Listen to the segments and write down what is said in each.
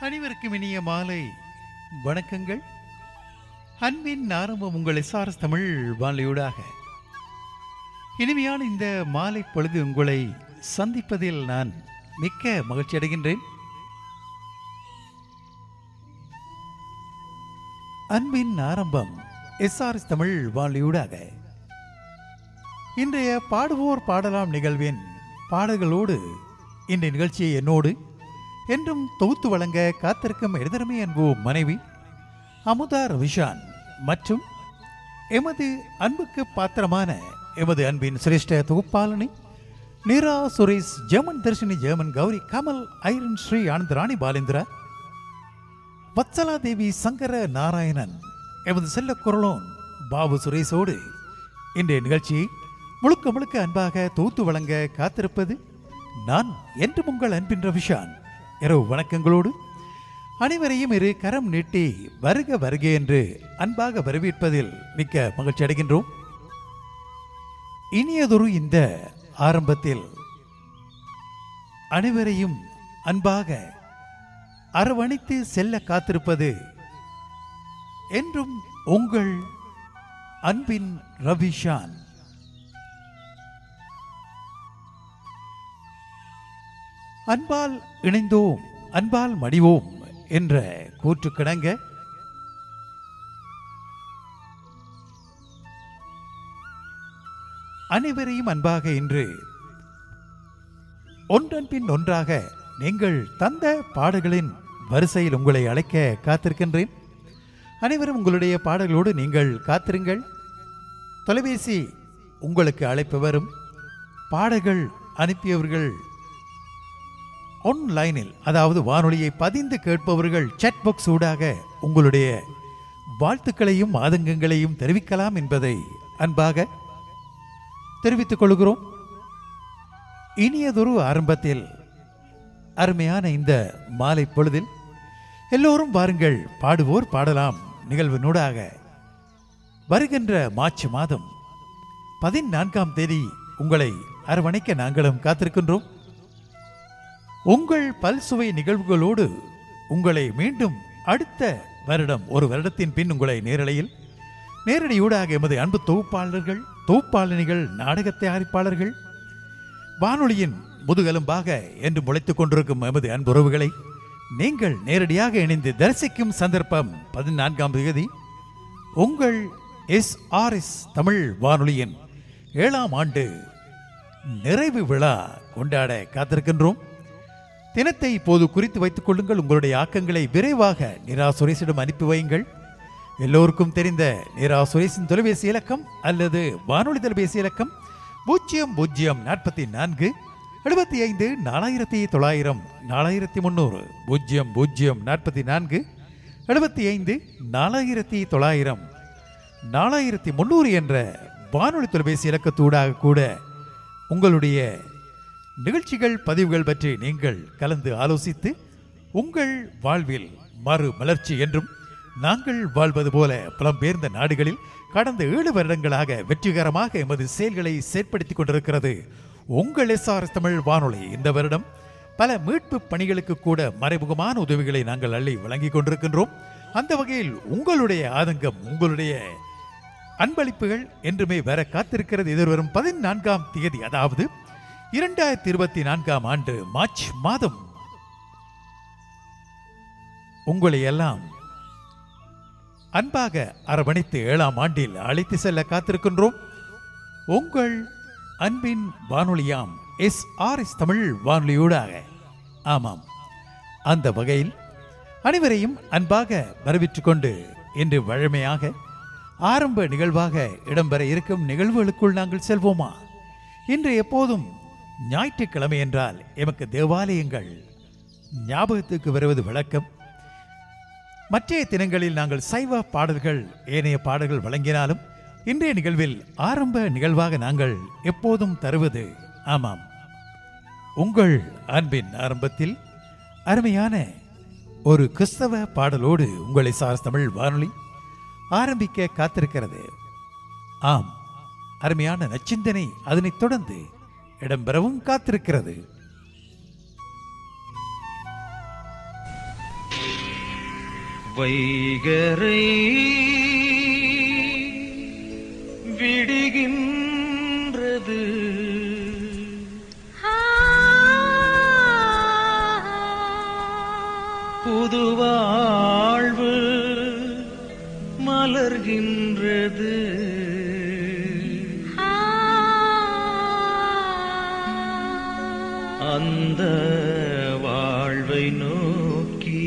அனைவருக்கும் இனிய மாலை வணக்கங்கள் அன்பின் ஆரம்பம் உங்கள் எஸ்ஆர்எஸ் தமிழ் வானொலியூடாக இனிமையான இந்த மாலை பொழுது உங்களை சந்திப்பதில் நான் மிக்க மகிழ்ச்சி அடைகின்றேன் அன்பின் ஆரம்பம் எஸ்ஆர்எஸ் தமிழ் வானொலியூடாக இன்றைய பாடுவோர் பாடலாம் நிகழ்வின் பாடல்களோடு இன்றைய நிகழ்ச்சியை என்னோடு என்றும் தொகுத்து வழங்க காத்திருக்கும் எழுதரமே அன்பு மனைவி அமுதா ரவிஷான் மற்றும் எமது அன்புக்கு பாத்திரமான எமது அன்பின் சிரேஷ்ட தொகுப்பாளனி நிரா சுரேஷ் ஜெர்மன் தர்ஷினி ஜெர்மன் கௌரி கமல் ஐரன் ஸ்ரீ ஆனந்த் ராணி பாலேந்திரா வத்சலா தேவி சங்கர நாராயணன் எமது செல்ல குரலோன் பாபு சுரேஷோடு இன்றைய நிகழ்ச்சியை முழுக்க முழுக்க அன்பாக தொகுத்து வழங்க காத்திருப்பது நான் என்றும் உங்கள் அன்பின் ரவிஷான் இரவு வணக்கங்களோடு அனைவரையும் இரு கரம் நீட்டி வருக வருக என்று அன்பாக வரவேற்பதில் மிக்க மகிழ்ச்சி அடைகின்றோம் இனியதொரு இந்த ஆரம்பத்தில் அனைவரையும் அன்பாக அரவணைத்து செல்ல காத்திருப்பது என்றும் உங்கள் அன்பின் ரவிஷான் அன்பால் இணைந்தோம் அன்பால் மடிவோம் என்ற கூற்றுக்கிணங்க அனைவரையும் அன்பாக இன்று ஒன்றன் பின் ஒன்றாக நீங்கள் தந்த பாடல்களின் வரிசையில் உங்களை அழைக்க காத்திருக்கின்றேன் அனைவரும் உங்களுடைய பாடல்களோடு நீங்கள் காத்திருங்கள் தொலைபேசி உங்களுக்கு அழைப்பு வரும் பாடல்கள் அனுப்பியவர்கள் ஆன்லைனில் அதாவது வானொலியை பதிந்து கேட்பவர்கள் chat box ஊடாக உங்களுடைய வாழ்த்துக்களையும் ஆதங்கங்களையும் தெரிவிக்கலாம் என்பதை அன்பாக தெரிவித்துக் கொள்கிறோம் இனியதொரு ஆரம்பத்தில் அருமையான இந்த மாலை பொழுதில் எல்லோரும் வாருங்கள் பாடுவோர் பாடலாம் நிகழ்வினூடாக வருகின்ற மார்ச் மாதம் பதினான்காம் தேதி உங்களை அரவணைக்க நாங்களும் காத்திருக்கின்றோம் உங்கள் பல்சுவை நிகழ்வுகளோடு உங்களை மீண்டும் அடுத்த வருடம் ஒரு வருடத்தின் பின் உங்களை நேரலையில் நேரடியூடாக எமது அன்பு தொகுப்பாளர்கள் தொகுப்பாளினிகள் நாடக தயாரிப்பாளர்கள் வானொலியின் முதுகெலும்பாக என்று முளைத்துக் கொண்டிருக்கும் எமது அன்புறவுகளை நீங்கள் நேரடியாக இணைந்து தரிசிக்கும் சந்தர்ப்பம் பதினான்காம் தேதி உங்கள் எஸ் ஆர் எஸ் தமிழ் வானொலியின் ஏழாம் ஆண்டு நிறைவு விழா கொண்டாட காத்திருக்கின்றோம் தினத்தை இப்போது குறித்து வைத்துக் கொள்ளுங்கள் உங்களுடைய ஆக்கங்களை விரைவாக நிரா சுரேஷிடம் அனுப்பி வையுங்கள் எல்லோருக்கும் தெரிந்த நிரா சுரேஷின் தொலைபேசி இலக்கம் அல்லது வானொலி தொலைபேசி இலக்கம் பூஜ்ஜியம் பூஜ்ஜியம் நாற்பத்தி நான்கு எழுபத்தி ஐந்து நாலாயிரத்தி தொள்ளாயிரம் நாலாயிரத்தி முந்நூறு பூஜ்ஜியம் பூஜ்ஜியம் நாற்பத்தி நான்கு எழுபத்தி ஐந்து நாலாயிரத்தி தொள்ளாயிரம் நாலாயிரத்தி முந்நூறு என்ற வானொலி தொலைபேசி இலக்கத்தூடாக கூட உங்களுடைய நிகழ்ச்சிகள் பதிவுகள் பற்றி நீங்கள் கலந்து ஆலோசித்து உங்கள் வாழ்வில் மறு மலர்ச்சி என்றும் நாங்கள் வாழ்வது போல புலம்பெயர்ந்த நாடுகளில் கடந்த ஏழு வருடங்களாக வெற்றிகரமாக எமது செயல்களை செயற்படுத்திக் கொண்டிருக்கிறது உங்கள் எஸ்ஆர்எஸ் தமிழ் வானொலி இந்த வருடம் பல மீட்பு பணிகளுக்கு கூட மறைமுகமான உதவிகளை நாங்கள் அள்ளி வழங்கிக் கொண்டிருக்கின்றோம் அந்த வகையில் உங்களுடைய ஆதங்கம் உங்களுடைய அன்பளிப்புகள் என்றுமே வர காத்திருக்கிறது எதிர்வரும் பதினான்காம் தேதி அதாவது இரண்டாயிரத்தி இருபத்தி நான்காம் ஆண்டு மார்ச் மாதம் உங்களை எல்லாம் அன்பாக அரவணைத்து ஏழாம் ஆண்டில் அழைத்து செல்ல காத்திருக்கின்றோம் உங்கள் அன்பின் வானொலியாம் எஸ் ஆர் எஸ் தமிழ் வானொலியூடாக ஆமாம் அந்த வகையில் அனைவரையும் அன்பாக வரவேற்றுக் கொண்டு இன்று வழமையாக ஆரம்ப நிகழ்வாக இடம்பெற இருக்கும் நிகழ்வுகளுக்குள் நாங்கள் செல்வோமா இன்று எப்போதும் ஞாயிற்றுக்கிழமை என்றால் எமக்கு தேவாலயங்கள் ஞாபகத்துக்கு வருவது வழக்கம் மற்றைய தினங்களில் நாங்கள் சைவ பாடல்கள் ஏனைய பாடல்கள் வழங்கினாலும் இன்றைய நிகழ்வில் ஆரம்ப நிகழ்வாக நாங்கள் எப்போதும் தருவது ஆமாம் உங்கள் அன்பின் ஆரம்பத்தில் அருமையான ஒரு கிறிஸ்தவ பாடலோடு உங்களை சார் தமிழ் வானொலி ஆரம்பிக்க காத்திருக்கிறது ஆம் அருமையான நச்சிந்தனை அதனைத் தொடர்ந்து இடம்பெறவும் காத்திருக்கிறது வைகரை விடுகின்றது புது வாழ்வு மலர்கின்றது அந்த வாழ்வை நோக்கி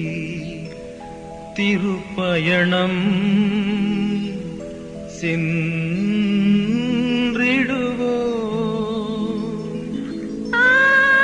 திருப்பயணம் சென்றிடுவோம்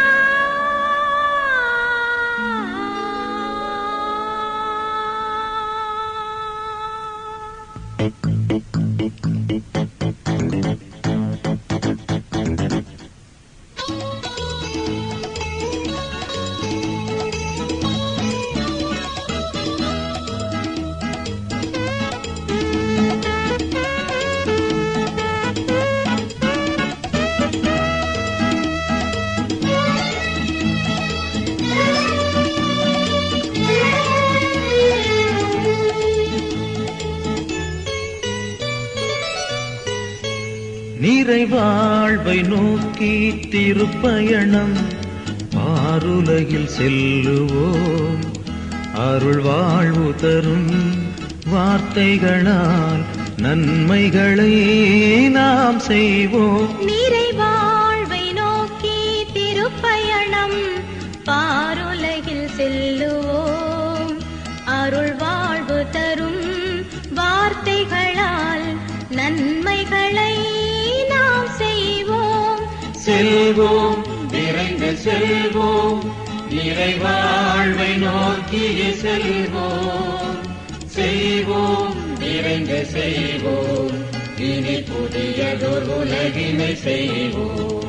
நிறைவாழ்வை நோக்கி திருப்பயணம் பாருலகில் செல்லுவோம் அருள் வாழ்வு தரும் வார்த்தைகளால் நன்மைகளை நாம் செய்வோம் நிறைவாழ்வை நோக்கி திருப்பயணம் பாருலகில் செல்லுவோம் அருள் வாழ்வு தரும் வார்த்தைகளால் நன்மைகளை நாம் செய்வோம் செல்வோம் விரைந்து செல்வோம் நிறைவாழ்வை நோக்கிய செல்வோம் செய்வோம் விரைந்து செய்வோம் இனி புதியதொரு உலகினை செய்வோம்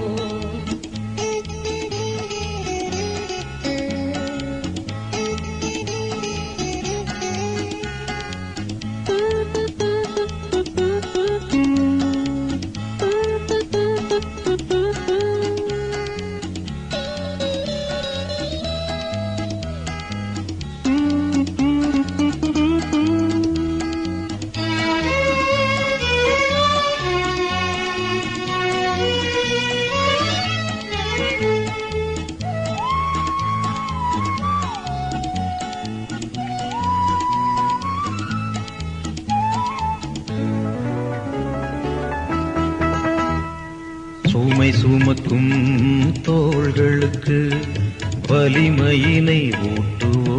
சுமை சுமக்கும் தோள்களுக்கு வலிமையினை ஊட்டுவோ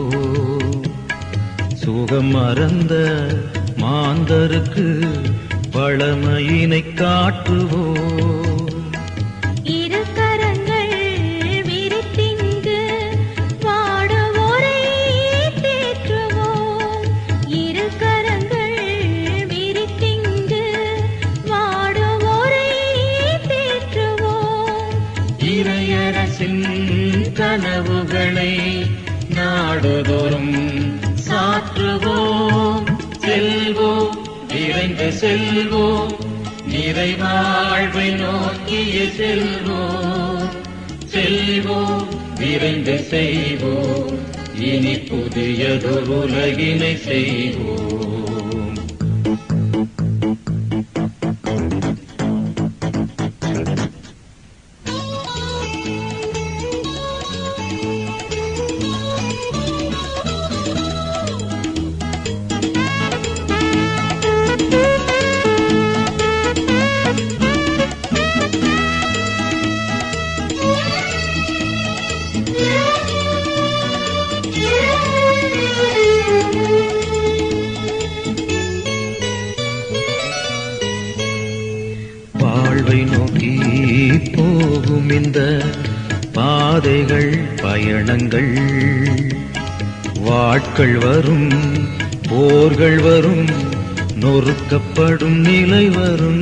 சுகம் மறந்த மாந்தருக்கு பழமையினை காட்டுவோ இரு கரங்கள் விரித்திங்கு வாடுவோரை தேற்றுவோம் இரு கரங்கள் விரித்திங்கு வாடுவோரை தேற்றுவோம் இறையரசின் கனவுகளை நாடுதோறும் சாற்றுவோம் செல்வோம் விரைந்து செல்வோம் நிறைவாழ்வை நோக்கிய செல்வோம் செல்வோம் விரைந்து செய்வோம் இனி புதியதொரு உலகினை செய்வோம் வாழ்வை நோக்கி போகும் இந்த பாதைகள் பயணங்கள் வாட்கள் வரும் போர்கள் வரும் நொறுக்கப்படும் நிலை வரும்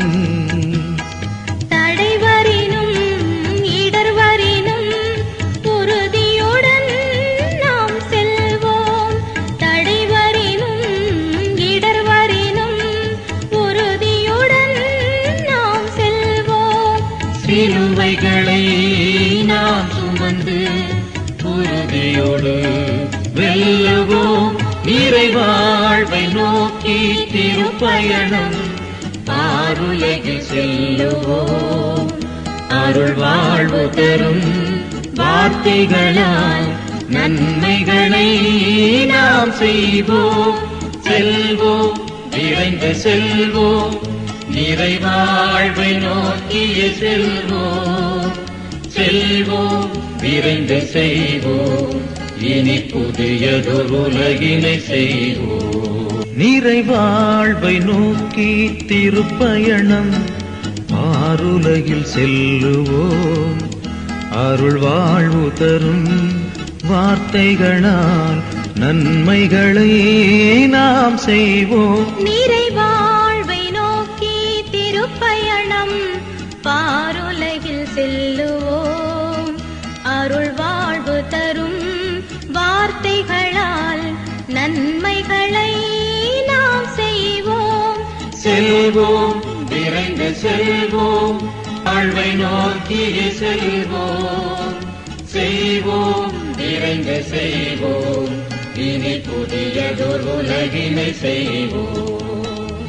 தடைவரினும் இடர்வரினும் உறுதியுடன் நாம் செல்வோம் தடைவரினும் இடர்வரினும் உறுதியுடன் நாம் செல்வோம் சிலுவைகளை நாம் சுமந்து உறுதியோடு வெல்லுவோம் நிறைவாழ்வை நோக்கி திருப்பயணம் ஆருலகில் செல்லுவோம் அருள் வாழ்வு தரும் வார்த்தைகளால் நன்மைகளை நாம் செய்வோம் செல்வோம் விரைந்து செல்வோம் நிறைவாழ்வை நோக்கிய செல்வோம் செல்வோம் விரைந்து செய்வோம் இனி புதியதொரு உலகினை செய்வோம் நிறைவாழ்வை நோக்கி திருப்பயணம் ஆருலகில் செல்லுவோம் அருள் வாழ்வு தரும் வார்த்தைகளால் நன்மைகளை நாம் செய்வோம் நிறைவாழ்வை நோக்கி திருப்பயணம் பாருலகில் செல்லுவோம் அருள் வாழ்வு தரும் வார்த்தைகளால் நன்மைகளை நாம் செய்வோம் செல்வோம் விரைந்து செல்வோம் வாழ்வை நோக்கிய செல்வோம் செய்வோம் விரைந்து செய்வோம் இனி புதியதொரு உலகினை செய்வோம்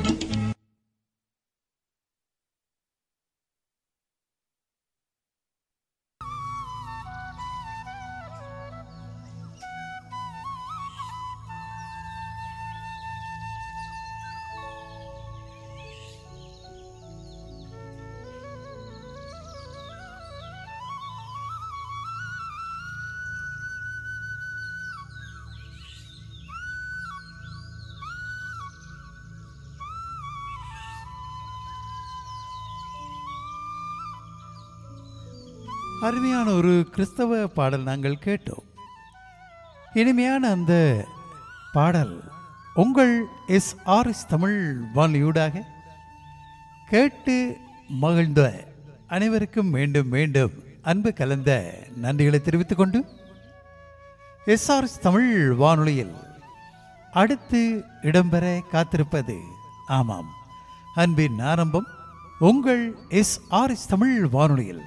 அருமையான ஒரு கிறிஸ்தவ பாடல் நாங்கள் கேட்டோம் இனிமையான அந்த பாடல் உங்கள் எஸ் ஆர் எஸ் தமிழ் வானொலியூடாக கேட்டு மகிழ்ந்த அனைவருக்கும் மீண்டும் மீண்டும் அன்பு கலந்த நன்றிகளை தெரிவித்துக் கொண்டு எஸ்ஆர்எஸ் தமிழ் வானொலியில் அடுத்து இடம்பெற காத்திருப்பது ஆமாம் அன்பின் ஆரம்பம் உங்கள் எஸ்ஆர்எஸ் தமிழ் வானொலியில்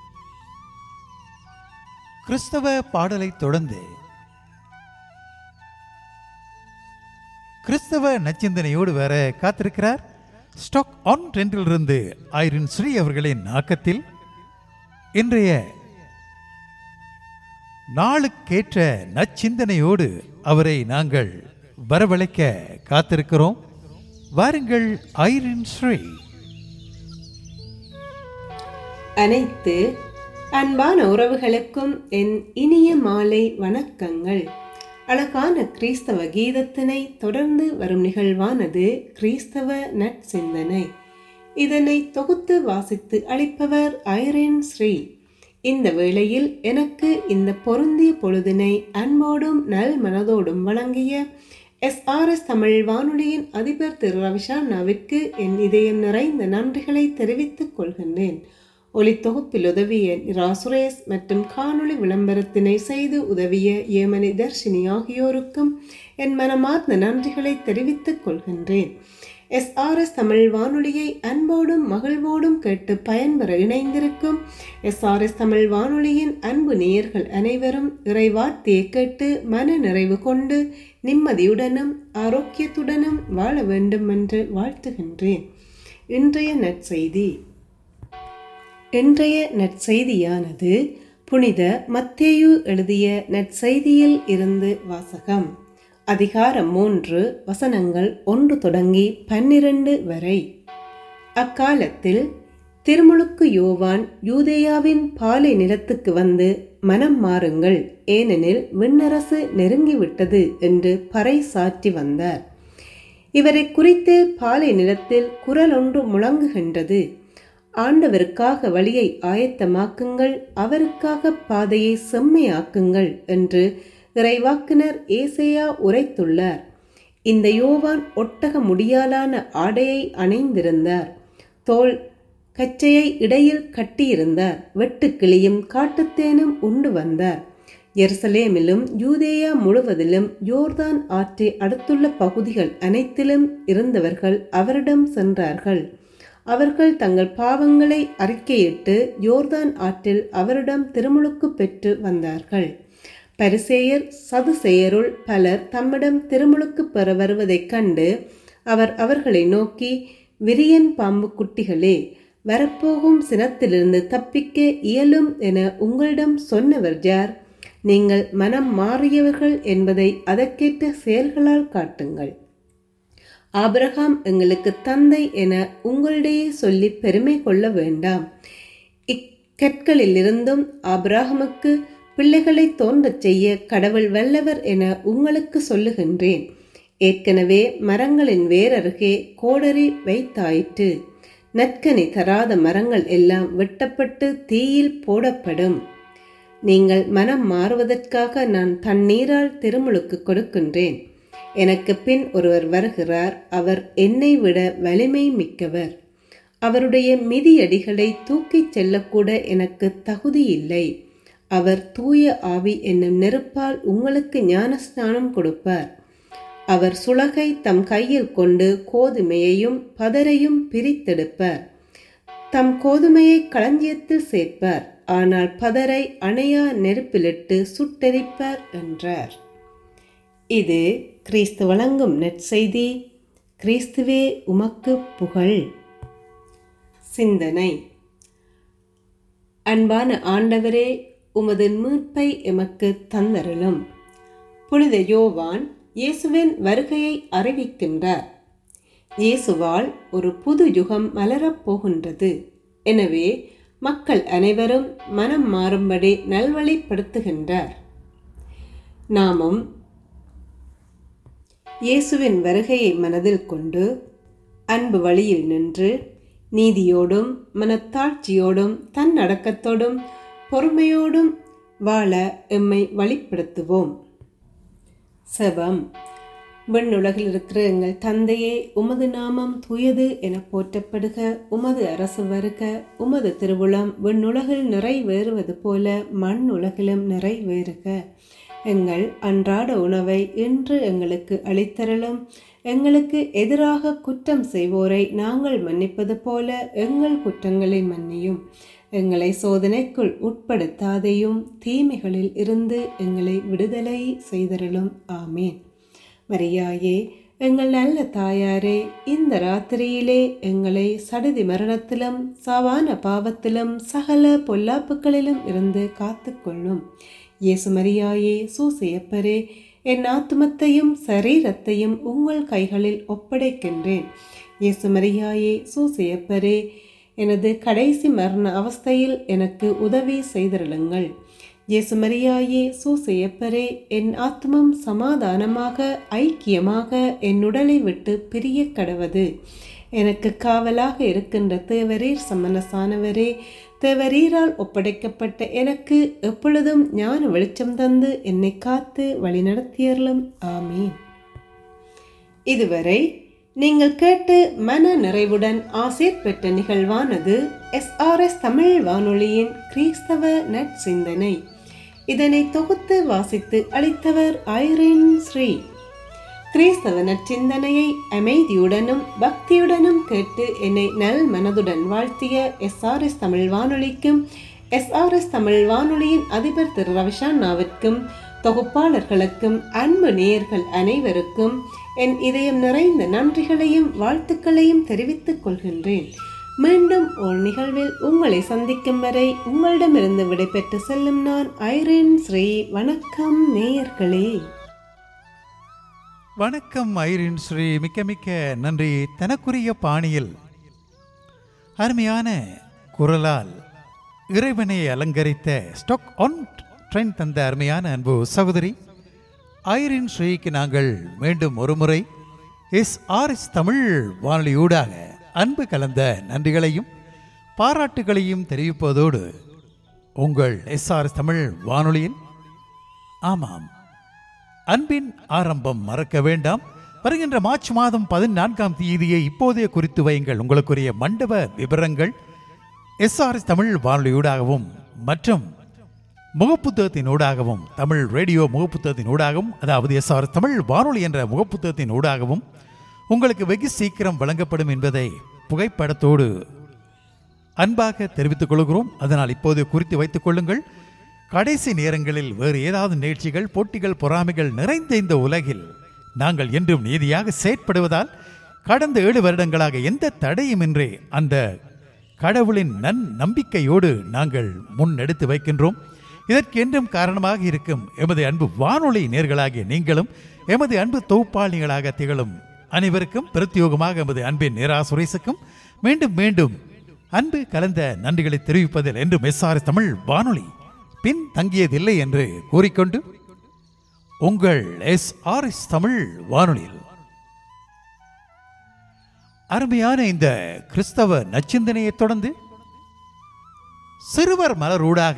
கிறிஸ்தவ பாடலை தொடர்ந்து கிறிஸ்தவ நச்சிந்தனையோடு வர காத்திருக்கிறார் ஸ்டாக் ஆன் ட்ரெண்டிலிருந்து ஐரின் ஸ்ரீ அவர்களின் ஆக்கத்தில் இன்றைய நாளுக்கேற்ற நச்சிந்தனையோடு அவரை நாங்கள் வரவழைக்க காத்திருக்கிறோம் வாருங்கள் ஐரின் ஸ்ரீ அனைத்து அன்பான உறவுகளுக்கும் என் இனிய மாலை வணக்கங்கள் அழகான கிறிஸ்தவ கீதத்தினை தொடர்ந்து வரும் நிகழ்வானது கிறிஸ்தவ நற்சிந்தனை இதனை தொகுத்து வாசித்து அளிப்பவர் ஐரேன் ஸ்ரீ இந்த வேளையில் எனக்கு இந்த பொருந்திய பொழுதினை அன்போடும் நல் மனதோடும் வழங்கிய எஸ்ஆர்எஸ் தமிழ் வானொலியின் அதிபர் திரு ரவிஷானாவிற்கு என் இதயம் நிறைந்த நன்றிகளை தெரிவித்துக் கொள்கின்றேன் ஒலி தொகுப்பில் உதவிய இரா சுரேஷ் மற்றும் காணொளி விளம்பரத்தினை செய்து உதவிய ஏமனி தர்ஷினி ஆகியோருக்கும் என் மனமார்ந்த நன்றிகளை தெரிவித்துக் கொள்கின்றேன் எஸ்ஆர்எஸ் தமிழ் வானொலியை அன்போடும் மகிழ்வோடும் கேட்டு பயன்பெற இணைந்திருக்கும் எஸ்ஆர்எஸ் தமிழ் வானொலியின் அன்பு நேயர்கள் அனைவரும் இறைவார்த்தையை கேட்டு மன நிறைவு கொண்டு நிம்மதியுடனும் ஆரோக்கியத்துடனும் வாழ வேண்டும் என்று வாழ்த்துகின்றேன் இன்றைய நற்செய்தி இன்றைய நற்செய்தியானது புனித மத்தேயு எழுதிய நற்செய்தியில் இருந்து வாசகம் அதிகாரம் மூன்று வசனங்கள் ஒன்று தொடங்கி பன்னிரண்டு வரை அக்காலத்தில் திருமுழுக்கு யோவான் யூதேயாவின் பாலை நிலத்துக்கு வந்து மனம் மாறுங்கள் ஏனெனில் விண்ணரசு நெருங்கிவிட்டது என்று பறை சாற்றி வந்தார் இவரை குறித்து பாலை நிலத்தில் குரல் ஒன்று முழங்குகின்றது ஆண்டவருக்காக வழியை ஆயத்தமாக்குங்கள் அவருக்காக பாதையை செம்மையாக்குங்கள் என்று இறைவாக்கினர் ஏசையா உரைத்துள்ளார் இந்த யோவான் ஒட்டக முடியாலான ஆடையை அணிந்திருந்தார் தோல் கச்சையை இடையில் கட்டியிருந்தார் வெட்டுக்கிளியும் காட்டுத்தேனும் உண்டு வந்தார் எருசலேமிலும் யூதேயா முழுவதிலும் யோர்தான் ஆற்றை அடுத்துள்ள பகுதிகள் அனைத்திலும் இருந்தவர்கள் அவரிடம் சென்றார்கள் அவர்கள் தங்கள் பாவங்களை அறிக்கையிட்டு யோர்தான் ஆற்றில் அவரிடம் திருமுழுக்கு பெற்று வந்தார்கள் பரிசேயர் சதுசேயருள் பலர் தம்மிடம் திருமுழுக்கு பெற வருவதைக் கண்டு அவர் அவர்களை நோக்கி விரியன் பாம்பு குட்டிகளே வரப்போகும் சினத்திலிருந்து தப்பிக்க இயலும் என உங்களிடம் சொன்னவர் யார் நீங்கள் மனம் மாறியவர்கள் என்பதை அதற்கேற்ற செயல்களால் காட்டுங்கள் ஆபிரகாம் எங்களுக்கு தந்தை என உங்களிடையே சொல்லி பெருமை கொள்ள வேண்டாம் இக்கற்களிலிருந்தும் ஆபிரகாமுக்கு பிள்ளைகளை தோன்றச் செய்ய கடவுள் வல்லவர் என உங்களுக்கு சொல்லுகின்றேன் ஏற்கனவே மரங்களின் வேரருகே கோடரி வைத்தாயிற்று நற்கனி தராத மரங்கள் எல்லாம் வெட்டப்பட்டு தீயில் போடப்படும் நீங்கள் மனம் மாறுவதற்காக நான் தண்ணீரால் திருமுழுக்கு கொடுக்கின்றேன் எனக்கு பின் ஒருவர் வருகிறார் அவர் என்னை விட வலிமை மிக்கவர் அவருடைய மிதியடிகளை தூக்கிச் செல்லக்கூட எனக்கு தகுதியில்லை அவர் தூய ஆவி என்னும் நெருப்பால் உங்களுக்கு ஞானஸ்நானம் கொடுப்பார் அவர் சுளகை தம் கையில் கொண்டு கோதுமையையும் பதரையும் பிரித்தெடுப்பார் தம் கோதுமையை களஞ்சியத்தில் சேர்ப்பார் ஆனால் பதரை அணையா நெருப்பிலிட்டு சுட்டெரிப்பார் என்றார் இது கிறிஸ்து வழங்கும் நற்செய்தி கிறிஸ்துவே உமக்கு புகழ் சிந்தனை அன்பான ஆண்டவரே உமது மீட்பை எமக்கு தந்தருளும் புனித யோவான் இயேசுவின் வருகையை அறிவிக்கின்றார் இயேசுவால் ஒரு புது யுகம் மலரப் போகின்றது எனவே மக்கள் அனைவரும் மனம் மாறும்படி நல்வழிப்படுத்துகின்றார் நாமும் இயேசுவின் வருகையை மனதில் கொண்டு அன்பு வழியில் நின்று நீதியோடும் மனத்தாட்சியோடும் தன்னடக்கத்தோடும் பொறுமையோடும் வாழ எம்மை வழிப்படுத்துவோம் செபம் விண்ணுலகில் இருக்கிற எங்கள் தந்தையே உமது நாமம் தூயது என போற்றப்படுக உமது அரசு வருக உமது திருவுளம் விண்ணுலகில் நிறைவேறுவது போல மண் உலகிலும் நிறைவேறுக எங்கள் அன்றாட உணவை இன்று எங்களுக்கு அளித்தரலும் எங்களுக்கு எதிராக குற்றம் செய்வோரை நாங்கள் மன்னிப்பது போல எங்கள் குற்றங்களை மன்னியும் எங்களை சோதனைக்குள் உட்படுத்தாதையும் தீமைகளில் இருந்து எங்களை விடுதலை செய்தரலும் ஆமேன் மரியாயே எங்கள் நல்ல தாயாரே இந்த ராத்திரியிலே எங்களை சடுதி மரணத்திலும் சாவான பாவத்திலும் சகல பொல்லாப்புகளிலும் இருந்து காத்துக்கொள்ளும் இயேசு மரியாயே சூசையப்பரே என் ஆத்துமத்தையும் சரீரத்தையும் உங்கள் கைகளில் ஒப்படைக்கின்றேன் இயேசு மரியாயே சூசையப்பரே எனது கடைசி மரண அவஸ்தையில் எனக்கு உதவி செய்திருளுங்கள் இயேசு மரியாயே சூசையப்பரே என் ஆத்மம் சமாதானமாக ஐக்கியமாக என் உடலை விட்டு பிரிய கடவது எனக்கு காவலாக இருக்கின்ற தேவரீர் சமனசானவரே தேவரீரால் ஒப்படைக்கப்பட்ட எனக்கு எப்பொழுதும் ஞான வெளிச்சம் தந்து என்னை காத்து வழிநடத்தியர்களும் ஆமீன் இதுவரை நீங்கள் கேட்டு மன நிறைவுடன் ஆசீர் பெற்ற நிகழ்வானது எஸ்ஆர்எஸ் தமிழ் வானொலியின் கிறிஸ்தவ நற்சிந்தனை இதனை தொகுத்து வாசித்து அளித்தவர் ஐரின் ஸ்ரீ கிறிஸ்தவ நற்சிந்தனையை அமைதியுடனும் பக்தியுடனும் கேட்டு என்னை நல் மனதுடன் வாழ்த்திய எஸ்ஆர்எஸ் தமிழ் வானொலிக்கும் எஸ்ஆர்எஸ் தமிழ் வானொலியின் அதிபர் திரு ரவிஷான்னாவிற்கும் தொகுப்பாளர்களுக்கும் அன்பு நேயர்கள் அனைவருக்கும் என் இதயம் நிறைந்த நன்றிகளையும் வாழ்த்துக்களையும் தெரிவித்துக் கொள்கின்றேன் மீண்டும் ஒரு நிகழ்வில் உங்களை சந்திக்கும் வரை உங்களிடமிருந்து விடைபெற்று செல்லும் நான் ஐரின் ஸ்ரீ வணக்கம் நேயர்களே வணக்கம் ஐரின் ஸ்ரீ மிக்க மிக்க நன்றி தனக்குரிய பாணியில் அருமையான குரலால் இறைவனை அலங்கரித்த ஸ்டாக் ஆன் ட்ரெண்ட் தந்த அருமையான அன்பு சகோதரி ஐரின் ஸ்ரீக்கு நாங்கள் மீண்டும் ஒருமுறை எஸ் ஆர் எஸ் தமிழ் வானொலியூடாக அன்பு கலந்த நன்றிகளையும் பாராட்டுகளையும் தெரிவிப்பதோடு உங்கள் எஸ் ஆர் எஸ் தமிழ் வானொலியின் ஆமாம் அன்பின் ஆரம்பம் மறக்க வேண்டாம் வருகின்ற மார்ச் மாதம் பதினான்காம் தேதியை இப்போதே குறித்து வையுங்கள் உங்களுக்குரிய மண்டப விவரங்கள் எஸ்ஆர்எஸ் தமிழ் வானொலியூடாகவும் மற்றும் முகப்புத்தகத்தின் ஊடாகவும் தமிழ் ரேடியோ முகப்புத்தகத்தின் ஊடாகவும் அதாவது எஸ்ஆர்எஸ் தமிழ் வானொலி என்ற முகப்புத்தகத்தின் ஊடாகவும் உங்களுக்கு வெகு சீக்கிரம் வழங்கப்படும் என்பதை புகைப்படத்தோடு அன்பாக தெரிவித்துக் கொள்கிறோம் அதனால் இப்போது குறித்து வைத்துக் கொள்ளுங்கள் கடைசி நேரங்களில் வேறு ஏதாவது நிகழ்ச்சிகள் போட்டிகள் பொறாமைகள் நிறைந்த இந்த உலகில் நாங்கள் என்றும் நீதியாக செயற்படுவதால் கடந்த ஏழு வருடங்களாக எந்த தடையுமின்றி அந்த கடவுளின் நன் நம்பிக்கையோடு நாங்கள் முன்னெடுத்து வைக்கின்றோம் இதற்கு என்றும் காரணமாக இருக்கும் எமது அன்பு வானொலி நேர்களாகிய நீங்களும் எமது அன்பு தொகுப்பாளிகளாக திகழும் அனைவருக்கும் பிரத்யோகமாக எமது அன்பின் நேரா சுரேசுக்கும் மீண்டும் மீண்டும் அன்பு கலந்த நன்றிகளை தெரிவிப்பதில் என்று மெஸ்ஸார் தமிழ் வானொலி பின் தங்கியதில்லை என்று கூறிக்கொண்டு உங்கள் எஸ் ஆர் எஸ் தமிழ் வானொலியில் அருமையான இந்த கிறிஸ்தவ நச்சிந்தனையைத் தொடர்ந்து சிறுவர் மலரூடாக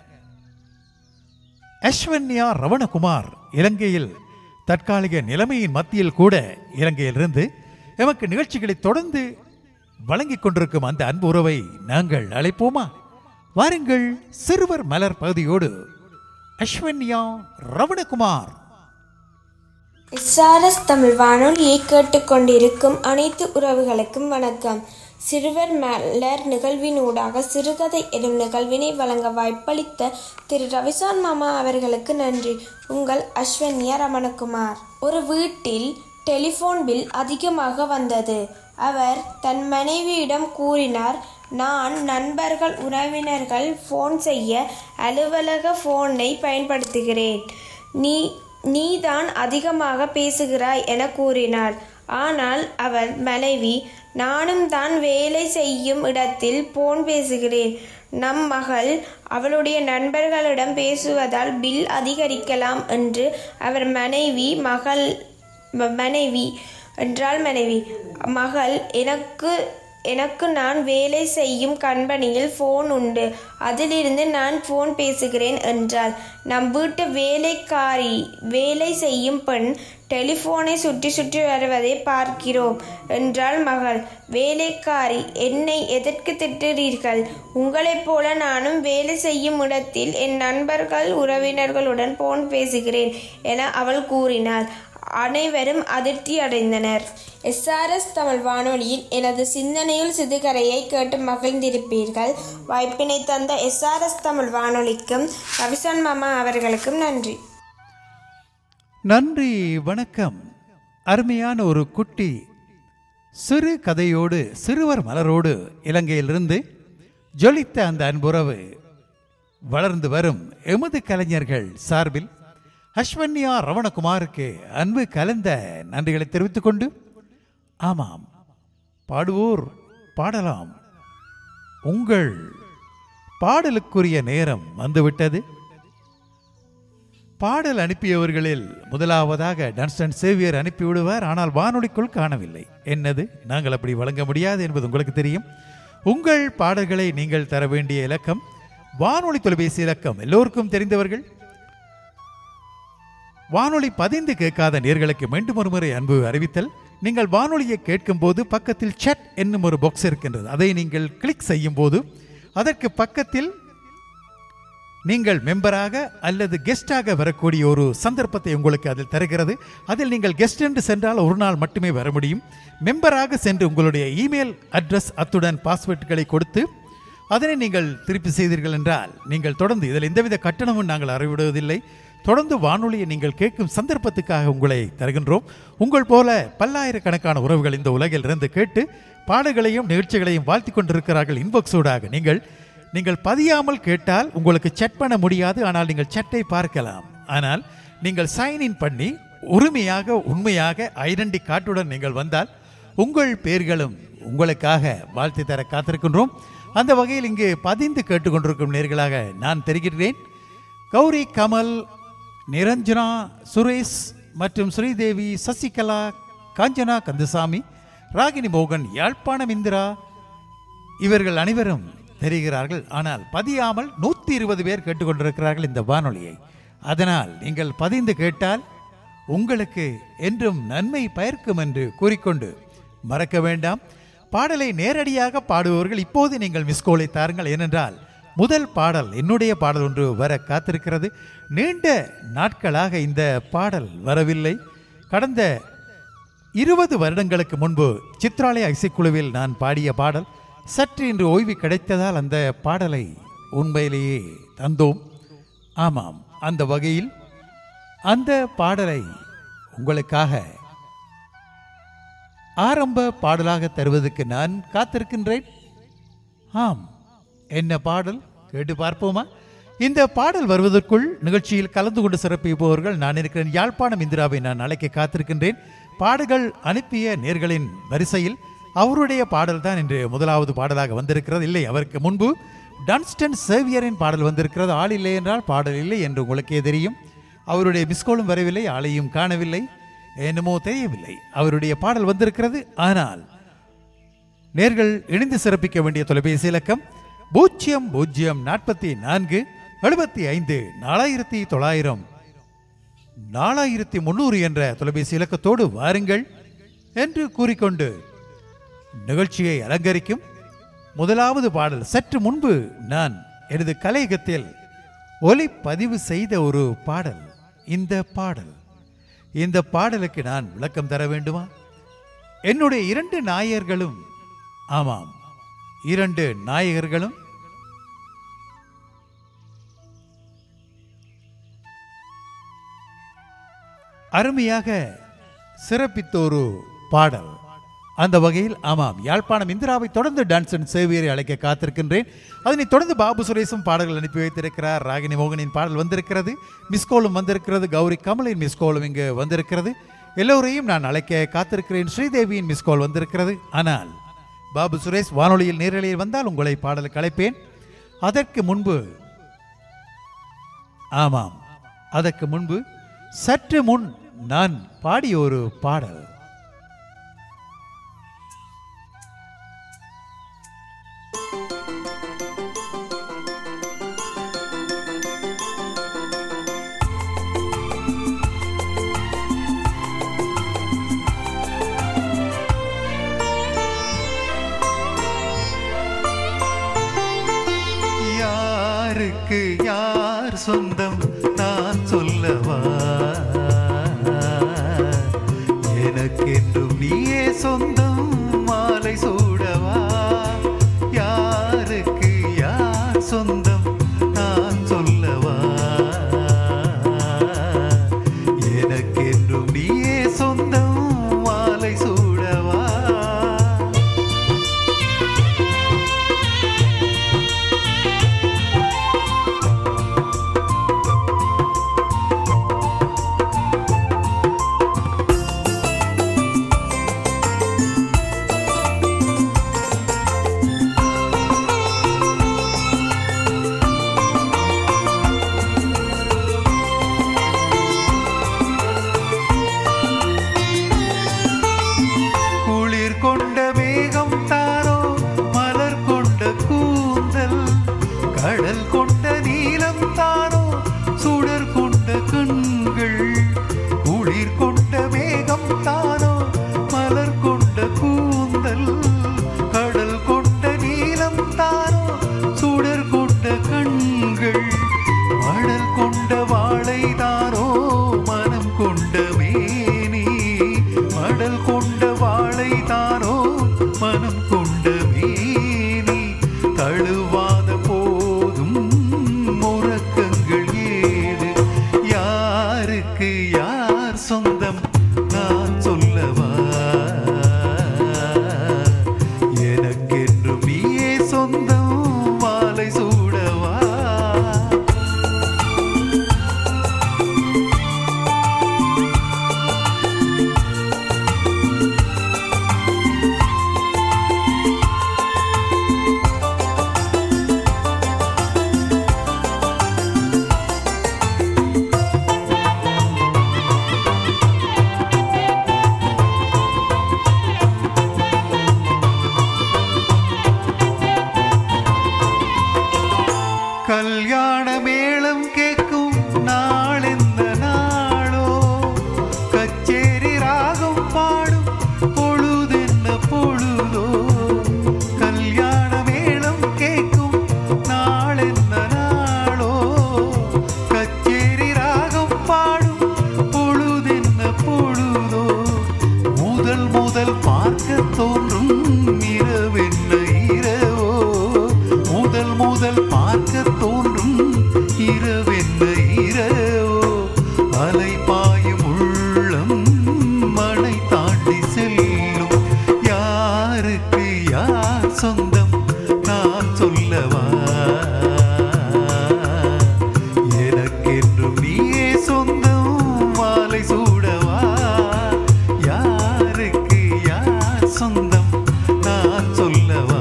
அஸ்வன்யா ரவணகுமார் இலங்கையில் தற்காலிக நிலைமையின் மத்தியில் கூட இலங்கையிலிருந்து எமக்கு நிகழ்ச்சிகளை தொடர்ந்து வழங்கிக் கொண்டிருக்கும் அந்த அன்பு உறவை நாங்கள் அழைப்போமா வாருங்கள் சிறுவர் மலர் பகுதியோடு அஸ்வன்யா ரவணகுமார் எஸ்ஆர்எஸ் தமிழ் வானொலியை கேட்டுக்கொண்டிருக்கும் அனைத்து உறவுகளுக்கும் வணக்கம் சிறுவர் மலர் நிகழ்வினூடாக சிறுகதை எனும் நிகழ்வினை வழங்க வாய்ப்பளித்த திரு ரவிசான் மாமா அவர்களுக்கு நன்றி உங்கள் அஸ்வன்யா ரமணகுமார் ஒரு வீட்டில் டெலிஃபோன் பில் அதிகமாக வந்தது அவர் தன் மனைவியிடம் கூறினார் நான் நண்பர்கள் உறவினர்கள் ஃபோன் செய்ய அலுவலக ஃபோனை பயன்படுத்துகிறேன் நீ நீதான் அதிகமாக பேசுகிறாய் என கூறினார் ஆனால் அவர் மனைவி நானும் தான் வேலை செய்யும் இடத்தில் போன் பேசுகிறேன் நம் மகள் அவளுடைய நண்பர்களிடம் பேசுவதால் பில் அதிகரிக்கலாம் என்று அவர் மனைவி மகள் ம- மனைவி என்றால் மனைவி மகள் எனக்கு எனக்கு நான் வேலை செய்யும் கம்பெனியில் ஃபோன் உண்டு அதிலிருந்து நான் ஃபோன் பேசுகிறேன் என்றாள் நம் வீட்டு வேலைக்காரி வேலை செய்யும் பெண் டெலிஃபோனை சுற்றி சுற்றி வருவதை பார்க்கிறோம் என்றாள் மகள் வேலைக்காரி என்னை எதற்கு திட்டுறீர்கள் உங்களைப் போல நானும் வேலை செய்யும் இடத்தில் என் நண்பர்கள் உறவினர்களுடன் போன் பேசுகிறேன் என அவள் கூறினாள் அனைவரும் அதிர்ச்சி அடைந்தனர் எஸ்ஆர்எஸ் தமிழ் வானொலியில் எனது சிந்தனையில் சிதுகரையை கேட்டு மகிழ்ந்திருப்பீர்கள் வாய்ப்பினை தந்த எஸ்ஆர்எஸ் தமிழ் வானொலிக்கும் ரவிசான் மாமா அவர்களுக்கும் நன்றி நன்றி வணக்கம் அருமையான ஒரு குட்டி சிறு கதையோடு சிறுவர் மலரோடு இலங்கையிலிருந்து ஜொலித்த அந்த அன்புறவு வளர்ந்து வரும் எமது கலைஞர்கள் சார்பில் அஸ்வன்யா ரவணகுமாருக்கு அன்பு கலந்த நன்றிகளை தெரிவித்துக் கொண்டு ஆமாம் பாடுவோர் பாடலாம் உங்கள் பாடலுக்குரிய நேரம் வந்துவிட்டது பாடல் அனுப்பியவர்களில் முதலாவதாக டன்ஸ்டன் சேவியர் அனுப்பிவிடுவார் ஆனால் வானொலிக்குள் காணவில்லை என்னது நாங்கள் அப்படி வழங்க முடியாது என்பது உங்களுக்கு தெரியும் உங்கள் பாடல்களை நீங்கள் தர வேண்டிய இலக்கம் வானொலி தொலைபேசி இலக்கம் எல்லோருக்கும் தெரிந்தவர்கள் வானொலி பதிந்து கேட்காத நேர்களுக்கு மீண்டும் ஒரு முறை அன்பு அறிவித்தல் நீங்கள் வானொலியை கேட்கும்போது பக்கத்தில் chat என்னும் ஒரு பாக்ஸ் இருக்கின்றது அதை நீங்கள் கிளிக் செய்யும் போது அதற்கு பக்கத்தில் நீங்கள் மெம்பராக அல்லது கெஸ்டாக வரக்கூடிய ஒரு சந்தர்ப்பத்தை உங்களுக்கு அதில் தருகிறது அதில் நீங்கள் கெஸ்ட் என்று சென்றால் ஒரு நாள் மட்டுமே வர முடியும் மெம்பராக சென்று உங்களுடைய இமெயில் அட்ரஸ் அத்துடன் பாஸ்வேர்டுகளை கொடுத்து அதனை நீங்கள் திருப்பி செய்தீர்கள் என்றால் நீங்கள் தொடர்ந்து இதில் எந்தவித கட்டணமும் நாங்கள் அறிவிடுவதில்லை தொடர்ந்து வானொலியை நீங்கள் கேட்கும் சந்தர்ப்பத்துக்காக உங்களை தருகின்றோம் உங்கள் போல பல்லாயிரக்கணக்கான உறவுகள் இந்த உலகில் இருந்து கேட்டு பாடல்களையும் நிகழ்ச்சிகளையும் வாழ்த்தி கொண்டிருக்கிறார்கள் இன்பாக்ஸோடாக நீங்கள் நீங்கள் பதியாமல் கேட்டால் உங்களுக்கு செட் பண்ண முடியாது ஆனால் நீங்கள் செட்டை பார்க்கலாம் ஆனால் நீங்கள் சைன் இன் பண்ணி உரிமையாக உண்மையாக ஐடென்டி கார்டுடன் நீங்கள் வந்தால் உங்கள் பெயர்களும் உங்களுக்காக வாழ்த்து தர காத்திருக்கின்றோம் அந்த வகையில் இங்கு பதிந்து கேட்டுக்கொண்டிருக்கும் நேர்களாக நான் தெரிகிறேன் கௌரி கமல் நிரஞ்சனா சுரேஷ் மற்றும் ஸ்ரீதேவி சசிகலா காஞ்சனா கந்தசாமி ராகினி மோகன் யாழ்ப்பாணம் இந்திரா இவர்கள் அனைவரும் தெரிகிறார்கள் ஆனால் பதியாமல் நூற்றி இருபது பேர் கேட்டுக்கொண்டிருக்கிறார்கள் இந்த வானொலியை அதனால் நீங்கள் பதிந்து கேட்டால் உங்களுக்கு என்றும் நன்மை பயர்க்கும் என்று கூறிக்கொண்டு மறக்க வேண்டாம் பாடலை நேரடியாக பாடுபவர்கள் இப்போது நீங்கள் மிஸ்கோலை தாருங்கள் ஏனென்றால் முதல் பாடல் என்னுடைய பாடல் ஒன்று வர காத்திருக்கிறது நீண்ட நாட்களாக இந்த பாடல் வரவில்லை கடந்த இருபது வருடங்களுக்கு முன்பு சித்ராலய இசைக்குழுவில் நான் பாடிய பாடல் சற்று இன்று ஓய்வு கிடைத்ததால் அந்த பாடலை உண்மையிலேயே தந்தோம் ஆமாம் அந்த வகையில் அந்த பாடலை உங்களுக்காக ஆரம்ப பாடலாக தருவதற்கு நான் காத்திருக்கின்றேன் ஆம் என்ன பாடல் கேட்டு பார்ப்போமா இந்த பாடல் வருவதற்குள் நிகழ்ச்சியில் கலந்து கொண்டு சிறப்பிப்பவர்கள் நான் இருக்கிறேன் யாழ்ப்பாணம் இந்திராவை நான் அழைக்க காத்திருக்கின்றேன் பாடல்கள் அனுப்பிய நேர்களின் வரிசையில் அவருடைய பாடல் தான் இன்று முதலாவது பாடலாக வந்திருக்கிறது இல்லை அவருக்கு முன்பு டன்ஸ்டன் சேவியரின் பாடல் வந்திருக்கிறது ஆள் இல்லை என்றால் பாடல் இல்லை என்று உங்களுக்கே தெரியும் அவருடைய மிஸ்கோலும் வரவில்லை ஆளையும் காணவில்லை என்னமோ தெரியவில்லை அவருடைய பாடல் வந்திருக்கிறது ஆனால் நேர்கள் இணைந்து சிறப்பிக்க வேண்டிய தொலைபேசி இலக்கம் பூஜ்ஜியம் பூஜ்ஜியம் நாற்பத்தி நான்கு எழுபத்தி ஐந்து நாலாயிரத்தி தொள்ளாயிரம் நாலாயிரத்தி முந்நூறு என்ற தொலைபேசி இலக்கத்தோடு வாருங்கள் என்று கூறிக்கொண்டு நிகழ்ச்சியை அலங்கரிக்கும் முதலாவது பாடல் சற்று முன்பு நான் எனது கலையகத்தில் ஒலிப்பதிவு செய்த ஒரு பாடல் இந்த பாடல் இந்த பாடலுக்கு நான் விளக்கம் தர வேண்டுமா என்னுடைய இரண்டு நாயர்களும் ஆமாம் இரண்டு நாயகர்களும் அருமையாக சிறப்பித்த ஒரு பாடல் அந்த வகையில் ஆமாம் யாழ்ப்பாணம் இந்திராவை தொடர்ந்து டான்சன் சேவியரை அழைக்க காத்திருக்கின்றேன் அதனைத் தொடர்ந்து பாபு சுரேஷும் பாடல்கள் அனுப்பி வைத்திருக்கிறார் ராகினி மோகனின் பாடல் வந்திருக்கிறது மிஸ்கோலும் வந்திருக்கிறது கௌரி கமலின் மிஸ்கோலும் இங்கு வந்திருக்கிறது எல்லோரையும் நான் அழைக்க காத்திருக்கிறேன் ஸ்ரீதேவியின் மிஸ்கோல் வந்திருக்கிறது ஆனால் பாபு சுரேஷ் வானொலியில் நேரலையில் வந்தால் உங்களை பாடலுக்கு அழைப்பேன் அதற்கு முன்பு ஆமாம் அதற்கு முன்பு சற்று முன் நான் பாடிய ஒரு பாடல் யாருக்கு யார் சொந்தம் நான் சொல்லவா எனக்கென்றும் நீயே சொந்தம் மாலை சூடவா யாருக்கு யார் சொந்தம் நான் சொல்லவா எனக்கென்றும் நீயே சொந்தம் மாலை சூடவா குளிர் கொண்ட மேகம் தானோ மலர் கொண்ட கூந்தல் கடல் கொண்ட நீலம் தானோ சுடர் கொண்ட கண்கள் குளிர் கொண்ட மேகம் தானோ மலர் கொண்ட கூந்தல் கடல் கொண்ட நீலம் தானோ சுடர் கொண்ட கண்கள் மணல் கொண்ட வாழை தானோ மனம் கொண்ட மேனி மடல் கொண்ட வாழை தானோ மனம் கொண்ட மேனி தழுவாத போதும் முறக்கங்கள் ஏது யாருக்கு யார் சொந்தம் நான் சொல்லவா எனக்கென்றும் நீயே சொந்தம் மாலை சூடவா கல்யாண மேளம் கேட்கும் நாளெந்த நாளோ கச்சேரி ராகம் பாடும் பொழுதென்ன பொழுதோ கல்யாண மேளம் கேட்கும் நாளெந்த நாளோ கச்சேரி ராகம் பாடும் பொழுதென்ன பொழுதோ முதல் முதல் பார்க்க தோன்றும் இரவென்ன இரவோ முதல் முதல் பார்க்க தோன்றும் இரவென்ன இரவோ அலை பாயும் உள்ளம் மழை தாண்டி செல்லும் யாருக்கு யார் சொந்தம் நான் சொல்லவா எனக்கென்றும் நீயே சொந்தம் மாலை சூடவா யாருக்கு யார் சொந்தம் நான் சொல்லவா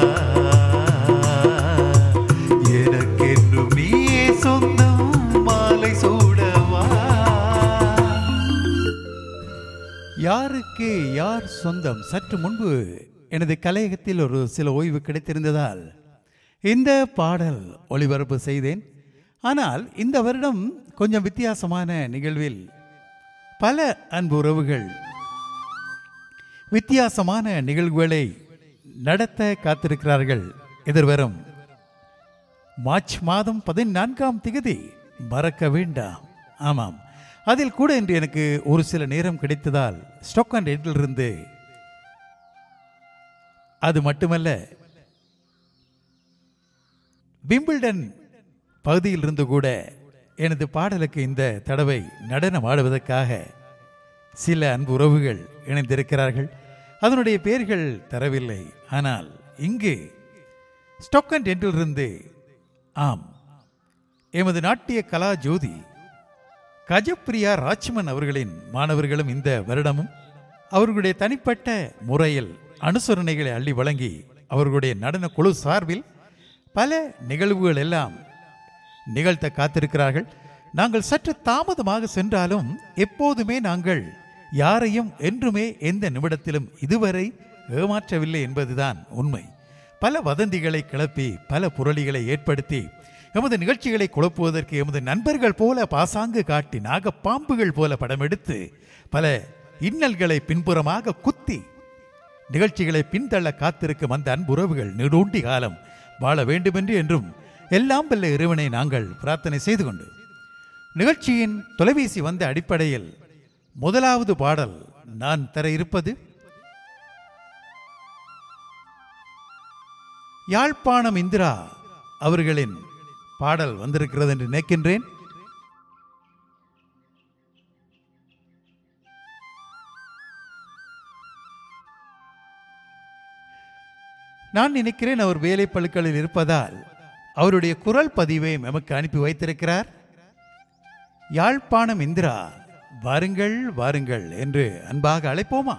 எனக்கென்றும் நீயே சொந்தம் மாலை சூடவா யாருக்கு யார் சொந்தம் சற்று முன்பு எனது கலையகத்தில் ஒரு சில ஓய்வு கிடைத்திருந்ததால் இந்த பாடல் ஒளிபரப்பு செய்தேன் ஆனால் இந்த வருடம் கொஞ்சம் வித்தியாசமான நிகழ்வில் பல அன்பு உறவுகள் வித்தியாசமான நிகழ்வுகளை நடத்த காத்திருக்கிறார்கள் எதிர்வரும் மார்ச் மாதம் பதினான்காம் திகதி மறக்க வேண்டாம் ஆமாம் அதில் கூட இன்று எனக்கு ஒரு சில நேரம் கிடைத்ததால் ஸ்டாக் அண்ட் இருந்து அது மட்டுமல்ல விம்பிள்டன் பகுதியில் இருந்து கூட எனது பாடலுக்கு இந்த தடவை நடனம் ஆடுவதற்காக சில அன்பு உறவுகள் இணைந்திருக்கிறார்கள் அதனுடைய பெயர்கள் தரவில்லை ஆனால் இங்கு ஸ்டொக்கன் என்றிலிருந்து ஆம் எமது நாட்டிய கலா ஜோதி கஜப்பிரியா ராஜ்மன் அவர்களின் மாணவர்களும் இந்த வருடமும் அவர்களுடைய தனிப்பட்ட முறையில் அனுசரணைகளை அள்ளி வழங்கி அவர்களுடைய நடன குழு சார்பில் பல நிகழ்வுகள் எல்லாம் நிகழ்த்த காத்திருக்கிறார்கள் நாங்கள் சற்று தாமதமாக சென்றாலும் எப்போதுமே நாங்கள் யாரையும் என்றுமே எந்த நிமிடத்திலும் இதுவரை ஏமாற்றவில்லை என்பதுதான் உண்மை பல வதந்திகளை கிளப்பி பல புரளிகளை ஏற்படுத்தி எமது நிகழ்ச்சிகளை குழப்புவதற்கு எமது நண்பர்கள் போல பாசாங்கு காட்டி நாகப்பாம்புகள் போல படமெடுத்து பல இன்னல்களை பின்புறமாக குத்தி நிகழ்ச்சிகளை பின்தள்ள காத்திருக்கும் அந்த அன்புறவுகள் நெடுண்டி காலம் வாழ வேண்டுமென்று என்றும் எல்லாம் வல்ல இறைவனை நாங்கள் பிரார்த்தனை செய்து கொண்டு நிகழ்ச்சியின் தொலைபேசி வந்த அடிப்படையில் முதலாவது பாடல் நான் தர இருப்பது யாழ்ப்பாணம் இந்திரா அவர்களின் பாடல் வந்திருக்கிறது என்று நினைக்கின்றேன் நான் நினைக்கிறேன் அவர் வேலை பழுக்களில் இருப்பதால் அவருடைய குரல் பதிவை எமக்கு அனுப்பி வைத்திருக்கிறார் யாழ்ப்பாணம் இந்திரா வாருங்கள் வாருங்கள் என்று அன்பாக அழைப்போமா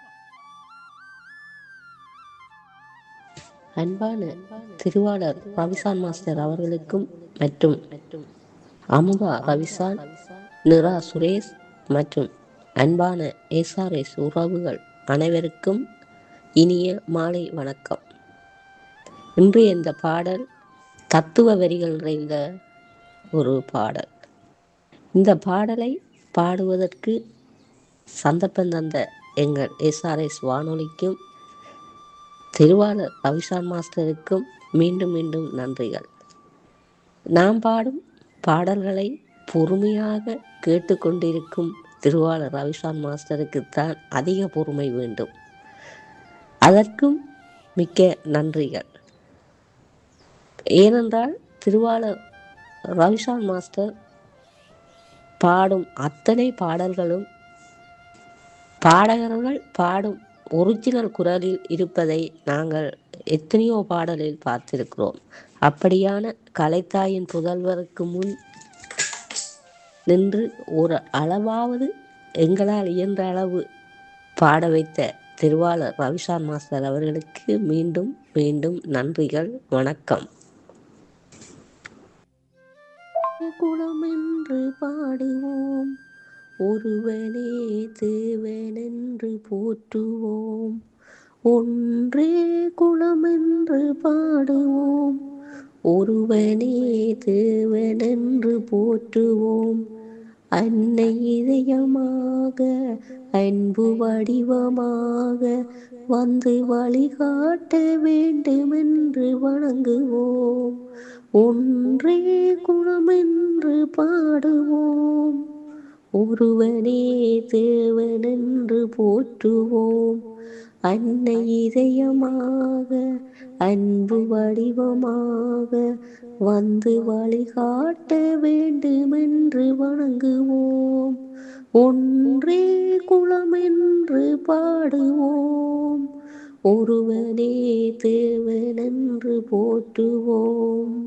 அன்பான திருவாளர் ரவிசான் மாஸ்டர் அவர்களுக்கும் மற்றும் அமுதா ரவிசான் நிரா சுரேஷ் மற்றும் அன்பான எஸ்ஆர்எஸ் உறவுகள் அனைவருக்கும் இனிய மாலை வணக்கம் இன்றைய இந்த பாடல் தத்துவ வரிகள் நிறைந்த ஒரு பாடல் இந்த பாடலை பாடுவதற்கு சந்தர்ப்பம் தந்த எங்கள் எஸ்ஆர்எஸ் வானொலிக்கும் திருவாளர் ரவிசான் மாஸ்டருக்கும் மீண்டும் மீண்டும் நன்றிகள் நாம் பாடும் பாடல்களை பொறுமையாக கேட்டுக்கொண்டிருக்கும் திருவாளர் ரவிசான் மாஸ்டருக்குத்தான் அதிக பொறுமை வேண்டும் அதற்கும் மிக்க நன்றிகள் ஏனென்றால் திருவாளர் ரவிசான் மாஸ்டர் பாடும் அத்தனை பாடல்களும் பாடகர்கள் பாடும் ஒரிஜினல் குரலில் இருப்பதை நாங்கள் எத்தனையோ பாடலில் பார்த்திருக்கிறோம் அப்படியான கலைத்தாயின் புதல்வருக்கு முன் நின்று ஒரு அளவாவது எங்களால் இயன்ற அளவு பாட வைத்த திருவாளர் ரவிசான் மாஸ்டர் அவர்களுக்கு மீண்டும் மீண்டும் நன்றிகள் வணக்கம் குலம் என்று பாடுவோம் ஒருவனே தேவனென்று போற்றுவோம் ஒன்றே குலமென்று பாடுவோம் ஒருவனே தேவனென்று போற்றுவோம் அன்னை இதயமாக அன்பு வடிவமாக வந்து வழிகாட்ட வேண்டுமென்று வணங்குவோம் ஒன்றே குணமென்று பாடுவோம் ஒருவனே தேவனென்று போற்றுவோம் அன்னை இதயமாக அன்பு வடிவமாக வந்து வழிகாட்ட வேண்டுமென்று வணங்குவோம் ஒன்றே குலம் என்று பாடுவோம் ஒருவனே தேவனென்று போற்றுவோம்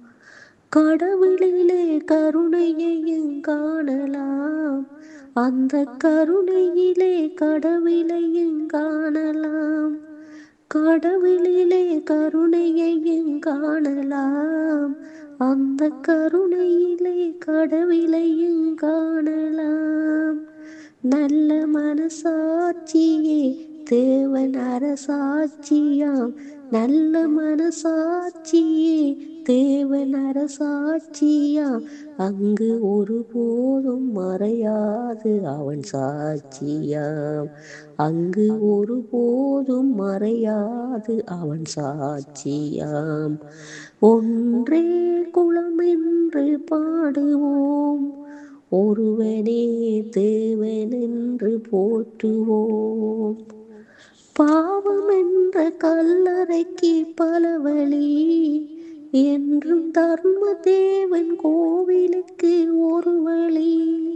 கடவுளிலே கருணையையும் காணலாம் அந்த கருணையிலே கடவுளையும் காணலாம் கடவுளிலே கருணையையும் காணலாம் அந்த கருணையிலே கடவுளையும் காணலாம் நல்ல மனசாட்சியே தேவன் அரசாட்சியாம் நல்ல மனசாட்சியே தேவன் அரசாட்சியாம் அங்கு ஒருபோதும் மறையாது அவன் சாட்சியாம் அங்கு ஒருபோதும் மறையாது அவன் சாட்சியாம் ஒன்றே குலம் என்று பாடுவோம் ஒருவனே தேவன் என்று போற்றுவோம் பாவம் என்ற கல்லறைக்கு பல வழி என்றும் தர்ம தேவன் கோவிலுக்கு ஒரு வழி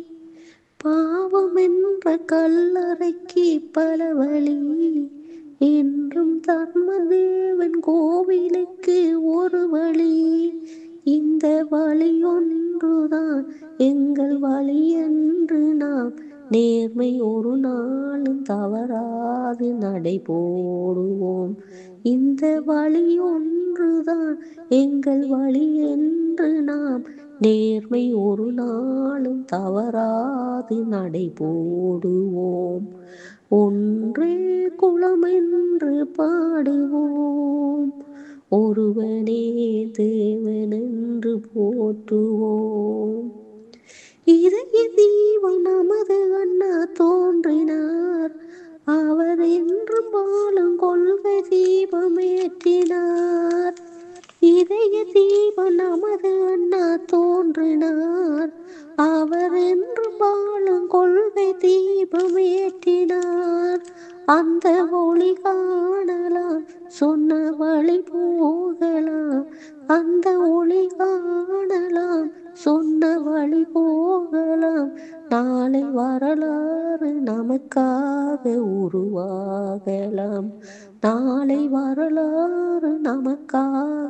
பாவம் என்ற கல்லறைக்கு பல வழி என்றும் தர்ம தேவன் கோவிலுக்கு ஒரு வழி இந்த வழி ஒன்றுதான் எங்கள் வழி என்று நாம் நேர்மை ஒரு நாளும் தவறாது நடை போடுவோம் இந்த வழி ஒன்றுதான் எங்கள் வழி என்று நாம் நேர்மை ஒரு நாளும் தவறாது நடை போடுவோம் ஒன்றே குலம் என்று பாடுவோம் ஒருவனே தேவனென்று போற்றுவோம் இதய தீபம் நமது அண்ணா தோன்றினார் அவர் என்றும் வாழும் கொள்கை தீபம் ஏற்றினார் இதய தீபம் நமது அண்ணா தோன்றினார் அவர் என்றும் வாழும் கொள்கை தீபம் ஏற்றினார் அந்த ஒளி காணலாம் சொன்ன வழி போகலாம் அந்த ஒளி காணலாம் சொன்ன வழி போகலாம் நாளை வரலாறு நமக்காக உருவாகலாம் நாளை வரலாறு நமக்காக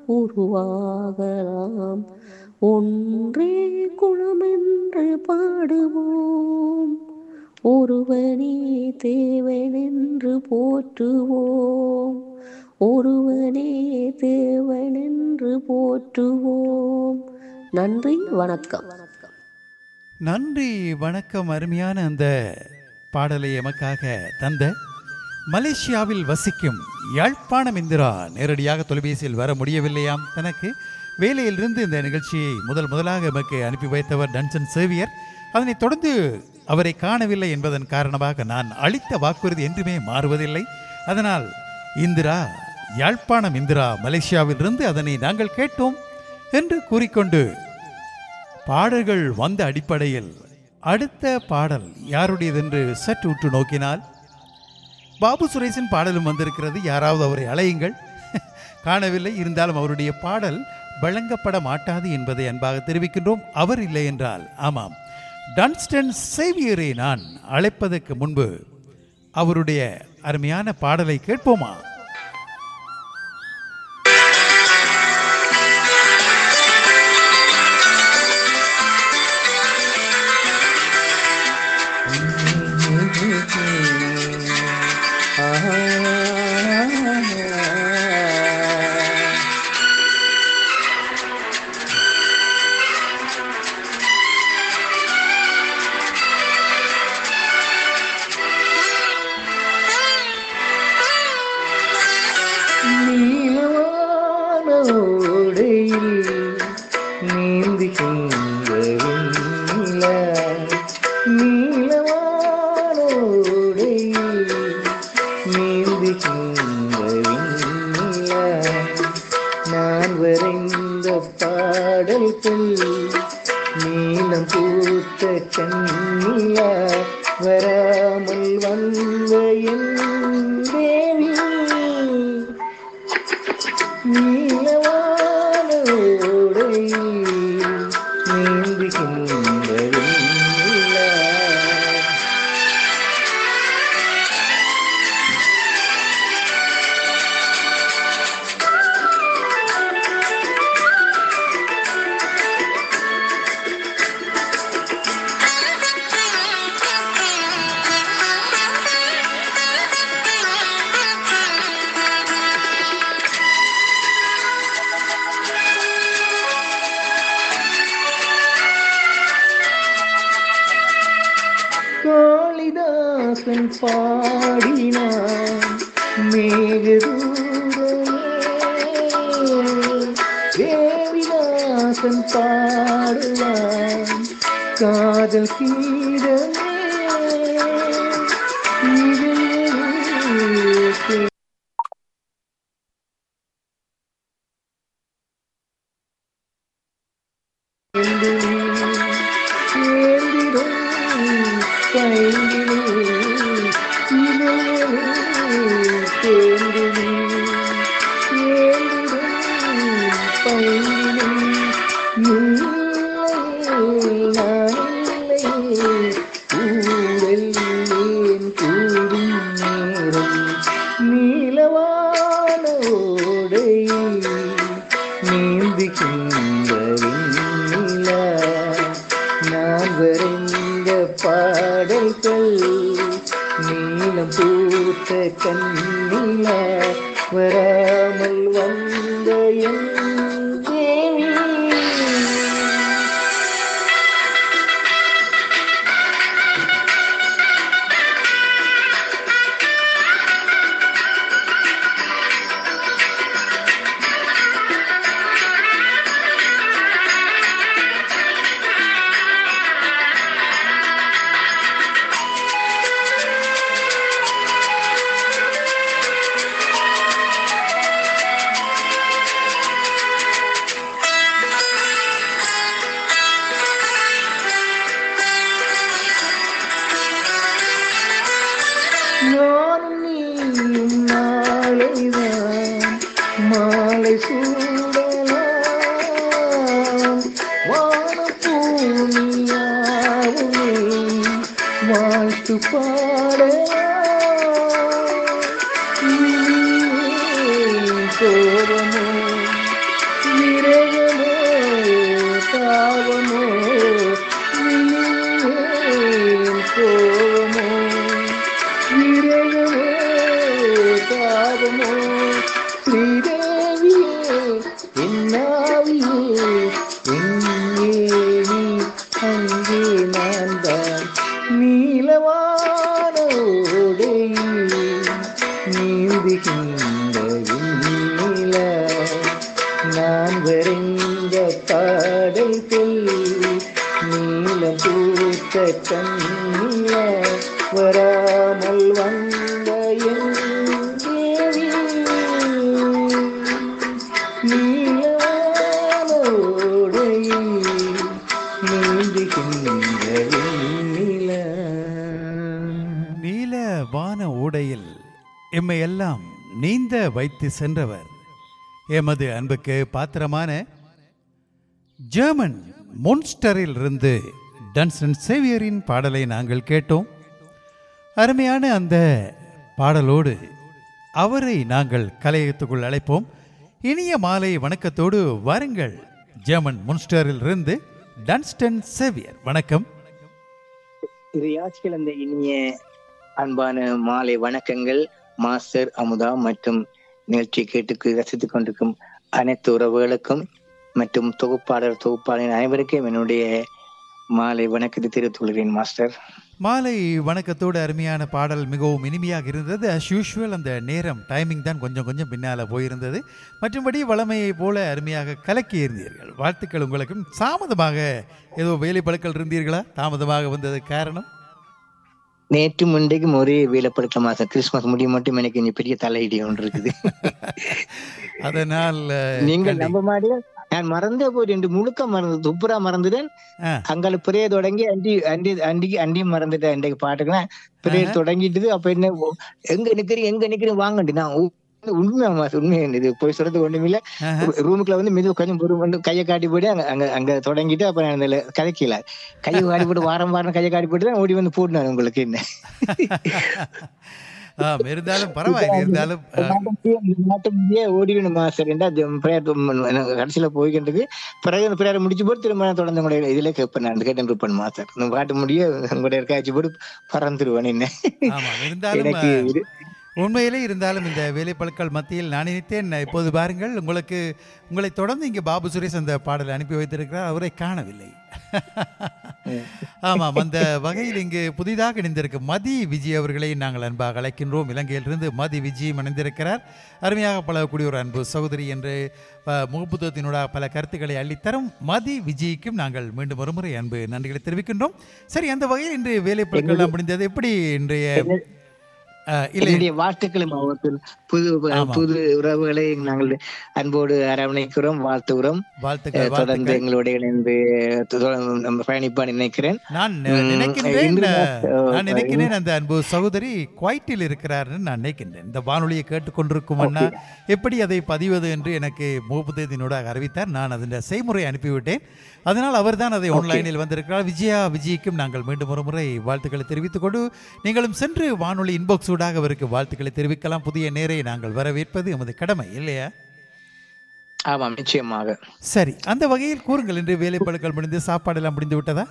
உருவாகலாம் ஒன்றே குலம் என்று பாடுவோம் ஒருவனே தேவன் என்று போற்றுவோம் ஒருவனே தேவன் என்று போற்றுவோம் நன்றி வணக்கம் நன்றி வணக்கம் அருமையான அந்த பாடலை எமக்காக தந்த மலேசியாவில் வசிக்கும் யாழ்ப்பாணம் இந்திரா நேரடியாக தொலைபேசியில் வர முடியவில்லையாம் தனக்கு வேலையிலிருந்து இந்த நிகழ்ச்சியை முதல் முதலாக எமக்கு அனுப்பி வைத்தவர் டன்சன் சேவியர் அதனைத் தொடர்ந்து அவரை காணவில்லை என்பதன் காரணமாக நான் அளித்த வாக்குறுதி என்றுமே மாறுவதில்லை அதனால் இந்திரா யாழ்ப்பாணம் இந்திரா மலேசியாவிலிருந்து அதனை நாங்கள் கேட்டோம் என்று கூறிக்கொண்டு பாடல்கள் வந்த அடிப்படையில் அடுத்த பாடல் யாருடையதென்று சற்று உற்று நோக்கினால் பாபு சுரேஷின் பாடலும் வந்திருக்கிறது யாராவது அவரை அலையுங்கள் காணவில்லை இருந்தாலும் அவருடைய பாடல் வழங்கப்பட மாட்டாது என்பதை அன்பாக தெரிவிக்கின்றோம் அவர் இல்லை என்றால் ஆமாம் டன்ஸ்டன் சேவியரை நான் அழைப்பதற்கு முன்பு அவருடைய அருமையான பாடலை கேட்போமா நீலவானோடையில் நீந்துகின்ற வெண்ணிலா. நீலவானோடையில் நீந்துகின்ற வெண்ணிலா. நான் வரைந்த பாடல்கள் நீலம் பூத்த கண்ணிலா வராமல் வந்த என் தேவி நீலவானோடையில் நீந்துகின்ற வெண்ணிலா காளிதாசன் பாடினான் மேகதூரமே தேவிதாசன் பாடுவான் காதல் கீதமே இது நீலவானோடையில் நீந்துகின்ற வெண்ணிலா நான் வரைந்த பாடல்கள் நீலம் பூத்த கண்ணிலா வராமல் வந்த என் தேவி நானும் நீயும் நாளைதான் மாலை சூடலாம் வானப்பூமியாவுமே வாழ்த்து பாடலாம் கோபமோ விரகமோ தாவமோ கோபமோ விரகமோ தாபமோ ஸ்ரீதேவியே என்னாவியே எங்கே நீ அங்கே நான் தான் நீலவானோடை நீந்துகின்ற விண்ணிலா நான் வரைந்த பாடல்கள் நீலம் பூத்த கண்ணிலா வராமல் வந்த என் தேவி நீலானோடையில் நீந்துகின்ற வெண்ணிலா நீல வான ஓடையில் எம்மை எல்லாம் நீந்த வைத்து சென்றவர் எமது அன்புக்கு பாத்திரமான ஜெர்மன் மோன்ஸ்டரில் இருந்து டன்சன் சேவியரின் பாடலை நாங்கள் கேட்டோம் அருமையான அந்த பாடலோடு அவரை நாங்கள் கலையகத்துக்குள் அழைப்போம் இனிய மாலை வணக்கத்தோடு வாருங்கள் ஜெர்மன் முன்ஸ்டரில் இருந்து டன்ஸ்டன் சேவியர் வணக்கம் இறையாட்சிகள் அந்த இனிய அன்பான மாலை வணக்கங்கள் மாஸ்டர் அமுதா மற்றும் நிகழ்ச்சி கேட்டு ரசித்துக் கொண்டிருக்கும் அனைத்து உறவுகளுக்கும் மற்றும் தொகுப்பாளர் தொகுப்பாளர் அனைவருக்கும் என்னுடைய மாலை வணக்கத்தை தெரிவித்துக் கொள்கிறேன் மாஸ்டர் மாலை வணக்கத்தோடு அருமையான பாடல் மிகவும் இனிமையாக இருந்தது அஸ் யூஷுவல் அந்த நேரம் டைமிங் தான் கொஞ்சம் கொஞ்சம் பின்னால் போயிருந்தது மற்றும்படி வளமையை போல அருமையாக கலக்கி இருந்தீர்கள் வாழ்த்துக்கள் உங்களுக்கும் தாமதமாக ஏதோ வேலை பழுக்கள் இருந்தீர்களா தாமதமாக வந்தது காரணம் நேற்று முன்றைக்கும் ஒரே வேலைப்படுத்த மாசம் கிறிஸ்துமஸ் முடியும் மட்டும் எனக்கு இங்க பெரிய தலையிடி ஒன்று இருக்குது அதனால் அஹ், நீங்கள் கண்டி- நம்ப மாட்டீங்க நான் மறந்தே போய் ரெண்டு முழுக்க மறந்து துப்புரா மறந்துட்டேன் ஆ. அங்கால பிரே தொடங்கி அண்டி அண்டி அண்டிக்கு அண்டியும் மறந்துட்டேன் இன்றைக்கு பாட்டுக்கலாம் பிரே ஆஹா. தொடங்கிட்டு அப்ப என்ன ஓ, எங்க நிக்கிறீங்க எங்க நிக்கிறீங்க வாங்கண்டி நான் ஓ- உண்மை மாஸ் உண்மை இது போய் சொல்றது ஒண்ணுமில்ல ஆஹா. ரூமுக்குள்ள வந்து மெது கொஞ்சம் பொறு வந்து கையை காட்டி போட்டு அங்க அங்க அங்க தொடங்கிட்டு அப்ப நான் இதுல கதைக்கல கையை காட்டி போட்டு வாரம் வாரம் கையை காட்டி போட்டு தான் ஓடி வந்து போட்டுனாரு உங்களுக்கு என்ன ஆம், இருந்தாலும் பரவாயில்லை இருந்தாலும் ஆ, நாட்டுலயே ஓடிடணும் மாஸ்டர் என்றா கடைசியில போய்கிட்டு பிறகு அந்த பிரேயர் முடிச்சு போட்டு திரும்ப நான் தொடர்ந்து உங்களுடைய இதுல கேட்பேன் நான் கேட்டேன் இருப்பேன் மாஸ்டர் இந்த பாட்டு முடிய உங்களுடைய காய்ச்சி போட்டு பறந்துருவேன் என்ன ஆமாம் இருந்தாலும் எனக்கு ஆ, இது- உண்மையிலே இருந்தாலும் இந்த வேலைப்பழுக்கள் மத்தியில் நான் நினைத்தேன் இப்போது பாருங்கள் உங்களுக்கு உங்களை தொடர்ந்து இங்கே பாபு சுரேஷ் அந்த பாடலை அனுப்பி வைத்திருக்கிறார் அவரை காணவில்லை ஆமாம் அந்த வகையில் இங்கு புதிதாக இணைந்திருக்கும் மதி விஜய் அவர்களை நாங்கள் அன்பாக அழைக்கின்றோம் இலங்கையிலிருந்து மதி விஜய் இணைந்திருக்கிறார் அருமையாக பழகக்கூடிய ஒரு அன்பு சகோதரி என்று அஹ், முகப்புத்தகத்தினூடாக பல கருத்துக்களை அள்ளித்தரும் மதி விஜய்க்கும் நாங்கள் மீண்டும் ஒருமுறை அன்பு நன்றிகளை தெரிவிக்கின்றோம் சரி அந்த வகையில் இன்று வேலைப்பழுக்கெல்லாம் முடிந்தது எப்படி இன்றைய அஹ், இல்லை என்னுடைய வாழ்த்துக்களும் அவர்கள் புது ஆமாம். புது உறவுகளை நாங்கள் அன்போடு அரவணைக்கிறோம் வாழ்த்துகிறோம் வாழ்த்துக்கள் அஹ் தொடர்ந்து வாழ்த்துக்கள் எங்களோட இணைந்து தொடர்ந்து நம்ம பயணிப்பான்னு நினைக்கிறேன் நான் ம், நினைக்கின்றேன் இன்று அஹ், நான் அஹ், நினைக்கிறேன் அந்த அன்பு சகோதரி குவைட்டில் இருக்கிறார்னு நான் நினைக்கின்றேன் இந்த வானொலியை கேட்டுக்கொண்டிருக்கும் அண்ணா எப்படி அதை பதிவது என்று எனக்கு முகப்புத்தகத்தினூடாக அறிவித்தார் நான் அதன் செய்முறை அனுப்பிவிட்டேன் அதனால் அவர்தான் அதை ஆன்லைனில் வந்திருக்கிறார் விஜயா விஜய்க்கும் நாங்கள் மீண்டும் ஒரு முறை வாழ்த்துக்களை தெரிவித்துக் கொண்டு நீங்களும் சென்று வானொலி இன்பாக்ஸ் ஊடாக அவருக்கு வாழ்த்துக்களை தெரிவிக்கலாம் புதிய நேரை நாங்கள் வரவேற்பது எமது கடமை இல்லையா ஆமாம் நிச்சயமாக சரி அந்த வகையில் கூறுங்கள் இன்று வேலைப்பழுக்கள் முடிந்து சாப்பாடெல்லாம் முடிந்து விட்டதா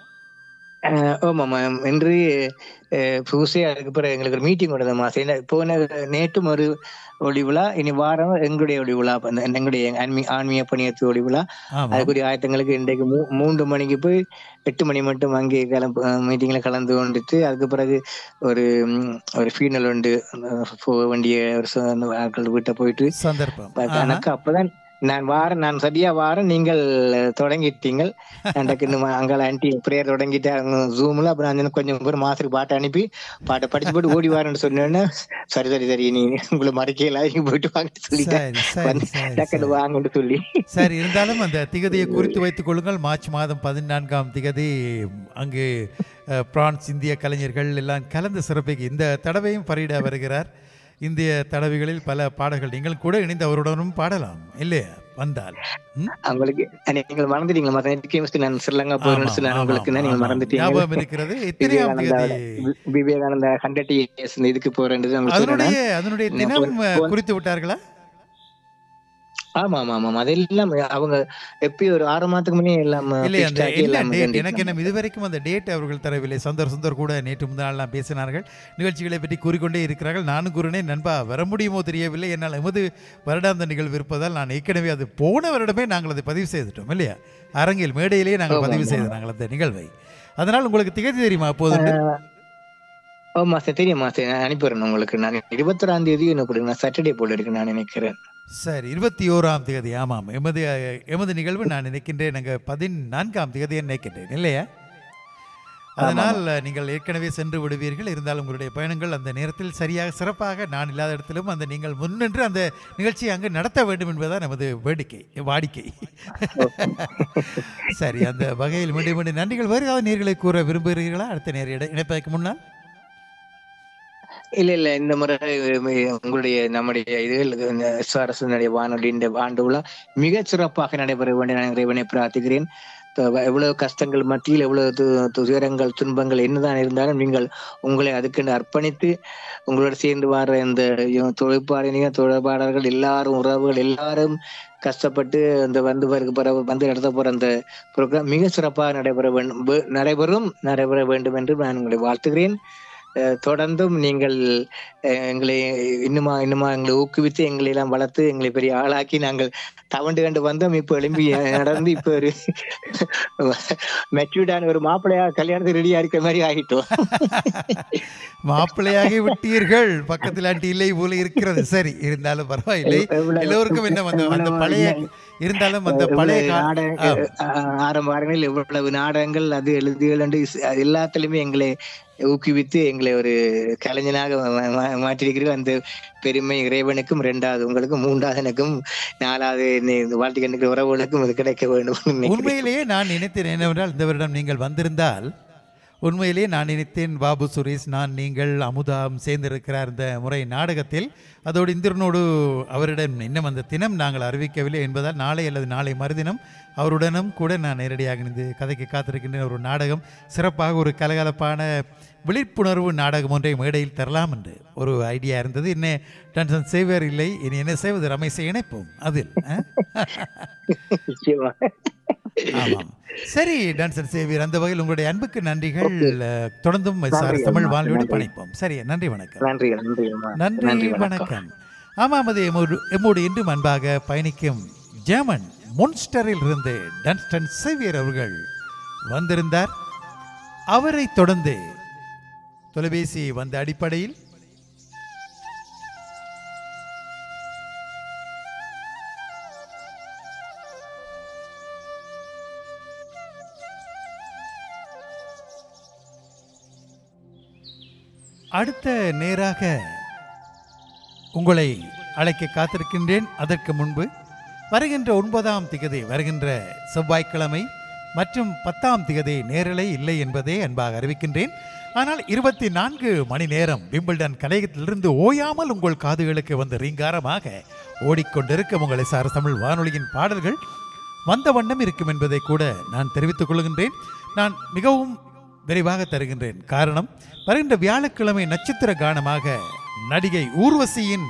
அஹ் ஆமாம் ஆமாம். இன்று அஹ், புதுசே அதுக்கு பிறகு எங்களுக்கு ஒரு மீட்டிங் கொடுத்த மாசம் போன நேற்றும் ஒரு ஒளி விழா இனி வாரம் எங்களுடைய ஒளி விழா அந்த எங்களுடைய ஆன்மீ ஆன்மீக பணியத்து ஒளி விழா ஆமாம் அதுக்குரிய ஆயத்தங்களுக்கு இன்றைக்கு மூ- மூன்று மணிக்கு போய் எட்டு மணி மட்டும் அங்கே கிளம்பு மீட்டிங்ல கலந்து கொண்டுட்டு அதுக்கு பிறகு ஒரு ம், ஒரு ஃபீனல் உண்டு அஹ், போக வேண்டிய ஒரு ச- அந்த ஆட்கள் வீட்டை போயிட்டு சந்தர்ப்பம் ஆஹா. எனக்கு அப்பதான் நான் வாரம் நான் சரியா வாரம் நீங்கள் தொடங்கிட்டீங்கள் எனக்கு இன்னும் அங்கால ஆன்டி பிரேயர் தொடங்கிட்டாங்க ஜூம்ல அப்புறம் அந்த கொஞ்சம் பேர் மாசத்துக்கு பாட்டை அனுப்பி பாட்டை படிச்சு போட்டு ஓடி வாரேன்னு சொன்னேன்னா சரி சரி சரி நீ உங்களை மறைக்கல இங்க போயிட்டு வாங்க சொல்லிட்டேன் சரி சரி வந்து சரி டக்குனு சரி வாங்கன்னு சொல்லி சரி இருந்தாலும் அந்த திகதியை குறித்து வைத்துக் கொள்ளுங்கள் மார்ச் மாதம் பதினான்காம் திகதி அங்கு அஹ், பிரான்ஸ் இந்திய கலைஞர்கள் எல்லாம் கலந்து சிறப்பிக்க இந்த தடவையும் பரிட வருகிறார் இந்திய தடவைகளில் பல பாடல்கள் நீங்கள் கூட இணைந்து அவருடனும் பாடலாம் இல்லையா வந்தால் ம்? அவங்களுக்கு நீங்கள் மறந்துட்டீங்களா மத்த நேற்றுக்கு நான் ஸ்ரீலங்கா ஆமாம், போறேன்னு சொன்னேன் ஆமாம், உங்களுக்கு நீங்கள் ஆமாம். மறந்துட்டீங்க ஞாபகம் இருக்கிறது எத்தனையாம் விவேகானந்தா திகதி விவேகானந்தா ஹண்ட்ரட் இயர்ஸ் இதுக்கு போறேன்றது உங்களுக்கு அதனுடைய சொன்னேன் அதனுடைய நான் தினம் போன- அஹ், போன- குறித்து விட்டார்களா ஆமா ஆமா ஆமா அதெல்லாம் அவங்க எப்பயும் ஒரு ஆறு மாதத்துக்கு முன்னே எல்லாம் இல்லை fixed அந்த ஆக்கி என்ன எல்லாம் டேட் கண்டிப்பாங்க. எனக்கு என்ன இதுவரைக்கும் அந்த டேட் அவர்கள் தரவில்லை சுந்தர் சுந்தர் கூட நேற்று முந்தாலாம் பேசினார்கள் நிகழ்ச்சிகளை பற்றி கூறிக்கொண்டே இருக்கிறார்கள் நானும் கூறினேன் நண்பா வர முடியுமோ தெரியவில்லை என்னால் எமது வருடாந்த நிகழ்வு இருப்பதால் நான் ஏற்கனவே அது போன வருடமே நாங்கள் அதை பதிவு செய்துட்டோம் இல்லையா அரங்கில் மேடையிலேயே நாங்கள் ஆமா, பதிவு ஆமா. செய்த நாங்கள் அந்த நிகழ்வை அதனால் உங்களுக்கு திகதி தெரியுமா அப்போது ஓ மாஸ்டர் தெரியும் மாஸ்டர் நான் அனுப்பிடுறேன் உங்களுக்கு நான் இருபத்தொராம் தேதி என்ன போடுங்க நான் சாட்டர்டே போல இருக்கு நான் நினைக்கிறேன் சரி இருபத்தி ஓராம் தேதி ஆமாம் எமது அஹ், எமது நிகழ்வு நான் நினைக்கின்றேன் நாங்கள் பதினான்காம் தேதியை நினைக்கின்றேன் இல்லையா அதனால் நீங்கள் ஏற்கனவே சென்று விடுவீர்கள் இருந்தாலும் உங்களுடைய பயணங்கள் அந்த நேரத்தில் சரியாக சிறப்பாக நான் இல்லாத இடத்திலும் அந்த நீங்கள் முன்னின்று அந்த நிகழ்ச்சியை அங்கு நடத்த வேண்டும் என்பதுதான் நமது வேடிக்கை வாடிக்கை சரி அந்த வகையில் மீண்டும் மீண்டும் நன்றிகள் வேறு ஏதாவது நேர்களை கூற விரும்புகிறீர்களா அடுத்த நேர இட- இணைப்பதற்கு முன்னால் இல்ல இல்ல இந்த முறை அஹ், உங்களுடைய நம்முடைய இதுகள் எஸ்ஆர்எஸ் வானொலி இந்த ஆண்டு விழா மிக சிறப்பாக நடைபெற வேண்டும் நான் இறைவனை பிரார்த்திக்கிறேன் இப்ப எவ்வளவு கஷ்டங்கள் மத்தியில் எவ்வளவு து- துயரங்கள் துன்பங்கள் என்னதான் இருந்தாலும் நீங்கள் உங்களை அதுக்கென்று அர்ப்பணித்து உங்களோட சேர்ந்து வர இந்த தொழிற்பாளினிகள் தொழிற்பாளர்கள் எல்லாரும் உறவுகள் எல்லாரும் கஷ்டப்பட்டு அந்த வந்து பிறகு பிறகு வந்து நடத்த போற அந்த ப்ரோக்ராம் மிக சிறப்பாக நடைபெற வேண்டும் வே- நடைபெறும் நடைபெற வேண்டும் என்று நான் உங்களை வாழ்த்துகிறேன் அஹ் தொடர்ந்தும் நீங்கள் அஹ் எங்களை இன்னுமா இன்னுமா எங்களை ஊக்குவித்து எங்களை எல்லாம் வளர்த்து எங்களை பெரிய ஆளாக்கி நாங்கள் தவண்டு கண்டு வந்தோம் இப்ப எழும்பி நடந்து இப்ப ஒரு மெச்சூர்டான ஒரு மாப்பிள்ளையா கல்யாணத்துக்கு ரெடியா இருக்கிற மாதிரி ஆகிட்டோம் மாப்பிள்ளையாகி விட்டீர்கள் பக்கத்தில் ஆண்டி இல்லை போல இருக்கிறது சரி இருந்தாலும் பரவாயில்லை எவ்வளவு- எல்லோருக்கும் என்ன அந்த அந்த எவ்வளவு பழைய இருந்தாலும் அந்த பழைய எவ்வளவு கா- நாடக ஆ. அஹ் ஆரம்ப காலங்களில் எவ்வளவு நாடகங்கள் அது எழுதுகள் என்று இஸ்- அது எல்லாத்திலுமே எங்களை ஊக்குவித்து எங்களை ஒரு கலைஞனாக மா- மா- மாற்றியிருக்கிறீர்கள் அந்த பெருமை இறைவனுக்கும் இரண்டாவது உங்களுக்கும் மூன்றாவது எனக்கும் நாலாவது என்னை இந்த வாழ்த்துக்கு எனக்கு உறவுகளுக்கும் இது கிடைக்க வேண்டும் என்று நினைக்கிறேன். உண்மையிலேயே நான் நினைத்தேன் என்னவென்றால் இந்த வருடம் நீங்கள் வந்திருந்தால் உண்மையிலே நான் நினைத்தேன் பாபு சுரேஷ் நான் நீங்கள் அமுதாம் சேர்ந்திருக்கிறார் இந்த முறை நாடகத்தில் அதோடு இந்திரனோடு அவரிடம் இன்னும் அந்த தினம் நாங்கள் அறிவிக்கவில்லை என்பதால் நாளை அல்லது நாளை மறுதினம் அவருடனும் கூட நான் நேரடியாக இந்த கதைக்கு காத்திருக்கின்றேன் ஒரு நாடகம் சிறப்பாக ஒரு கலகலப்பான விழிப்புணர்வு நாடகம் ஒன்றை மேடையில் தரலாம் என்று ஒரு ஐடியா இருந்தது என்ன டன்சன் சேவியர் இல்லை இனி என்ன செய்வது ரமேஷை இணைப்போம் அதில் ஆ? நிச்சயமா ஆமாம் சரி டான்சர் சேவியர் அந்த வகையில் உங்களுடைய அன்புக்கு நன்றிகள் அஹ், தொடர்ந்தும் நன்றி, சார் தமிழ் அம்மா. வாழ்வோடு நன்றி. பணிப்போம் சரி நன்றி வணக்கம் நன்றி நன்றி அம்மா. நன்றி வணக்கம் ஆமாம் அது எம்மோடு எம்மோடு இன்றும் அன்பாக பயணிக்கும் ஜெர்மன் முன்ஸ்டரில் இருந்து டன்ஸ்டன் சேவியர் அவர்கள் வந்திருந்தார் அவரை தொடர்ந்து தொலைபேசி வந்த அடிப்படையில் அடுத்த நேராக உங்களை அழைக்க காத்திருக்கின்றேன் அதற்கு முன்பு வருகின்ற ஒன்பதாம் திகதி வருகின்ற செவ்வாய்க்கிழமை மற்றும் பத்தாம் திகதி நேரலை இல்லை என்பதை அன்பாக அறிவிக்கின்றேன் ஆனால் இருபத்தி நான்கு மணி நேரம் விம்பிள்டன் கலையகத்திலிருந்து ஓயாமல் உங்கள் காதுகளுக்கு வந்து ரீங்காரமாக ஓடிக்கொண்டிருக்கும் உங்களை சார் தமிழ் வானொலியின் பாடல்கள் வந்த வண்ணம் இருக்கும் என்பதை கூட நான் தெரிவித்துக் கொள்கின்றேன் நான் மிகவும் விரைவாக தருகின்றேன் காரணம் வருகின்ற வியாழக்கிழமை நட்சத்திர கானமாக நடிகை ஊர்வசியின்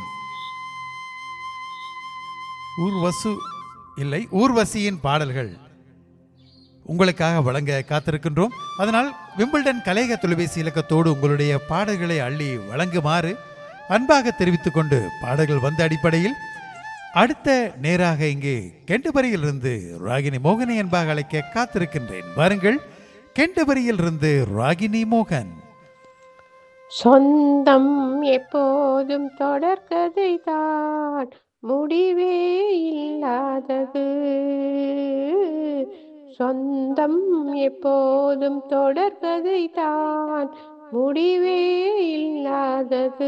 ஊர்வசு இல்லை ஊர்வசியின் பாடல்கள் உங்களுக்காக வழங்க காத்திருக்கின்றோம் அதனால் விம்பிள்டன் கலையக தொலைபேசி இலக்கத்தோடு உங்களுடைய பாடல்களை அள்ளி வழங்குமாறு அன்பாக தெரிவித்துக் கொண்டு பாடல்கள் வந்த அடிப்படையில் அடுத்த நேராக இங்கே கெண்டபரியிலிருந்து ராகினி மோகனை அன்பாக அழைக்க காத்திருக்கின்றேன் வாருங்கள் கெண்டபரியிலிருந்து ராகினி மோகன் சொந்தம் எப்போதும் தொடர்கதை தான் முடிவே இல்லாதது சொந்தம் எப்போதும் தொடர்கதை தான் முடிவே இல்லாதது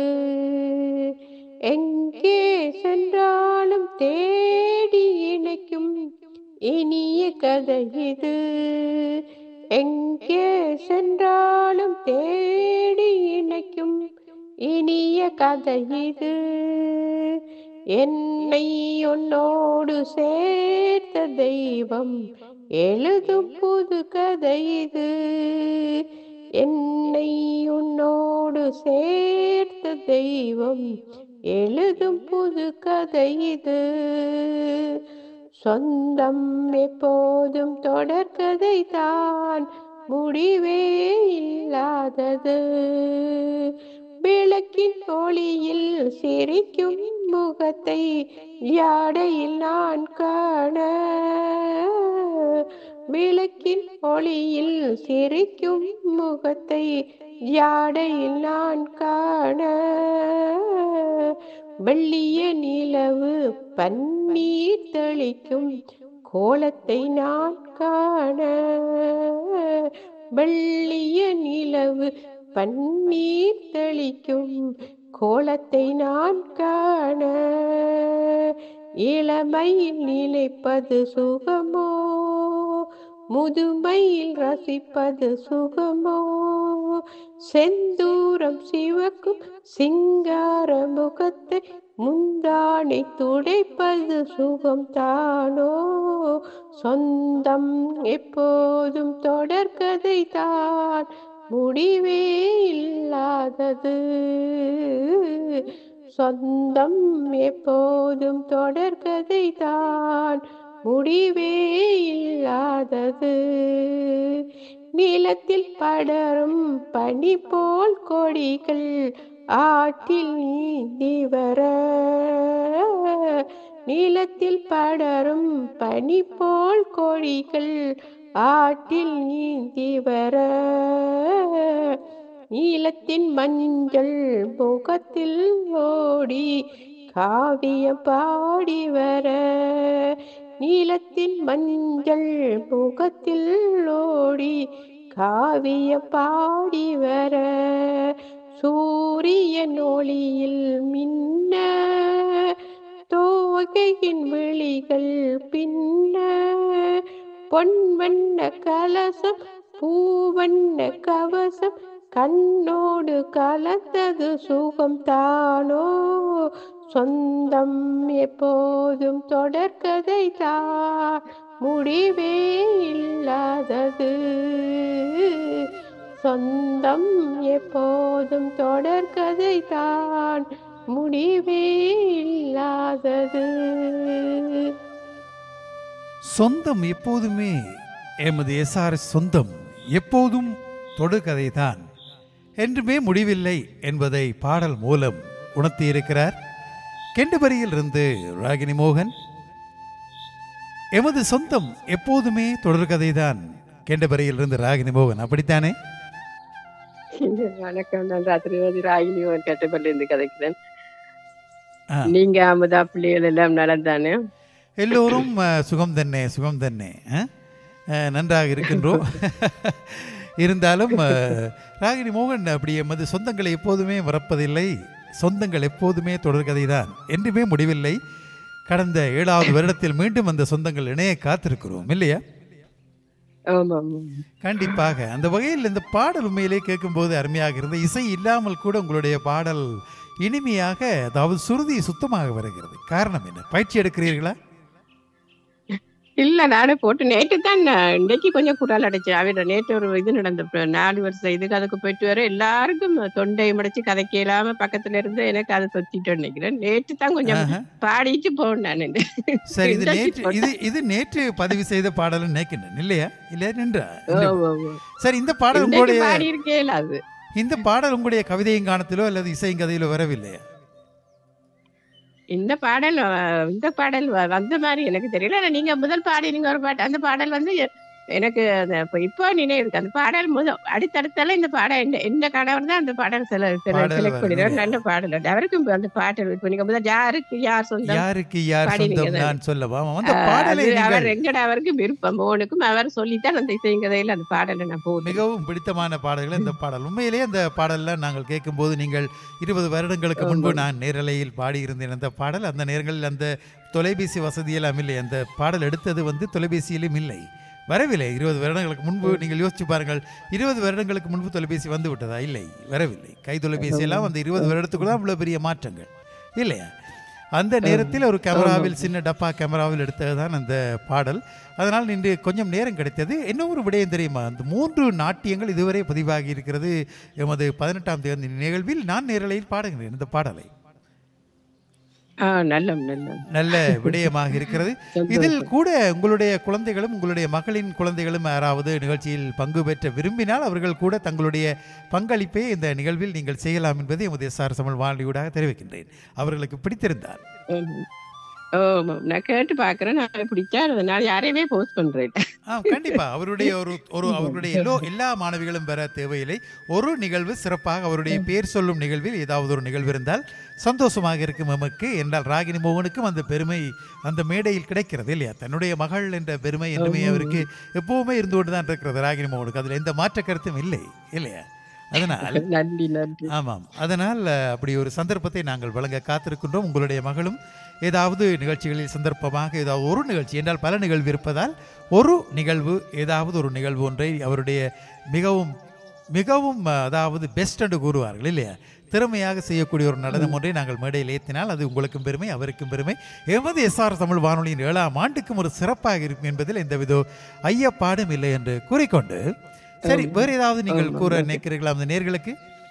எங்கே சென்றாலும் தேடி இணைக்கும் இனிய கதை இது எங்கே சென்றாலும் தேடி இணைக்கும் இனிய கதை இது என்னை உன்னோடு சேர்த்த தெய்வம் எழுதும் புது கதை இது என்னை உன்னோடு சேர்த்த தெய்வம் எழுதும் புது கதை இது சொந்தம் எப்போதும் தொடர்கதை தான் முடிவே இல்லாதது விளக்கின் ஒளியில் சிரிக்கும் முகத்தை யாடையில் நான் காண விளக்கின் ஒளியில் சிரிக்கும் முகத்தை யாடையில் நான் காண வெள்ளிய நிலவு பன்னீர் தெளிக்கும் கோலத்தை நான் காண வெள்ளிய நிலவு பன்னீர் தெளிக்கும் கோலத்தை நான் காண இளமையில் நிலைப்பது சுகமோ முதுமையில் ரசிப்பது சுகமோ செந்தூரம் சிவக்கும் சிங்கார முகத்தை முந்தானை துடைப்பது சுகம் தானோ சொந்தம் எப்போதும் தொடர்கதை தான் முடிவே இல்லாதது சொந்தம் எப்போதும் தொடர்கதை தான் முடிவே இல்லாதது நிலத்தில் படரும் பனி போல் கொடிகள் ஆற்றில் நீந்தி வர நிலத்தில் படரும் பனி போல் கொடிகள் ஆற்றில் நீந்தி வர நீலத்தின் மஞ்சள் முகத்தில் ஓடி காவியம் பாடி வர நீலத்தின் மஞ்சள் முகத்தில் ஓடி காவிய பாடி வர சூரியன் ஒளியில் மின்ன தோகையின் விழிகள் பின்ன பொன் வண்ண கலசம் பூவண்ண கவசம் கண்ணோடு கலந்தது சுகம் தானோ சொந்தம் எப்போதும் தொடர்கதை தான் முடிவே இல்லாதது சொந்தம் எப்போதும் தொடர்கதை தான் முடிவே இல்லாதது சொந்தம் எப்போதுமே எமது எஸ்ஆர்எஸ் சொந்தம் எப்போதும் தொடுகதை தான் என்றுமே முடிவில்லை என்பதை பாடல் மூலம் உணர்த்தியிருக்கிறார் கெண்டபரியில் இருந்து ராகினி மோகன் எமது சொந்தம் எப்போதுமே தொடர்கதை தான் கெண்டபரியில் இருந்து ராகினி மோகன் அப்படித்தானே வணக்கம் நான் ராத்திரி ராகினி கட்டப்பட்டு இருந்து கதைக்கிறேன் ஆ. நீங்க அமுதா பிள்ளைகள் எல்லாம் நலம் தானே எல்லோரும் அஹ், சுகம் தன்னே சுகம் தன்னே அஹ்? அஹ், நன்றாக இருக்கின்றோம் இருந்தாலும் அஹ், ராகினி மோகன் அப்படி எமது சொந்தங்களை எப்போதுமே மறப்பதில்லை சொந்தங்கள் எப்போதுமே தொடர்கதை தான் என்றுமே முடிவில்லை கடந்த ஏழாவது வருடத்தில் மீண்டும் அந்த சொந்தங்கள் இணைய காத்திருக்கிறோம் இல்லையா ஆமா ஆமா கண்டிப்பாக அந்த வகையில் இந்த பாடல் உண்மையிலே கேட்கும்போது அருமையாக இருந்தது இசை இல்லாமல் கூட உங்களுடைய பாடல் இனிமையாக அதாவது சுருதி சுத்தமாக வருகிறது காரணம் என்ன பயிற்சி எடுக்கிறீர்களா இல்ல நானே போட்டு நேற்று தான் நான் இன்னைக்கு கொஞ்சம் குரல் அடைச்சு அவட நேற்று ஒரு இது நடந்த ப- நாலு வருஷம் இதுக்கு அதுக்கு போயிட்டு வர எல்லாருக்கும் தொண்டை முடைச்சு கதைக்க இல்லாம பக்கத்துல இருந்து எனக்கு அதை தொத்திட்டு நினைக்கிறேன் நேற்று தான் கொஞ்சம் ஆஹா. பாடிட்டு போனேன் நான் சரி இது இன்றைக்கு நேற்று இது இது நேற்று பதிவு செய்த பாடல் நினைக்கின்றேன் இல்லையா இல்லையா நின்றா ஆமா, ஆமா. சரி இந்த பாடல் இன்னைக்கு உங்களுடைய பாடி இருக்கே அது இந்த பாடல் உங்களுடைய கவிதையின் காணத்திலோ அல்லது இசையின் கதையிலோ வரவில்லையா இந்த பாடல் அஹ், இந்த பாடல் வ- வந்த மாதிரி எனக்கு தெரியல ஆனா நீங்க முதல் பாடினீங்க ஒரு பாட்டு அந்த பாடல் வந்து எனக்கு அந்த இப்ப இப்போ நினைவு இருக்கு அந்த பாடல் முதல் அடுத்தடுத்தால இந்த பாடல் என்ன என்ன கணவர் தான் அந்த பாடல் சில பாடல் செலக்ட் பண்ணிடுவார் வருது. நல்ல பாடல் அது. அவருக்கும் அந்த பாடல் இப்போ நீங்க முதல் யாருக்கு யார் சொந்தம் யாருக்கு யார் பாடினீங்க சொந்தம் தானே? நான் சொல்லவா அந்த அஹ், பாடலை அது அவர் நீங்கள் எங்கட அவருக்கு விருப்பம் மோனுக்கும் அவர் சொல்லித்தான் அந்த இசைங்கதையில அந்த பாடலை நான் போட்டேன் மிகவும் பிடித்தமான பாடல்கள் இந்த பாடல் உண்மையிலேயே அந்த பாடல்ல நாங்கள் கேட்கும்போது நீங்கள் இருபது வருடங்களுக்கு முன்பு நான் நேரலையில் பாடியிருந்தேன் அந்த பாடல் அந்த நேரங்களில் அந்த தொலைபேசி வசதியெல்லாம் இல்லை அந்த பாடல் எடுத்தது வந்து தொலைபேசியிலும் இல்லை வரவில்லை இருபது வருடங்களுக்கு முன்பு நீங்கள் யோசிச்சு பாருங்கள் இருபது வருடங்களுக்கு முன்பு தொலைபேசி வந்து விட்டதா இல்லை வரவில்லை கை தொலைபேசி எல்லாம் அந்த இருபது வருடத்துக்குள்ள அவ்வளோ பெரிய மாற்றங்கள் இல்லையா அந்த நேரத்தில் ஒரு கேமராவில் சின்ன டப்பா கேமராவில் எடுத்தது தான் அந்த பாடல் அதனால் இன்று கொஞ்சம் நேரம் கிடைத்தது என்ன ஒரு விடயம் தெரியுமா அந்த மூன்று நாட்டியங்கள் இதுவரை பதிவாகி இருக்கிறது எமது பதினெட்டாம் தேதி நிகழ்வில் நான் நேரலையில் பாடுகிறேன் இந்த பாடலை ஆ நல்ல நல்ல நல்ல விடயமாக இருக்கிறது இதில் கூட உங்களுடைய குழந்தைகளும் உங்களுடைய மகளின் குழந்தைகளும் யாராவது நிகழ்ச்சியில் பங்கு பெற்ற விரும்பினால் அவர்கள் கூட தங்களுடைய பங்களிப்பை இந்த நிகழ்வில் நீங்கள் செய்யலாம் என்பதை எமது எஸ்ஆர் தமிழ் வானொலியூடாக தெரிவிக்கின்றேன் அவர்களுக்கு பிடித்திருந்தால் ஆமா. ஓ நான் கேட்டு பாக்குறேன் நான் பிடிச்சா அதனால யாரையுமே போஸ்ட் பண்றேன் ஆ கண்டிப்பா அவருடைய ஒரு ஒரு அவருடைய எல்லோ எல்லா மாணவிகளும் பெற தேவையில்லை ஒரு நிகழ்வு சிறப்பாக அவருடைய பேர் சொல்லும் நிகழ்வில் ஏதாவது ஒரு நிகழ்வு இருந்தால் சந்தோஷமாக இருக்கும் எமக்கு என்றால் ராகினி மோகனுக்கும் அந்த பெருமை அந்த மேடையில் கிடைக்கிறது இல்லையா தன்னுடைய மகள் என்ற பெருமை என்றுமே அவருக்கு எப்பவுமே இருந்து கொண்டு தான் இருக்கிறது ராகினி மோகனுக்கு அதில் எந்த மாற்ற கருத்தும் இல்லை இல்லையா அதனால் நன்றி நன்றி ஆமாம் அதனால் அஹ், அப்படி ஒரு சந்தர்ப்பத்தை நாங்கள் வழங்க காத்திருக்கின்றோம் உங்களுடைய மகளும் ஏதாவது நிகழ்ச்சிகளில் சந்தர்ப்பமாக ஏதாவது ஒரு நிகழ்ச்சி என்றால் பல நிகழ்வு இருப்பதால் ஒரு நிகழ்வு ஏதாவது ஒரு நிகழ்வு ஒன்றை அவருடைய மிகவும் மிகவும் அஹ், அதாவது பெஸ்ட் என்று கூறுவார்கள் இல்லையா திறமையாக செய்யக்கூடிய ஒரு நடனம் ஒன்றை நாங்கள் மேடையில் ஏற்றினால் அது உங்களுக்கும் பெருமை அவருக்கும் பெருமை எமது எஸ்ஆர் தமிழ் வானொலியின் ஏழாம் ஆண்டுக்கும் ஒரு சிறப்பாக இருக்கும் என்பதில் எந்தவித ஐயப்பாடும் இல்லை என்று கூறிக்கொண்டு சரி வேறு ஏதாவது நீங்கள் கூற நினைக்கிறீர்களா அந்த நேர்களுக்கு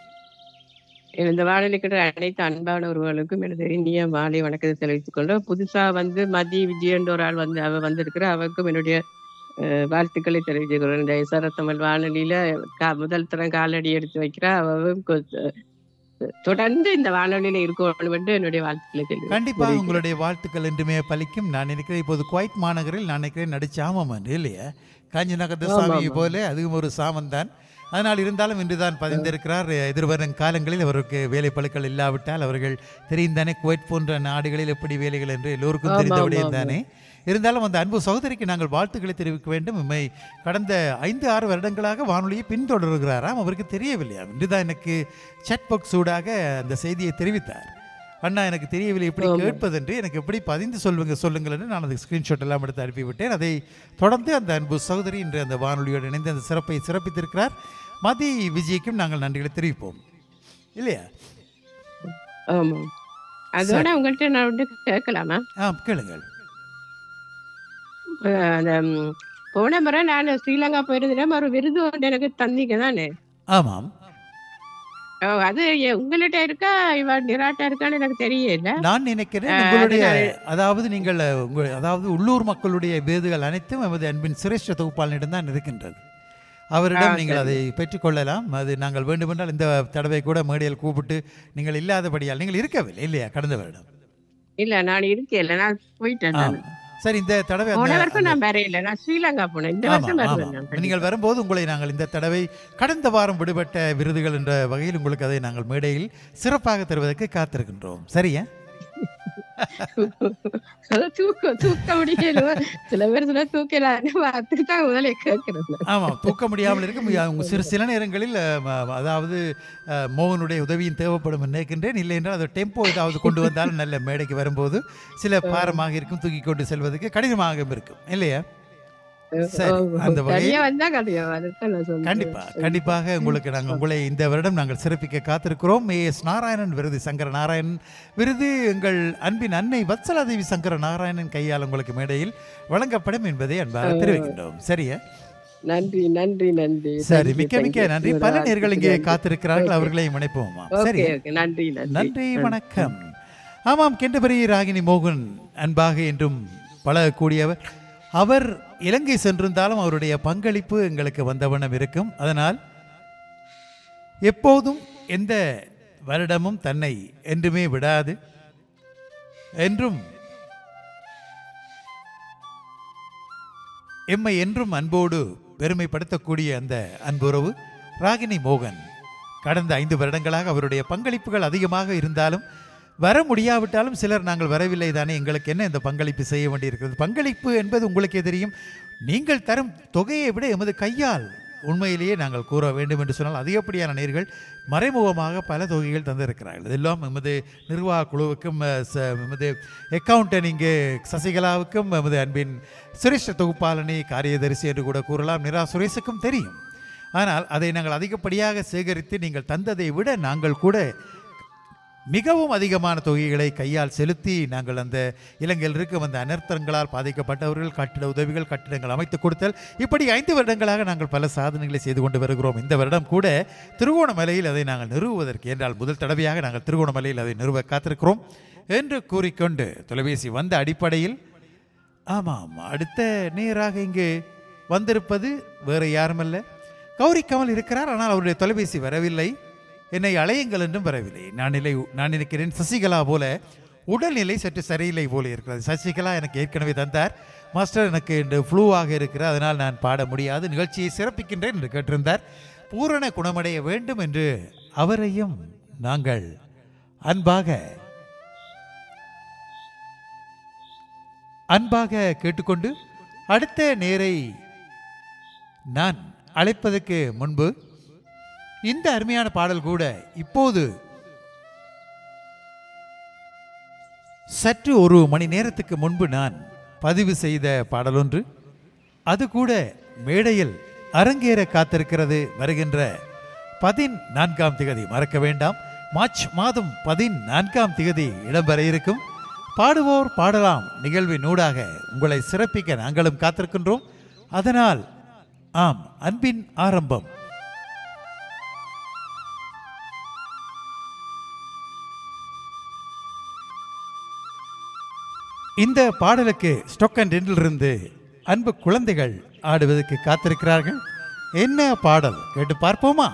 இந்த வானொலிக்கிட்ட அனைத்து அன்பானவர்களுக்கும் எனது இனிய மாலை வணக்கத்தை தெரிவித்துக் கொண்டு புதுசா வந்து மதி விஜயன்ற ஒரு ஆள் வந்து அவ வந்திருக்கிற அவருக்கும் என்னுடைய அஹ், வாழ்த்துக்களை தெரிவித்துக் கொள்கிறேன் இந்த இசர தமிழ் வானொலியில கா- முதல் தரம் காலடி எடுத்து வைக்கிறா அவவும் கொ- தொடர்ந்து இந்த வானொலியில இருக்கணும் என்று என்னுடைய வாழ்த்துக்களை தெரிவித்துக் கண்டிப்பாக தெரிவிக்கிறேன். உங்களுடைய வாழ்த்துக்கள் என்றுமே பலிக்கும் நான் நினைக்கிறேன் இப்போது குவைட் மாநகரில் நான் நினைக்கிறேன் நடிச்ச ஆமாம் இல்லையா காஞ்சிநகர ஆமா, சாமி ஆமா. போல அதுவும் ஒரு சாமம் தான் அதனால் இருந்தாலும் இன்றுதான் பதிந்திருக்கிறார் எதிர்வரும் காலங்களில் அவருக்கு வேலை பழுக்கள் இல்லாவிட்டால் அவர்கள் தெரியும் தானே குவைட் போன்ற நாடுகளில் எப்படி வேலைகள் என்று எல்லோருக்கும் ஆமா, தெரிந்த ஆமா, விடயம் ஆமா. தானே இருந்தாலும் அந்த அன்பு சகோதரிக்கு நாங்கள் வாழ்த்துக்களை தெரிவிக்க வேண்டும் உண்மை கடந்த ஐந்து ஆறு வருடங்களாக வானொலியை பின்தொடர்கிறாராம் அவருக்கு தெரியவில்லையாம் இன்றுதான் எனக்கு chat box ஊடாக அந்த செய்தியை தெரிவித்தார் அண்ணா எனக்கு தெரியவில்லை எப்படி ஆமா. கேட்பதென்று எனக்கு எப்படி பதிந்து சொல்லுங்க சொல்லுங்கள் என்று நான் அந்த ஸ்கிரீன்ஷாட் எல்லாம் எடுத்து அனுப்பிவிட்டேன் அதை தொடர்ந்து அந்த அன்பு சகோதரி இன்று அந்த வானொலியோடு இணைந்து அந்த சிறப்பை சிறப்பித்திருக்கிறார் மதி விஜய்க்கும் நாங்கள் நன்றிகளை தெரிவிப்போம் இல்லையா ஆமா அதோட உங்கள்கிட்ட நான் வந்து கேட்கலாமா ஆ கேளுங்கள் அஹ் அந்த ம், போன முறை நான் ஸ்ரீலங்கா போயிருந்தேன் ஒரு விருது ஒன்று எனக்கு தந்தீங்க தானே ஆமாம் ஓ, அது எ- உங்கள்கிட்ட இருக்கா இவ நிராட்டா இருக்கான்னு எனக்கு தெரியல நான் நினைக்கிறேன் ஆ, உங்களுடைய அதனால- அதாவது நீங்கள் உங்கள் அதாவது உள்ளூர் மக்களுடைய விருதுகள் அனைத்தும் எமது அன்பின் சிரேஷ்ட தொகுப்பாளனிடம் தான் இருக்கின்றது அவரிடம் ஆ, நீங்கள் சரி. அதை பெற்றுக்கொள்ளலாம் அது நாங்கள் வேண்டுமென்றால் இந்த தடவை கூட மேடையில் கூப்பிட்டு நீங்கள் இல்லாதபடியால் நீங்கள் இருக்கவில்லை இல்லையா கடந்த வருடம் இல்ல நான் இருக்கேன் நான் போயிட்டேன் ஆம். நான் சரி இந்த தடவை போன அந்த- வருஷம் நான் வரையில நான் ஸ்ரீலங்கா போனேன் இந்த ஆமாம், வருஷம் வருவேன் ஆமாம். நான் நீங்கள் வரும்போது உங்களை நாங்கள் இந்த தடவை கடந்த வாரம் விடுபட்ட விருதுகள் என்ற வகையில் உங்களுக்கு அதை நாங்கள் மேடையில் சிறப்பாக தருவதற்கு காத்திருக்கின்றோம் சரியா அது தூக்க தூக்க முடியல சில பேர் சொல்ல தூக்கலான்னு அதுக்கு தான் முதல்ல கேட்கறது ஆமாம் தூக்க முடியாமல் இருக்க முடியாது உங்க சிறு சில நேரங்களில் அஹ், ம- அதாவது அஹ், மோகனுடைய உதவியும் தேவைப்படும் என்று நினைக்கின்றேன் இல்லை என்றால் அது டெம்போ ஏதாவது கொண்டு வந்தாலும் நல்ல மேடைக்கு வரும்போது சில பாரமாக இருக்கும் தூக்கி கொண்டு செல்வதற்கு கடினமாக இருக்கும் இல்லையா சரி அந்த தனியா வகையில் வந்தா கதையா அதுதான் நான் சொல்றேன் கண்டிப்பா கண்டிப்பாக உங்களுக்கு நாங்கள் உங்களை இந்த வருடம் நாங்கள் சிறப்பிக்க காத்திருக்கிறோம் ஏ எஸ் நாராயணன் விருது சங்கர நாராயணன் விருது எங்கள் அன்பின் அன்னை வத்சலாதேவி சங்கர நாராயணன் கையால் உங்களுக்கு மேடையில் வழங்கப்படும் என்பதை அன்பாக தெரிவிக்கின்றோம் சரியா நன்றி நன்றி நன்றி சரி Thank you, மிக்க thank மிக்க you. நன்றி ஒரு பல நேர்கள் இங்கே வார்த்தைக்கு காத்திருக்கிறார்கள் Okay. அவர்களை இணைப்போமா Okay, சரி okay. நன்றி நன்றி நன்றி வணக்கம் ஆமாம் கெண்டபரி ராகினி மோகன் அன்பாக என்றும் பழகக்கூடியவர் அவர் இலங்கை சென்றிருந்தாலும் அவருடைய பங்களிப்பு எங்களுக்கு வந்தவண்ணம் இருக்கும் அதனால் எப்போதும் எந்த வருடமும் தன்னை என்றுமே விடாது என்றும் எம்மை என்றும் அன்போடு பெருமைப்படுத்தக்கூடிய அந்த அன்புறவு ராகினி மோகன் கடந்த ஐந்து வருடங்களாக அவருடைய பங்களிப்புகள் அதிகமாக இருந்தாலும் வர முடியாவிட்டாலும் சிலர் நாங்கள் வரவில்லை தானே எங்களுக்கு என்ன இந்த பங்களிப்பு செய்ய வேண்டியிருக்கிறது பங்களிப்பு என்பது உங்களுக்கே தெரியும் நீங்கள் தரும் தொகையை விட எமது கையால் உண்மையிலேயே நாங்கள் கூற வேண்டும் என்று சொன்னால் அதிகப்படியான நேர்கள் மறைமுகமாக பல தொகைகள் தந்திருக்கிறார்கள் இதெல்லாம் எமது நிர்வாக குழுவுக்கும் அஹ், ச- எமது அக்கவுண்டன் இங்கே சசிகலாவுக்கும் எமது அன்பின் சுரேஷ் தொகுப்பாளனி காரியதரிசி என்று கூட கூறலாம் நிரா சுரேஷுக்கும் தெரியும் ஆனால் அதை நாங்கள் அதிகப்படியாக சேகரித்து நீங்கள் தந்ததை விட நாங்கள் கூட மிகவும் அதிகமான தொகைகளை கையால் செலுத்தி நாங்கள் அந்த இலங்கையில் இருக்கும் அந்த அனர்த்தங்களால் பாதிக்கப்பட்டவர்கள் கட்டிட உதவிகள் கட்டிடங்கள் அமைத்து கொடுத்தல் இப்படி ஐந்து வருடங்களாக நாங்கள் பல சாதனைகளை செய்து கொண்டு வருகிறோம் இந்த வருடம் கூட திருகோணமலையில் அதை நாங்கள் நிறுவுவதற்கு என்றால் முதல் தடவையாக நாங்கள் திருகோணமலையில் அதை நிறுவ காத்திருக்கிறோம் என்று கூறிக்கொண்டு தொலைபேசி வந்த அடிப்படையில் ஆமாம் அடுத்த நேராக இங்கு வந்திருப்பது வேறு யாருமல்ல கௌரி கமல் இருக்கிறார் ஆனால் அவருடைய தொலைபேசி வரவில்லை என்னை அலையுங்கள் என்றும் வரவில்லை நான் நிலை நான் நினைக்கிறேன் சசிகலா போல உடல்நிலை சற்று சரியில்லை போல இருக்கிறது சசிகலா எனக்கு ஏற்கனவே தந்தார் மாஸ்டர் எனக்கு இந்த ஃப்ளூவாக இருக்கிறது அதனால் நான் பாட முடியாது நிகழ்ச்சியை சிறப்பிக்கின்றேன் என்று கேட்டிருந்தார் பூரண குணமடைய வேண்டும் என்று அவரையும் நாங்கள் அன்பாக அன்பாக கேட்டுக்கொண்டு அடுத்த நேரை நான் அழைப்பதற்கு முன்பு இந்த அருமையான பாடல் கூட இப்போது சற்று ஒரு மணி நேரத்துக்கு முன்பு நான் பதிவு செய்த பாடல் ஒன்று அது கூட மேடையில் அரங்கேற காத்திருக்கிறது வருகின்ற பதினான்காம் திகதி மறக்க வேண்டாம் மார்ச் மாதம் பதினான்காம் திகதி இடம்பெற இருக்கும் பாடுவோர் பாடலாம் நிகழ்வின் ஊடாக உங்களை சிறப்பிக்க நாங்களும் காத்திருக்கின்றோம் அதனால் ஆம் அன்பின் ஆரம்பம் இந்த பாடலுக்கு ஸ்டொக்கன் இருந்து அன்பு குழந்தைகள் ஆடுவதற்கு காத்திருக்கிறார்கள் என்ன பாடல் கேட்டு பார்ப்போமா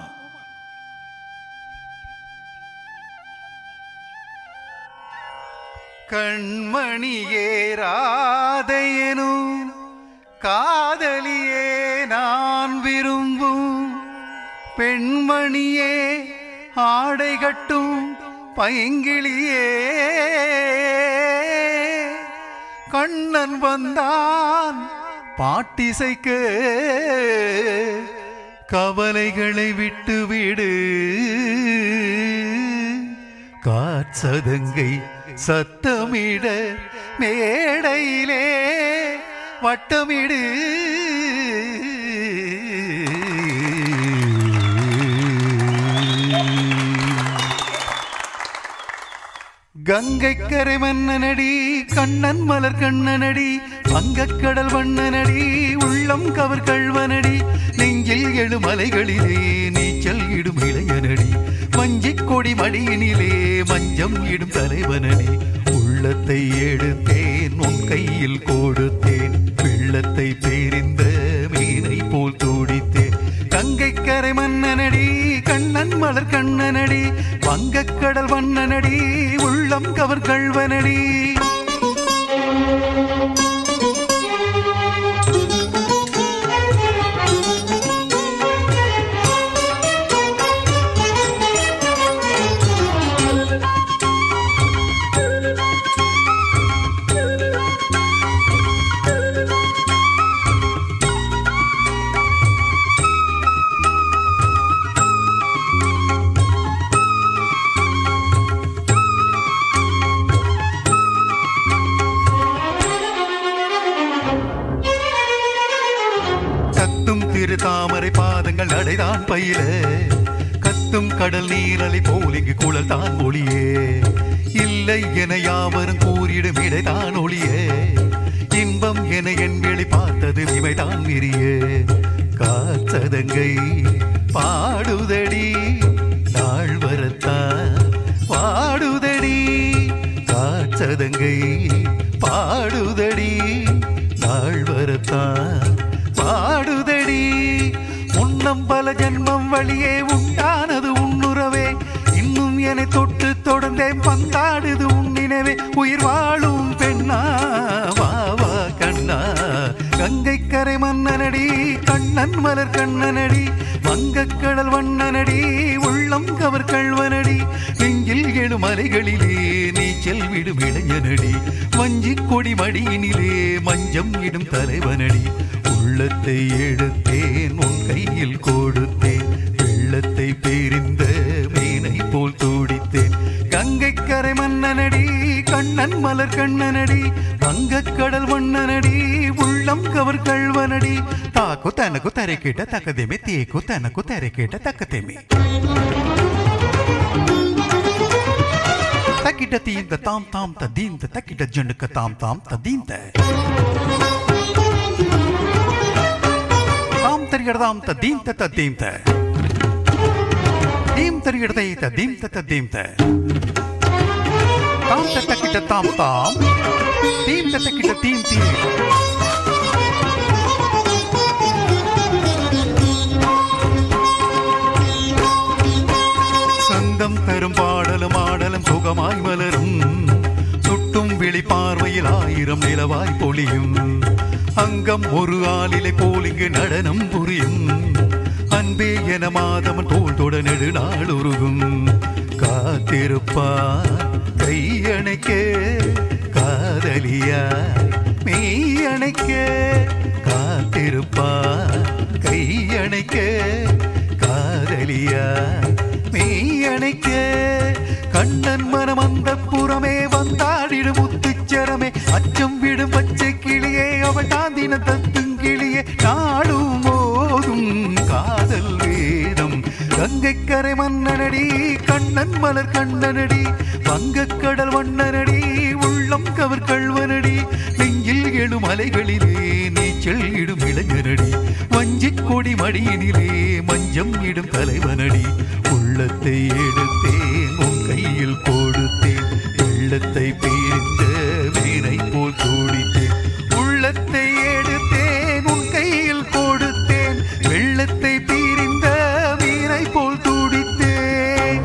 கண்மணியே ராதையனும் காதலியே நான் விரும்பும் பெண்மணியே ஆடை கட்டும் பைங்கிளியே கண்ணன் வந்தான் பாட்டிசைக்க கவலைகளை விட்டு விடு காற்சதங்கை சத்தமிட மேடையிலே வட்டமிடு கங்கை கரை மன்னனடி கண்ணன் மலர் கண்ணனடி வங்கக்கடல் வண்ணனடி உள்ளம் கவர் கள்வனடி நெஞ்சில் எழு மலைகளிலே நீச்சல் இடும் இளையனடி மஞ்சிக் கொடி மடியினிலே மஞ்சம் இடும் தலைவனடி உள்ளத்தை எடுத்தேன் உன் கையில் கொடுத்தேன் வெள்ளத்தை பேரிந்த மீனை போல் தூடித்தேன் கங்கை கரை மன்னனடி கண்ணன் மலர் கண்ணனடி வங்கக்கடல் வண்ணனடி உள்ளம் கவர் கள்வனடி கத்தும் திரு தாமரை பாதங்கள் நடைதான் பயில கத்தும் கடல் நீரலை போல் இங்கு குழல் தான் ஒளியே இல்லை என யாவரும் கூறிடும் இடைதான் ஒளியே இன்பம் என என் வெளி பார்த்தது இவைதான் விரிய காத்ததங்கை பாடுதடி நாள் வரத்தான் பாடுதடி காற்றதங்கை பாடுதடி நாள் வரத்தான் பாடுதடி முன்னம் பல ஜென்மம் வழியே உண்டானது உன்னுறவே இன்னும் என்னை தொட்டு தொடர்ந்தேன் பந்தாடுது உன்னினவே உயிர் வாழும் பெண்ணா வா வா கண்ணா கங்கை கரை மன்னனடி கண்ணன் மலர் கண்ணனடி வங்கக்கடல் வண்ணனடி உள்ளம் கவர் கள்வனடி நெஞ்சில் எழு மலைகளிலே நீச்சல் விடும் இளைஞனடி வஞ்சிக் கொடி மடியினிலே மஞ்சம் இடும் தலைவனடி உள்ளத்தை எடுத்தேன் உன் கையில் கொடுத்தேன் வெள்ளத்தை பேரிந்த மீனை போல் தூடித்தேன் கங்கை கரை மன்னனடி கண்ணன் மலர் கண்ணனடி வங்கக்கடல் வண்ணனடி உள்ளம் கவர் கள்வனடி ತಾಕು ತನಕು ತರೆಕೇಟ ತಕದೆಮೆ ತೇಕು ತನಕು ತರೆಕೇಟ ತಕತೆಮೆ ತಕಿಟ ತೀಂತ ತಾಮ್ ತಾಮ್ ತದೀಂತ ತಕಿಟ ಜಂಡಕ ತಾಮ್ ತಾಮ್ ತದೀಂತ ತಾಮ್ ತರಿಗಡದಾಮ್ ತದೀಂತ ತದ್ದೀಂತ ದೀಂ ತರಿಗಡದೈತ ದೀಂತ ತದ್ದೀಂತ ತಾಮ್ ತಕಿಟ ತಾಮ್ ತಾಮ್ தீம் தக்கிட்ட தீம் தீம் சந்தம் தரும் பாடலும் ஆடலும் சுகமாய் மலரும் சுட்டும் விழி பார்வையில் ஆயிரம் நிலவாய் பொழியும் அங்கம் ஒரு ஆளிலை போல் இங்கு நடனம் புரியும் அன்பே என மாதவன் தோல் தொட நெடுநாள் உருகும் காத்திருப்பான் கையணைக்க காதலியாய் மெய்யணைக்க காத்திருப்பான் கையணைக்க காதலியாய் மெய்யணைக்க கண்ணன் மனம் அந்த புறமே வந்தாடிடும் முத்துச்சரமே அச்சம் விடும் பச்சை கிளியே அவள் தாந்தின தத்தும் கிளியே நாடும் போதும் காதல் வேதம் கங்கை கரை மன்னனடி கண்ணன் மலர் கண்ணனடி வங்கக்கடல் வண்ணனடி உள்ளம் கவர் கள்வனடி நெஞ்சில் எழும் அலைகளிலே நீச்சல் இடும் இளைஞனடி வஞ்சிக் கொடி மடியினிலே மஞ்சம் இடும் தலைவனடி உள்ளத்தை எடுத்தேன் உன் கையில் கொடுத்தேன் வெள்ளத்தை பீரிந்த வீணை போல் தூடித்தேன் உள்ளத்தை எடுத்தேன் உன் கையில் கொடுத்தேன் வெள்ளத்தை பீரிந்த வீணை போல் தூடித்தேன்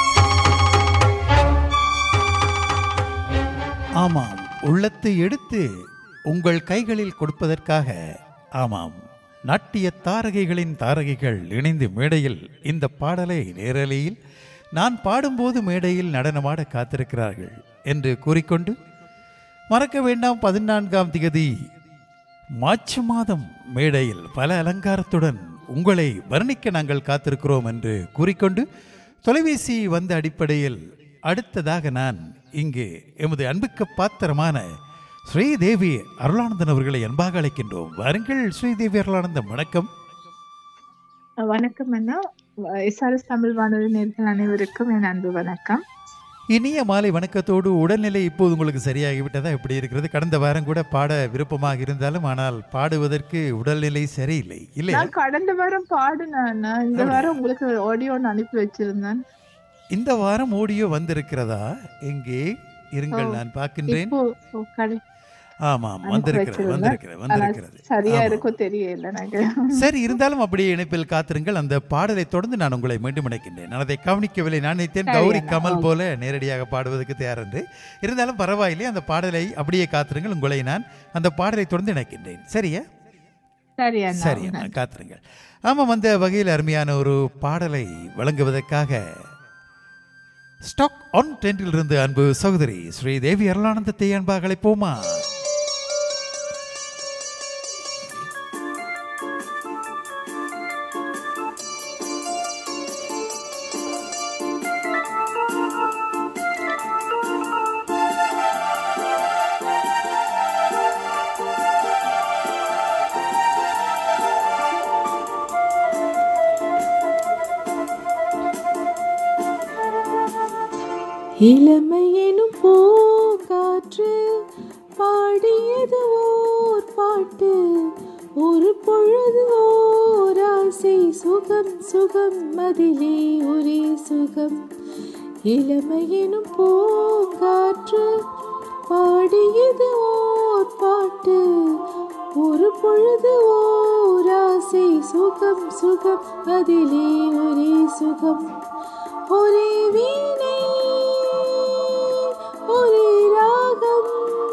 ஆமாம் உள்ளத்தை எடுத்து உங்கள் கைகளில் கொடுப்பதற்காக ஆமாம் நாட்டிய தாரகைகளின் தாரகைகள் இணைந்து மேடையில் இந்த பாடலை நேரலையில் நான் பாடும்போது மேடையில் நடனமாட காத்திருக்கிறார்கள் என்று கூறிக்கொண்டு மறக்க வேண்டாம் பதினான்காம் திகதி மார்ச் மாதம் மேடையில் பல அலங்காரத்துடன் உங்களை வர்ணிக்க நாங்கள் காத்திருக்கிறோம் என்று கூறிக்கொண்டு தொலைபேசி வந்த அடிப்படையில் அடுத்ததாக நான் இங்கு எமது அன்புக்கு பாத்திரமான ஸ்ரீதேவி அருளானந்தன் அவர்களை அன்பாக அழைக்கின்றோம் வாருங்கள் ஸ்ரீதேவி அருளானந்தம் வணக்கம் வணக்கம் அண்ணா எஸ்ஆர்எஸ் தமிழ் வானொலி நேர்கள் அனைவருக்கும் என் அன்பு வணக்கம் இனிய மாலை வணக்கத்தோடு உடல்நிலை இப்போது உங்களுக்கு சரியாகிவிட்டதா எப்படி இருக்கிறது கடந்த வாரம் கூட பாட விருப்பமாக இருந்தாலும் ஆனால் பாடுவதற்கு உடல்நிலை சரியில்லை இல்லையா நான் கடந்த வாரம் பாடினேன் அண்ணா இந்த வாரம் உங்களுக்கு ஆடியோ அனுப்பி வச்சிருந்தேன் இந்த வாரம் ஆடியோ வந்திருக்கிறதா எங்கே இருங்கள் ஓ, நான் பார்க்கின்றேன் இப்போ ஓ, கடை ஆமாம் அனுப்பி வந்திருக்கிறது வச்சிருந்தேன். வந்திருக்கிறது ஆனா வந்திருக்கிறது சரியா ஆமாம். இருக்கோ தெரியல எனக்கு சரி இருந்தாலும் அப்படியே இணைப்பில் காத்திருங்கள் அந்த பாடலை தொடர்ந்து நான் உங்களை மீண்டும் இணைக்கின்றேன் நான் அதை கவனிக்கவில்லை நான் நினைத்தேன் சரி கௌரி அண்ணா, கமல் ஓகே. போல நேரடியாக பாடுவதற்கு தயார் என்று இருந்தாலும் பரவாயில்லை அந்த பாடலை அப்படியே காத்திருங்கள் உங்களை நான் அந்த பாடலை தொடர்ந்து இணைக்கின்றேன் சரியா சரி அண்ணா சரி அம்மா காத்திருங்கள் ஆமாம் அந்த வகையில் அருமையான ஒரு பாடலை வழங்குவதற்காக ஸ்டாக் ஆன் டென்ட்டில் இருந்து அன்பு சகோதரி ஸ்ரீதேவி அருளானந்தத்தை அன்பாக அழைப்போமா இளமையெனும் பூங்காற்று பாடியது ஓர் பாட்டு ஒரு பொழுது ஓர் ஆசை சுகம் சுகம் அதிலே ஒரே சுகம் இளமையெனும் பூங்காற்று பாடியது ஓர் பாட்டு ஒரு பொழுது ஓர் ஆசை சுகம் சுகம் அதிலே ஒரே சுகம் ஒரே வீணை ஒரே ராகம்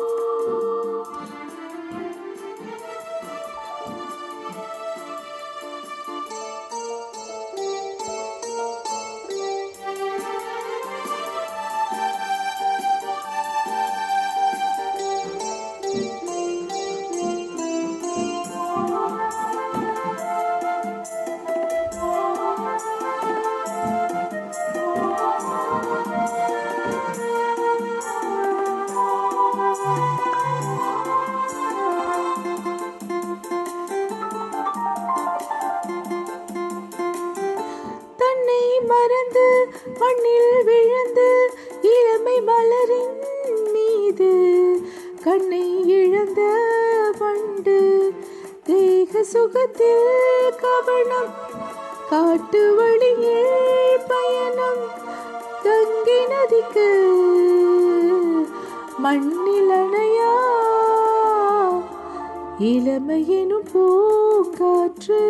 தன்னை மறந்து மண்ணில் விழுந்து இளமை மலரின் மீது கண்ணை இழந்த வண்டு தேக சுகத்தில் கவனம் காட்டு வழியில் பயணம் கங்கை நதிக்கு மண்ணில் அணையா இளமையெனும் பூங்காற்று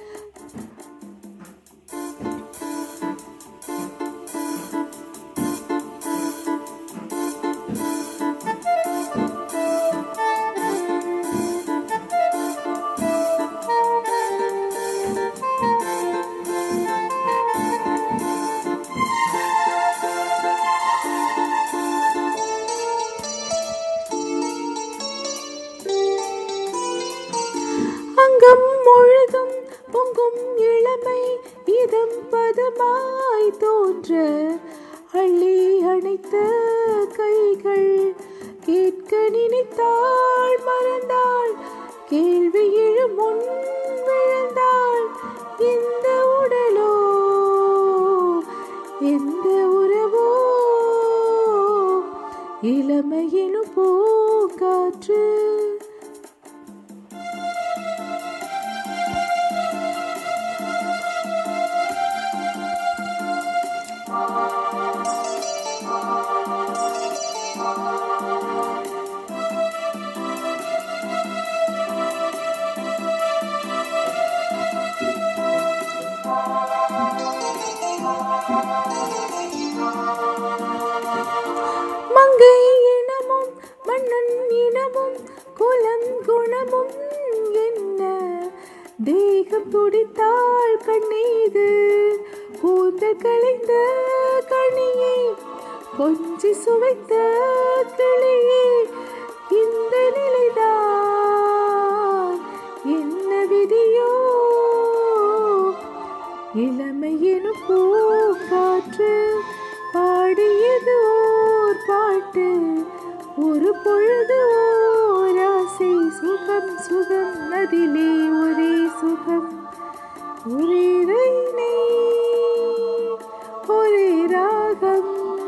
அங்கம் முழுதும் பொங்கும் இளமை இதம் பதமாய் தோன்ற அள்ளி அணைத்த கைகள் கேட்க நினைத்தாள் மறந்தாள் கேள்வி எழும் முன் விழுந்தாள் இந்த உடலோ எந்த உறவோ இளமையினும் பூங்காற்று மங்கை இனமும் மன்னன் இனமும் குலம் குணமும் என்ன தேகம் துடித்தாள் கண்ணீது கூந்தல் கலைந்த கனியே கொஞ்சி சுவைத்த கிளியே இந்த நிலைதான் என்ன விதியோ இளமையெனும் பூங்காற்று பாடியது பொழுது ஓராசை சுகம் சுகம் அதிலே ஒரே சுகம் ஒரே ரைனை ஒரே ராகம்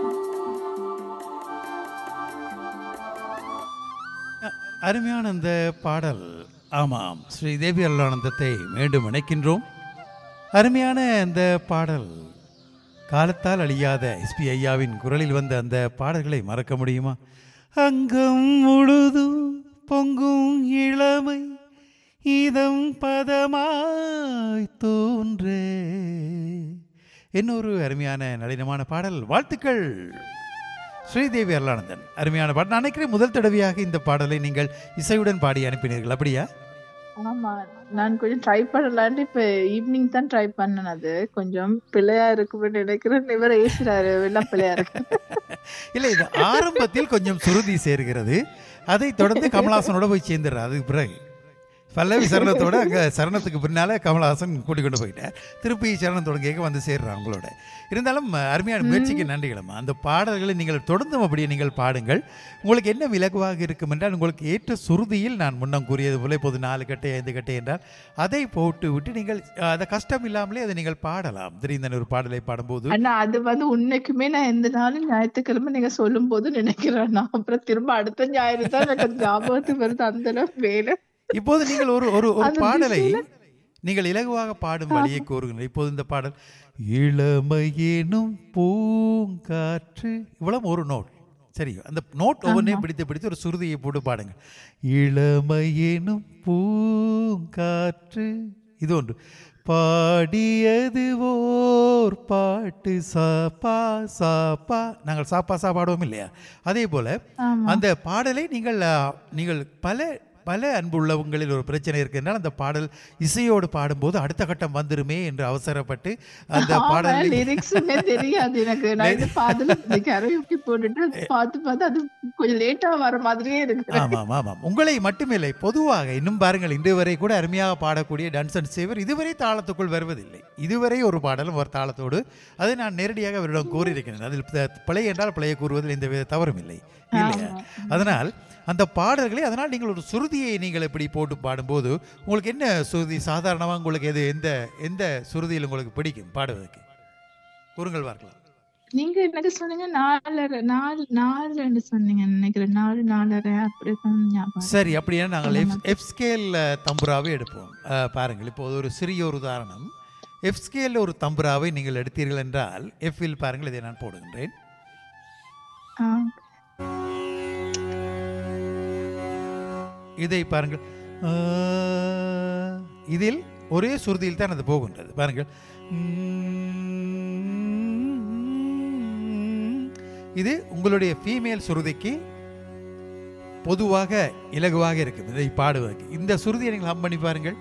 அருமையான அந்த பாடல் ஆமாம் ஸ்ரீ தேவி அருளானந்தத்தை மீண்டும் இணைக்கின்றோம் அருமையான அந்த பாடல் காலத்தால் அழியாத எஸ்பி ஐயாவின் குரலில் வந்த அந்த பாடல்களை மறக்க முடியுமா அங்கம் முழுதும் பொங்கும் இளமை இதம் பதமாய் தோன்றே இன்னொரு அருமையான நளினமான பாடல் வாழ்த்துக்கள் ஸ்ரீதேவி அருளானந்தன் அருமையான பாடல் நான் நினைக்கிறேன் முதல் தடவையாக இந்த பாடலை நீங்கள் இசையுடன் பாடி அனுப்பினீர்கள் அப்படியா ஆமா நான் கொஞ்சம் ட்ரை பண்ணலான்ட்டு இப்ப ஈவினிங் தான் ட்ரை பண்ணேன் அது கொஞ்சம் பிள்ளையா இருக்கும்னு நினைக்கிறேன் இவர் ஏசுறாரு எல்லாம் பிள்ளையா இருக்கு இல்லை இது ஆரம்பத்தில் கொஞ்சம் சுருதி சேர்கிறது அதை தொடர்ந்து கமலஹாசனோட போய் சேர்ந்துடுறார் அதுக்கு பிறகு பல்லவி சரணத்தோட அங்கே சரணத்துக்கு பின்னால கமலஹாசன் கூட்டிக் கொண்டு போயிட்டார் திருப்பி சரணம் தொடங்கிய வந்து சேர்றார் உங்களோட இருந்தாலும் அருமையான முயற்சிக்கு நன்றிகளம்மா அந்த பாடல்களை நீங்கள் தொடர்ந்தும் அப்படியே நீங்கள் பாடுங்கள் உங்களுக்கு என்ன விலகுவாக இருக்கும் என்றால் உங்களுக்கு ஏற்ற சுருதியில் நான் முன்னம் கூறியது போல இப்போது நாலு கட்டை ஐந்து கட்டை என்றால் அதை போட்டு விட்டு நீங்கள் அஹ், அதை கஷ்டம் இல்லாமலே அதை நீங்கள் பாடலாம் தெரிந்த ஒரு பாடலை பாடும்போது ஆனா அது வந்து உன்னைக்குமே நான் எந்த நாளும் ஞாயிற்றுக்கிழமை நீங்க சொல்லும் போது நினைக்கிறேன் நான் அப்புறம் திரும்ப அடுத்த ஞாயிறு தான் எனக்கு அது ஞாபகத்துக்கு வருது அந்த அளவு வேலை இப்போது நீங்கள் ஒரு ஒரு ஒரு அது பாடலை busy-ல- நீங்கள் இலகுவாக பாடும் வழியை கூறுங்கள் இப்போது இந்த பாடல் இளமையேனும் பூங்காற்று இவ்வளவு ஒரு நோட் சரி அந்த நோட் ஒவ்வொன்றையும் பிடித்து பிடித்து ஒரு சுருதியை போட்டு பாடுங்க இளமையேனும் பூங்காற்று இது ஒன்று பாடியது ஓர் பாட்டு சாப்பா சாப்பா நாங்கள் சாப்பா சா பாடுவோம் இல்லையா அதே போல ஆமா. அந்த பாடலை நீங்கள் அ, நீங்கள் பல பல அன்பு உள்ளவங்களில் ஒரு பிரச்சனை இருக்குன்னால் அந்த பாடல் இசையோடு பாடும்போது அடுத்த கட்டம் வந்துருமே என்று அவசரப்பட்டு அந்த பாடலை லிரிக்ஸுமே தெரியாது எனக்கு நான் இது பாதுல கரையுப்பி போட்டுட்டு அது பார்த்து பார்த்து அது கொஞ்சம் லேட்டா வர மாதிரியே இருக்கு ஆமாம் ஆமாம் உங்களை மட்டுமில்லை பொதுவாக இன்னும் பாருங்கள் இன்று வரை கூட அருமையாக பாடக்கூடிய டான்ஸ் அண்ட் சேவர் இதுவரை தாளத்துக்குள் வருவதில்லை இதுவரை ஒரு பாடலும் ஒரு தாளத்தோடு அதை நான் நேரடியாக அவரிடம் கூறியிருக்கிறேன் அதில் ப- பிழை என்றால் பிழையை கூறுவதில் எந்த வித தவறும் இல்லை இல்லையா அதனால் அந்த பாடல்களை அதனால் நீங்கள் ஒரு சுருதியை நீங்கள் இப்படி போட்டு பாடும்போது உங்களுக்கு என்ன சுருதி சாதாரணமாக உங்களுக்கு எது எந்த எந்த சுருதியில் உங்களுக்கு பிடிக்கும் பாடுவதற்கு கூறுங்கள் பார்க்கலாம் நீங்க எனக்கு சொன்னீங்க நாலரை நாலு நாலுன்னு சொன்னீங்க நினைக்கிறேன் நாலு நாலரை அப்படி சொன்ன ஞாபகம் சரி அப்படியே நாங்கள் எஃப் எஃப் ஸ்கேல் தம்புராவை எடுப்போம் அஹ், பாருங்கள் இப்போது ஒரு சிறிய ஒரு உதாரணம் எஃப் ஸ்கேலில் ஒரு தம்புராவை நீங்கள் எடுத்தீர்கள் என்றால் எஃப்பில் பாருங்கள் இதை நான் போடுகின்றேன் ஆ, இதை பாருங்கள் ஆ, இதில் ஒரே சுருதியில் தான் அது போகின்றது பாருங்கள் இது உங்களுடைய ஃபீமேல் சுருதிக்கு பொதுவாக இலகுவாக இருக்கும் இதை பாடுவதற்கு இந்த சுருதியை நீங்கள் ஹம் பண்ணி பாருங்கள்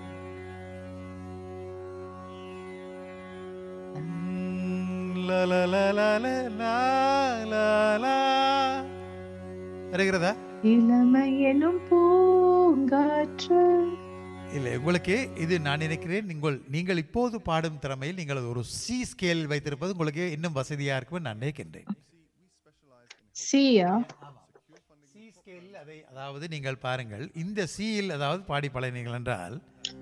லா, லா, லா, லா, லா, லா, லா, லா. வருகிறதா இளமை எனும் பூங்காற்று இல்லை உங்களுக்கு இது நான் நினைக்கிறேன் நீங்கள் நீங்கள் இப்போது பாடும் திறமையில் நீங்கள் அது ஒரு சி ஸ்கேல் வைத்திருப்பது உங்களுக்கு இன்னும் வசதியாக இருக்கும் நான் நினைக்கின்றேன் சியா சி ஸ்கேலில் அதை அதாவது நீங்கள் பாருங்கள் இந்த சியில் அதாவது பாடி பழகினீர்கள் என்றால்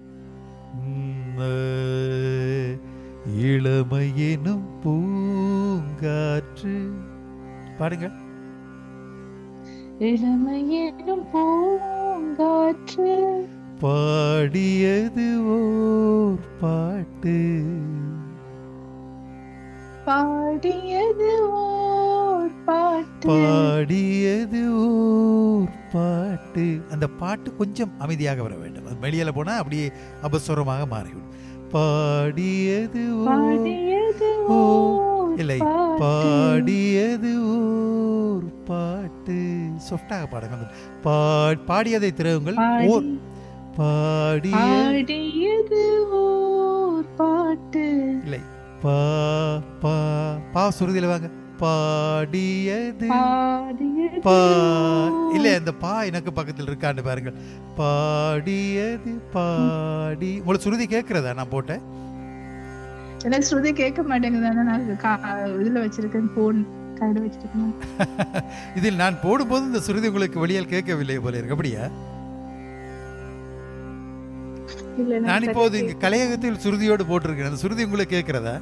இளமையெனும் பூங்காற்று பாடுங்கள் இளமை எனும் பூங்காற்று பாடியது ஓர் பாட்டு பாடியது ஓர் பாட்டு பாடியது ஓர் பாட்டு அந்த பாட்டு கொஞ்சம் அமைதியாக வர வேண்டும் அது வெளியில போனா அப்படியே அபஸ்வரமாக மாறிவிடும் பாடியது ஓர் பாடியது ஓ ஓர் இல்லை பாட்டு. பாடியது ஓர் பாட்டு சொஃப்டாக பாடுங்க பா பாடியதை திறவுங்கள் பாடி- ஓர் பாடிய பாடியது ஓர் பாட்டு இல்லை பா பா பா சுருதியில வாங்க பாடியது பாடியது பா இல்ல இந்த பா எனக்கு பக்கத்தில் இருக்கான்னு பாருங்கள் பாடியது பாடி உங்களுக்கு சுருதி கேட்கிறதா நான் போட்டேன் எனக்கு ஸ்ருதி கேட்க மாட்டேங்குது ஆனா நான் கா- இதுல வச்சிருக்கேன் போன் கையில வச்சிருக்கேன் இதில் நான் போடும்போது இந்த சுருதி உங்களுக்கு வெளியால் கேட்கவில்லை போல இருக்கு அப்படியா இல்ல எனக்கு நான் சரியா இப்போது இங்கு கலையகத்தில் சுருதியோடு போட்டிருக்கேன் அந்த சுருதி உங்களுக்கு கேட்கிறதா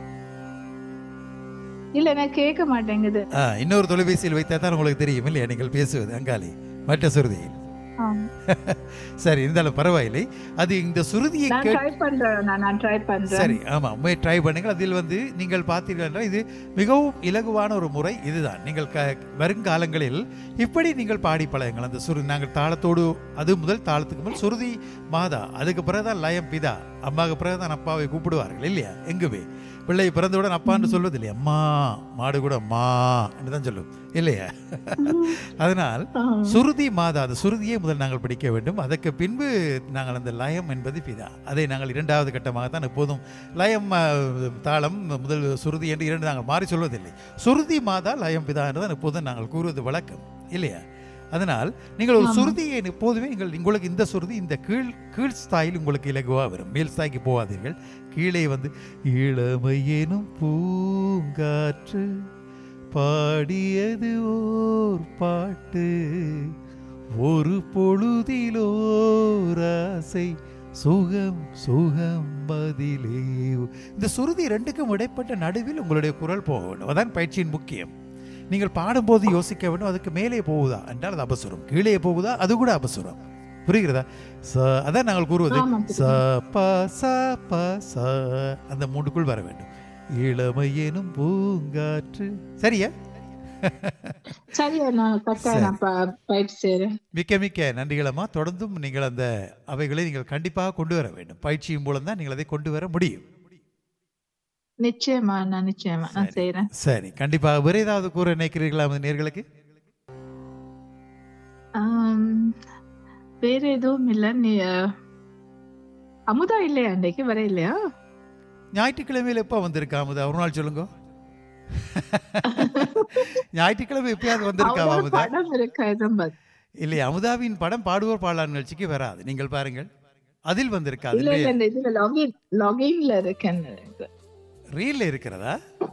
இல்ல எனக்கு கேட்க மாட்டேங்குது ஆ, இன்னொரு தொலைபேசியில் வைத்தா தான் உங்களுக்கு தெரியும் இல்லையா நீங்கள் பேசுவது அங்காளி மற்ற சுருதியில் ஆம். சரி இருந்தாலும் பரவாயில்லை அது இந்த சுருதியை நான் கேட் ட்ரை பண்றேன் நான் நான் ட்ரை பண்றேன் சரி ஆமாம் உண்மை ட்ரை பண்ணுங்கள் அதில் வந்து நீங்கள் பார்த்தீர்கள் என்றால் இது மிகவும் இலகுவான ஒரு முறை இதுதான் நீங்கள் க வருங்காலங்களில் இப்படி நீங்கள் பாடி பழகுங்கள் அந்த சுருதி நாங்கள் தாளத்தோடு அது முதல் தாளத்துக்கு முதல் சுருதி மாதா அதுக்கு பிறகுதான் லயம் பிதா அம்மாவுக்கு பிறகுதான் அப்பாவை கூப்பிடுவார்கள் இல்லையா எங்குமே பிள்ளை பிறந்தவுடன் அப்பான்னு சொல்வது இல்லையா அம்மா மாடு கூட அம்மா என்று தான் சொல்லும் இல்லையா அதனால் சுருதி மாதா அந்த சுருதியை முதல் நாங்கள் படிக்க வேண்டும் அதற்கு பின்பு நாங்கள் அந்த லயம் என்பது பிதா அதை நாங்கள் இரண்டாவது கட்டமாகத்தான் எப்போதும் லயம் அஹ், தாளம் முதல் சுருதி என்று இரண்டு நாங்கள் மாறி சொல்வதில்லை சுருதி மாதா லயம் பிதா என்று தான் எப்போதும் நாங்கள் கூறுவது வழக்கம் இல்லையா அதனால் நீங்கள் ஒரு ஆமா. சுருதியை எப்போதுமே நீங்கள் உங்களுக்கு இந்த சுருதி இந்த கீழ் கீழ் ஸ்தாயில் உங்களுக்கு இலகுவா வரும் மேல் ஸ்தாய்க்கு போகாதீர்கள் கீழே வந்து இளமை எனும் பூங்காற்று பாடியது ஓர் பாட்டு ஒரு பொழுதிலோர் ஆசை சுகம் சுகம் பதிலே இந்த சுருதி ரெண்டுக்கும் இடைப்பட்ட நடுவில் உங்களுடைய குரல் போக வேண்டும் அதான் பயிற்சியின் முக்கியம் நீங்கள் பாடும்போது யோசிக்க வேண்டும் அதுக்கு மேலே போகுதா என்றால் அது அபசுரம் கீழே போகுதா அது கூட அபசுரம் புரிகிறதா ச அதான் நாங்கள் கூறுவது ஆமா, ச ப ச ப ச அந்த மூண்டுக்குள் வர வேண்டும் இளமை எனும் பூங்காற்று சரியா சரியா நான் கட்டாயம் நான் ப- பயிற்சி செய்றேன் மிக்க மிக்க நன்றிகளம்மா தொடர்ந்தும் நீங்கள் அந்த அவைகளை நீங்கள் கண்டிப்பாக கொண்டு வர வேண்டும் பயிற்சியின் மூலம் தான் நீங்கள் அதை கொண்டு வர முடியும் நிச்சயமா நான் நிச்சயமா நான் செய்யறேன் சரி கண்டிப்பாக வேறு ஏதாவது கூற நினைக்கிறீர்களா அந்த நேர்களுக்கு ஆம், வேற எதுவும் இல்ல நீ அஹ், அமுதா இல்லையா அன்றைக்கு வர இல்லையா ஞாயிற்றுக்கிழமையில் எப்போ வந்திருக்கா அமுதா ஒரு நாள் சொல்லுங்க ஞாயிற்றுக்கிழமை எப்பயாவது வந்திருக்கா அவளோட அமுதா படம் இருக்கா எதுவும் இல்லை அமுதாவின் படம் பாடுவோர் பாடலார் நிகழ்ச்சிக்கு வராது நீங்கள் பாருங்கள் அதில் வந்திருக்கா இல்ல இல்ல அதில் இந்த இதுல லாகின் லாகின்ல இருக்கேன் ரீல்ல இருக்கிறதா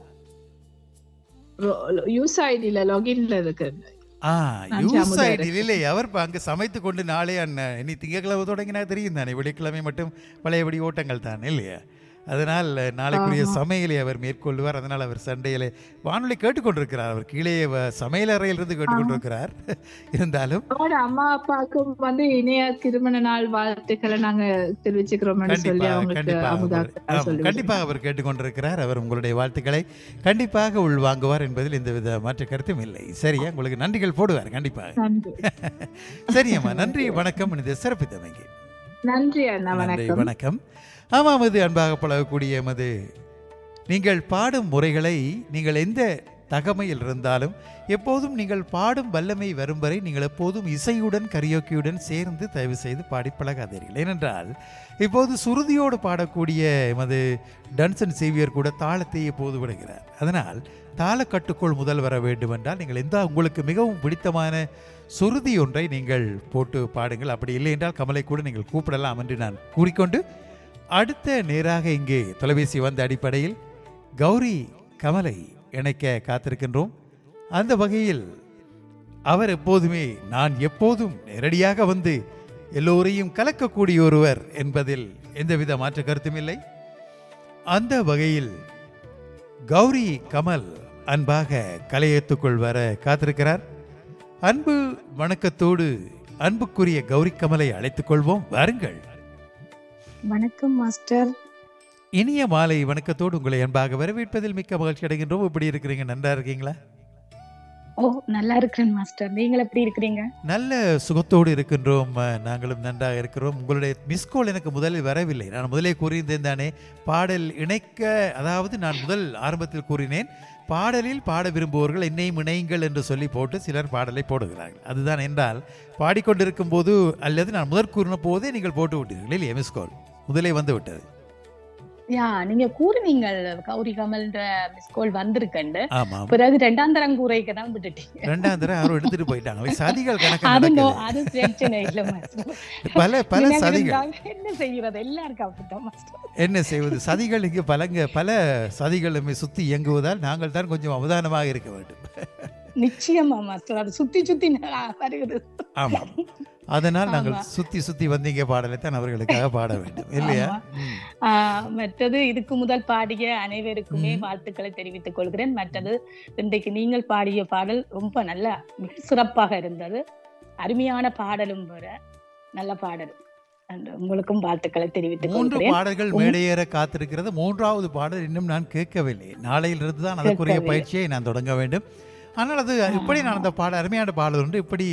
யூஸ் ஐடில லாகின்ல இருக்கு ஆ நான் யூஸ் அமுதா ஐடி இருக்கேன். இல்லை அவர் இப்ப அங்க சமைத்து கொண்டு நாளே அண்ணன் இனி திங்கக்கிழமை தொடங்கினா தெரியும் தானே வெள்ளிக்கிழமை மட்டும் பழையபடி ஓட்டங்கள் தான் இல்லையா அதனால் நாளைக்குரிய ஆமா. சமையலை அவர் மேற்கொள்வார் அதனால் அவர் சண்டையிலே வானொலி கேட்டுக்கொண்டிருக்கிறார் அவர் கீழே வ- சமையல் அறையிலிருந்து கேட்டுக்கொண்டிருக்கிறார் இருந்தாலும் அவரோட அம்மா அப்பாவுக்கும் வந்து இணைய திருமண நாள் வாழ்த்துக்களை நாங்க தெரிவிச்சுக்கிறோம்னு சொல்லி கண்டிப்பாக அவங்களுக்கு கண்டிப்பாக அமுதா அவர்- ஆமாம், சொல்லி கண்டிப்பாக அவர் கேட்டுக்கொண்டிருக்கிறார் அவர் உங்களுடைய வாழ்த்துக்களை கண்டிப்பாக உள்வாங்குவார் என்பதில் எந்தவித மாற்று கருத்தும் இல்லை சரியா உங்களுக்கு நன்றிகள் போடுவார் கண்டிப்பாக நன்றி சரியம்மா நன்றி வணக்கம் இது சிறப்பித்தமைக்கு நன்றி அண்ணா நன்றி வணக்கம் வணக்கம் ஆமாம் இது அன்பாக பழகக்கூடிய எமது நீங்கள் பாடும் முறைகளை நீங்கள் எந்த தகமையில் இருந்தாலும் எப்போதும் நீங்கள் பாடும் வல்லமை வரும் வரை நீங்கள் எப்போதும் இசையுடன் கரியோக்கியுடன் சேர்ந்து தயவு செய்து பாடி பழகாதீர்கள் ஏனென்றால் இப்போது சுருதியோடு பாடக்கூடிய எமது டன்சன் சேவியர் கூட தாளத்தை எப்போது விடுகிறார் அதனால் தாளக்கட்டுக்குள் முதல் வர வேண்டுமென்றால் நீங்கள் எந்த உங்களுக்கு மிகவும் பிடித்தமான சுருதி ஒன்றை நீங்கள் போட்டு பாடுங்கள் அப்படி இல்லை என்றால் கமலை கூட நீங்கள் கூப்பிடலாம் என்று நான் கூறிக்கொண்டு அடுத்த நேராக இங்கே தொலைபேசி வந்த அடிப்படையில் கௌரி கமலை இணைக்க காத்திருக்கின்றோம் அந்த வகையில் அவர் எப்போதுமே நான் எப்போதும் நேரடியாக வந்து எல்லோரையும் கலக்கக்கூடிய ஒருவர் என்பதில் எந்தவித மாற்று கருத்தும் இல்லை அந்த வகையில் கௌரி கமல் அன்பாக கலையத்துக்குள் வர காத்திருக்கிறார் அன்பு வணக்கத்தோடு அன்புக்குரிய கௌரி கமலை அழைத்துக் கொள்வோம் வாருங்கள் வணக்கம் மாஸ்டர் இனிய மாலை வணக்கத்தோடு உங்களை அன்பாக வரவேற்பதில் மிக்க மகிழ்ச்சி அடைகின்றோம் எப்படி இருக்கிறீங்க நன்றா இருக்கீங்களா ஓ நல்லா இருக்கிறேன் மாஸ்டர் நீங்கள் எப்படி இருக்கிறீங்க நல்ல சுகத்தோடு இருக்கின்றோம் அஹ், நாங்களும் நன்றாக இருக்கிறோம் உங்களுடைய மிஸ்கோல் எனக்கு முதலில் வரவில்லை நான் முதலே கூறியிருந்தேன் தானே பாடல் இணைக்க அதாவது நான் முதல் ஆரம்பத்தில் கூறினேன் பாடலில் பாட விரும்புவோர்கள் என்னையும் இணையுங்கள் என்று சொல்லி போட்டு சிலர் பாடலை போடுகிறார்கள் அதுதான் என்றால் பாடிக்கொண்டிருக்கும் போது அல்லது நான் முதற் கூறின போதே நீங்கள் போட்டு விட்டீர்கள் இல்லையா மிஸ்கோல் முதலே வந்து விட்டது யா நீங்க கூறுனீங்கள் கௌரி கமல்ன்ற மிஸ் கால் வந்திருக்கண்டு ஆமாம் பிறகு ரெண்டாம் தரம் கூரைக்கு தான் விட்டுட்டீங்க ரெண்டாம் தடவை யாரும் எடுத்துட்டு போயிட்டாங்களே சதிகள் கணக்கு அது நோ- நடக்குது அது பிரச்சனை இல்ல மாஸ்டர் பல பல நினைவு சதிகள் இருந்தாங்க, என்ன செய்யறது எல்லாருக்கும் அப்படித்தான் மாஸ்டர் என்ன செய்வது சதிகள் இங்கு பலங்க பல சதிகளுமே சுத்தி இயங்குவதால் நாங்கள் தான் கொஞ்சம் அவதானமாக இருக்க வேண்டும் நிச்சயமா மாஸ்டர் அது சுத்தி சுத்தி ந- வருகிறது ஆமாம் அதனால் நாங்கள் ஆமா. சுத்தி சுத்தி வந்தீங்க பாடலை தான் அவர்களுக்காக பாட வேண்டும் இல்லையா ஆமா. ஆ, மற்றது இதுக்கு முதல் பாடிய அனைவருக்குமே வாழ்த்துக்களை தெரிவித்துக் கொள்கிறேன் மற்றது இன்றைக்கு நீங்கள் பாடிய பாடல் ரொம்ப நல்ல மிக சிறப்பாக இருந்தது அருமையான பாடலும் வர நல்ல பாடல் and உங்களுக்கும் வாழ்த்துக்களை தெரிவித்துக் மூன்று கொள்கிறேன் பாடல்கள் உம், மேடையேற காத்திருக்கிறது மூன்றாவது பாடல் இன்னும் நான் கேட்கவில்லை நாளையிலிருந்து தான் அதற்குரிய கேட்கவில்லை. பயிற்சியை நான் தொடங்க வேண்டும் ஆனால் அது இப்படி நான் அந்த பாட அருமையான பாடல் உண்டு இப்படி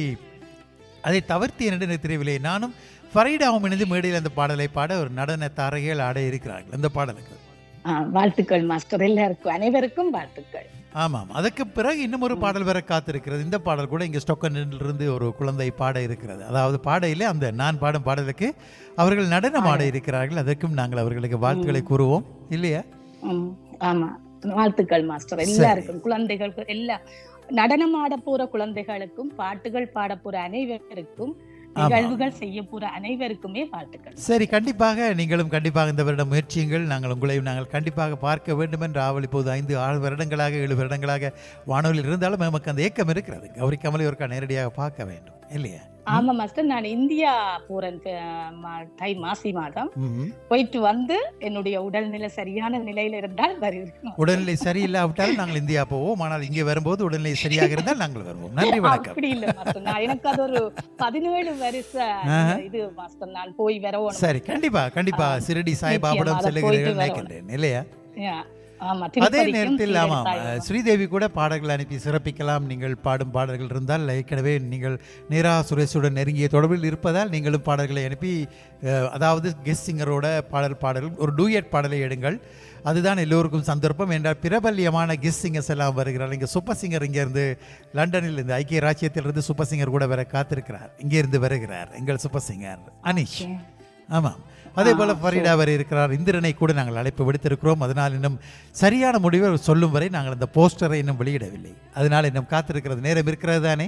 அதை தவிர்த்து என்று எனக்கு தெரியவில்லை நானும் ஃபரைடாவும் இணைந்து மேடையில் அந்த பாடலை பாட ஒரு நடன தாரகைகள் ஆட இருக்கிறார்கள் அந்த பாடலுக்கு ஆ, வாழ்த்துக்கள் மாஸ்டர் எல்லாருக்கும் அனைவருக்கும் வாழ்த்துக்கள் ஆமாம் அதுக்கு பிறகு இன்னும் ஒரு பாடல் வர காத்திருக்கிறது இந்த பாடல் கூட இங்கே ஸ்டொக்கனிலிருந்து ஒரு குழந்தை பாட இருக்கிறது அதாவது பாடையிலே அந்த நான் பாடும் பாடலுக்கு அவர்கள் நடனம் ஆட இருக்கிறார்கள் அதற்கும் நாங்கள் அவர்களுக்கு வாழ்த்துக்களை கூறுவோம் இல்லையா உம், ஆமா வாழ்த்துக்கள் மாஸ்டர் எல்லாருக்கும் குழந்தைகளுக்கு எல்லா நடனம் ஆட போற குழந்தைகளுக்கும் பாட்டுகள் பாட போற அனைவருக்கும் ஆமா. நிகழ்வுகள் செய்ய போற அனைவருக்குமே வாழ்த்துக்கள் சரி கண்டிப்பாக நீங்களும் கண்டிப்பாக இந்த வருடம் முயற்சியுங்கள் நாங்கள் உங்களையும் நாங்கள் கண்டிப்பாக பார்க்க வேண்டும் என்ற ஆவல் இப்போது ஐந்து ஆறு வருடங்களாக ஏழு வருடங்களாக வானொலியில் இருந்தாலும் நமக்கு அந்த ஏக்கம் இருக்கிறது கௌரி கமலை ஒருக்கா நேரடியாக பார்க்க வேண்டும் இல்லையா ஆமா மாஸ்டர் நான் இந்தியா போறேன் அஹ், மா- தை மாசி மாதம் ம்ம். போயிட்டு வந்து என்னுடைய உடல்நிலை சரியான நிலையில இருந்தால் வருகிறேன் உடல்நிலை சரியில்லாவிட்டாலும் நாங்கள் இந்தியா போவோம் ஆனால் இங்கே வரும்போது உடல்நிலை சரியாக இருந்தால் நாங்கள் வருவோம் நன்றி வணக்கம் அப்படி இல்ல மாஸ்டர் நான் எனக்கு அது ஒரு பதினேழு வருஷ ஆஹா. இது மாஸ்டர் நான் போய் வரவும் சரி கண்டிப்பா கண்டிப்பா சிறுடி சாய்பாபாவிடம் நிச்சயமா, அதை போயிட்டு செல்லுகிறீர்கள் வரணும். நினைக்கின்றேன் இல்லையா ஆமா அதே திருப்பதிக்கும் நேரத்தில் சீரடி ஆமாம் சாய்பாபா. ஸ்ரீதேவி கூட பாடல்கள் அனுப்பி சிறப்பிக்கலாம் நீங்கள் பாடும் பாடல்கள் இருந்தால் ஏற்கனவே நீங்கள் நேரா சுரேஷுடன் நெருங்கிய தொடர்பில் இருப்பதால் நீங்களும் பாடல்களை அனுப்பி அஹ், அதாவது கெஸ்ட் சிங்கரோட பாடல் பாடல் ஒரு டூயட் பாடலை எடுங்கள் அதுதான் எல்லோருக்கும் சந்தர்ப்பம் என்றால் பிரபல்யமான கெஸ்ட் சிங்கர்ஸ் எல்லாம் வருகிறார் இங்கே சூப்பர் சிங்கர் இங்கேருந்து லண்டனில் இருந்து ஐக்கிய ராஜ்யத்திலிருந்து சூப்பர் சிங்கர் கூட வர காத்திருக்கிறார் இங்கேருந்து வருகிறார் எங்கள் சூப்பர் சிங்கர் அனிஷ் ஆமாம் அதே போல ஃபரீடா வரை இருக்கிறார் இந்திரனை கூட நாங்கள் அழைப்பு விடுத்திருக்கிறோம் அதனால் இன்னும் சரியான முடிவை சொல்லும் வரை நாங்கள் அந்த போஸ்டரை இன்னும் வெளியிடவில்லை அதனால் இன்னும் காத்திருக்கிறது நேரம் இருக்கிறது தானே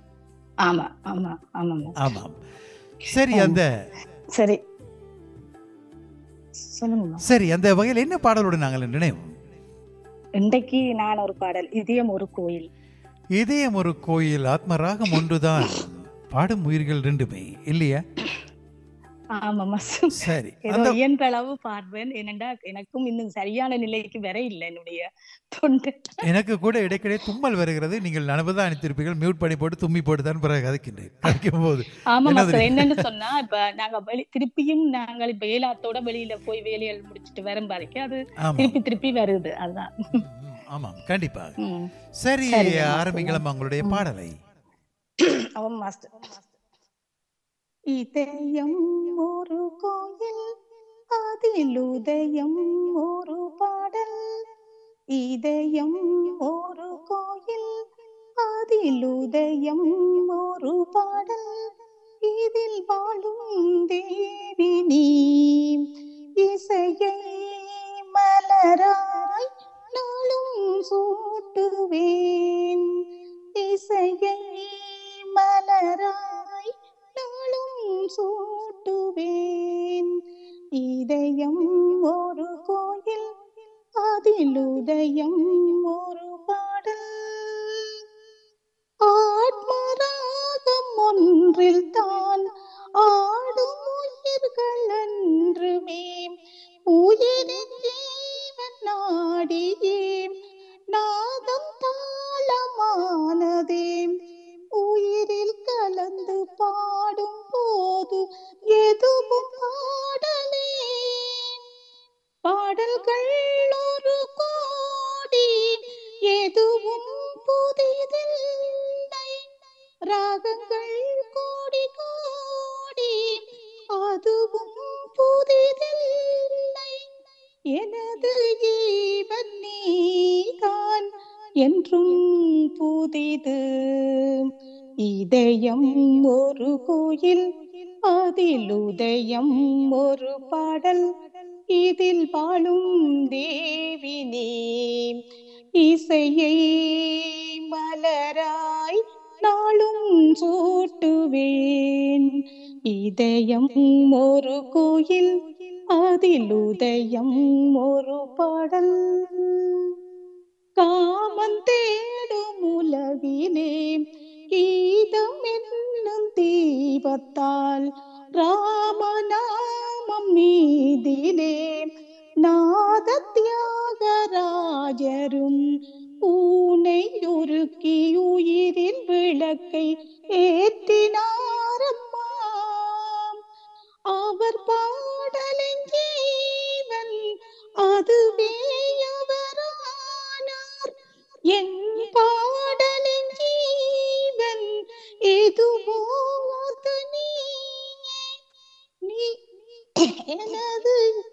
ஆமா ஆமா ஆமா மாஸ்டர். ஆமாம் சரி அந்த சரி சொல்லுங்க மாஸ்டர். சரி அந்த வகையில் என்ன பாடலோடு நாங்கள் நினைவோம் இன்றைக்கு நான் ஒரு பாடல் இதயம் ஒரு கோயில் இதயம் ஒரு கோயில் ஆத்மராகம் ஒன்றுதான் பாடும் உயிர்கள் ரெண்டுமே இல்லையா ஆமா மாஸ்டர் சரி ஏதோ அந்த இயன்ற அளவு பாடுவேன் ஏனென்றா எனக்கும் இன்னும் சரியான நிலைக்கு வர இல்லை என்னுடைய தொண்டை எனக்கு கூட இடைக்கிடையே தும்மல் வருகிறது நீங்கள் நனவுதான் அனுப்பியிருப்பீர்கள் மியூட் பண்ணி போட்டு தும்மி போட்டு தான் பிறகு கதைக்கின்றேன் கதைக்கும் போது ஆமா என்னது? மாஸ்டர் என்னன்னு சொன்னா இப்ப நாங்க வெளி திருப்பியும் நாங்கள் இப்ப ஏலாத்தோட வெளியில போய் வேலைகள் முடிச்சிட்டு வரும் வரைக்கும் அது ஆமா. திருப்பி திருப்பி வருது அதுதான் ஆமாம் கண்டிப்பாக ம். சரி சரிங்க, மாஸ்டர். ஆரம்பிக்கலாம் உங்களுடைய பாடலை அவன் மாஸ்டர் இதயம் ஒரு கோயில் அதில் உதயம் ஒரு பாடல் இதயம் ஒரு கோயில் அதில் உதயம் ஒரு பாடல் இதில் வாழும் தேவி நீ இசையை மலராய் நாளும் சூட்டுவேன் இசையை மலராய் நாளும் சூட்டுவேன் இதயம் ஒரு கோயில் அதில் உதயம் ஒரு பாடல் ஆத்மராகம் ஒன்றில் தான் ஆடும் உயிர்கள் என்றுமே உயிரின் ஜீவன் நாடியே நாதம் தாளமானதே உயிரில் கலந்து பாடும் போது எதுவும் பாடலே பாடல்கள் ஒரு கோடி எதுவும் புதிதில்லை ராகங்கள் கோடி கோடி அதுவும் புதிதில்லை எனது ஜீவன் நீதான் என்றும் புதிது இதயம் ஒரு கோயில் அதில் உதயம் ஒரு பாடல் இதில் வாழும் தேவினே இசையை மலராய் நாளும் சூட்டுவேன் இதயம் ஒரு கோயில் அதில் உதயம் ஒரு பாடல் காமன் தேடும் உலகிலே கீதம் என்னும் தீபத்தால் ராமநாமம் மீதிலே நாத தியாகராஜரும் பூனை உருக்கி உயிரின் விளக்கை ஏற்றினாரம்மா அவர் பாடலின் ஜீவன் அதுவே அவரானார் என் பாடலின் ஜீவன் எதுவோ அது நீயே. நீ எனது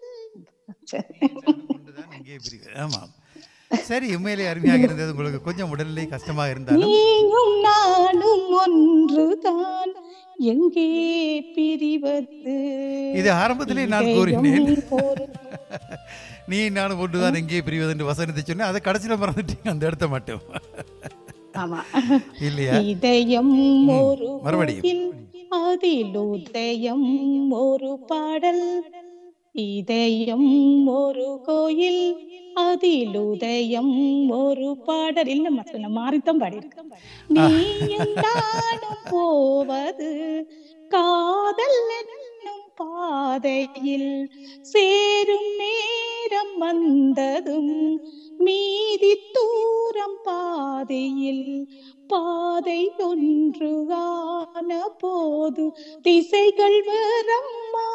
இங்கே பிரிவு. ஆமாம் சரி உண்மையிலே அருமையாக இருந்தது உங்களுக்கு கொஞ்சம் உடல்நிலை கஷ்டமாக இருந்தாலும் நீயும் நானும் ஒன்றுதான் எங்கே பிரிவது இது ஆரம்பத்திலே நான் இதயம் கூறினேன் ஒரு நீ நானும் ஒன்றுதான் எங்கே பிரிவது என்று வசனத்தை சொன்னேன் அதை கடைசியில் மறந்துட்டீங்க அந்த இடத்த மட்டும் ஆமா இல்லையா இதயம் ஒரு மறுபடியும். கோயில், அதில் உதயம் ஒரு பாடல் இதயம் ஒரு கோயில் அதில் உதயம் ஒரு பாடல் இல்ல மத்த மாறித்தான் பாடியிருக்கேன் நீயும் நானும் போவது காதல் என்னும் பாதையில் சேரும் நேரம் வந்ததும் மீதி தூரம் பாதையில் பாதை ஒன்று ஆன போது திசைகள் வேறம்மா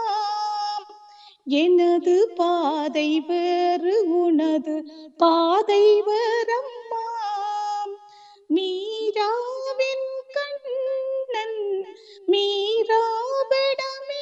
எனது பாதை வேறு உனது பாதை வேறம்மா மீராவின் கண்ணன் மீராவிடமே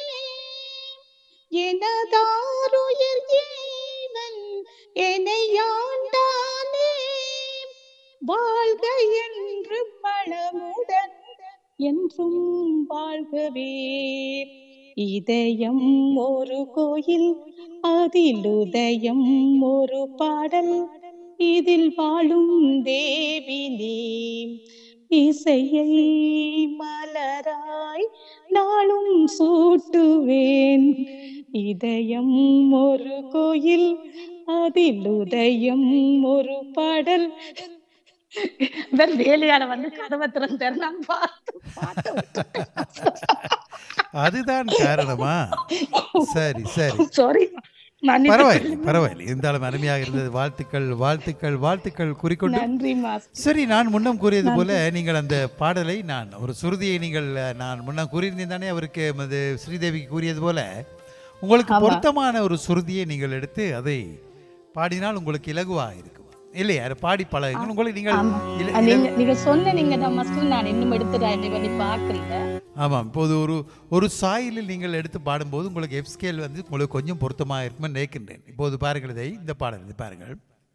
எனதாருயிர் ஜீவன் என்னையாண்டானே வாழ்க என்று பழமுடன் என்றும் வாழ்கவே இதயம் ஒரு கோயில் அதில் உதயம் ஒரு பாடல் இதில் வாழும் தேவினே இசையை மலராய் நாளும் சூட்டுவேன் இதயம் ஒரு கோயில் அதில் உதயம் ஒரு பாடல் இவர் வேலையால வந்து கதவை திறந்தார் நான் பார்த்து பாட்டை விட்டுட்டேன். அதுதான் காரணமா சரி சரி சாரி பரவாயில்லை பரவாயில்லை இருந்தாலும் அருமையாக இருந்தது வாழ்த்துக்கள் வாழ்த்துக்கள் வாழ்த்துக்கள் குறிக்கொண்டு நன்றி மாஸ்டர் சரி நான் முன்னம் கூறியது போல நீங்கள் அந்த பாடலை நான் ஒரு சுருதியை நீங்கள் அஹ், நான் முன்னம் கூறியிருந்தேன் தானே அவருக்கு அது ஸ்ரீதேவிக்கு கூறியது போல உங்களுக்கு ஆமா. பொருத்தமான ஒரு சுருதியை நீங்கள் எடுத்து அதை பாடினால் உங்களுக்கு இலகுவாக இருக்கும் இல்லையா அதை பாடி பழகுங்கள் உங்களுக்கு நீங்கள் ஆமா. இல- அஹ் நீங்க இலகு- நீங்க சொன்ன நீங்க தான் மாஸ்டர் நான் இன்னும் எடுத்து ட்ரை பண்ணி பார்க்கல ஆமாம் இப்போது ஒரு ஒரு சாயலில் நீங்கள் எடுத்து பாடும்போது உங்களுக்கு எஃப் ஸ்கேல் வந்து உங்களுக்கு கொஞ்சம் பொருத்தமாக இருக்கும்னு நினைக்கின்றேன் இப்போது பாருங்கள் இதை இந்த பாடல் இது பாருங்கள்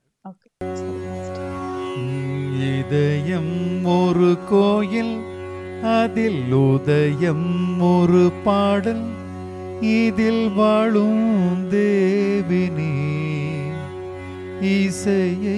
இதயம் ஒரு கோயில் அதில் உதயம் ஒரு பாடல் இதில் வாழும் தேவினே இசையை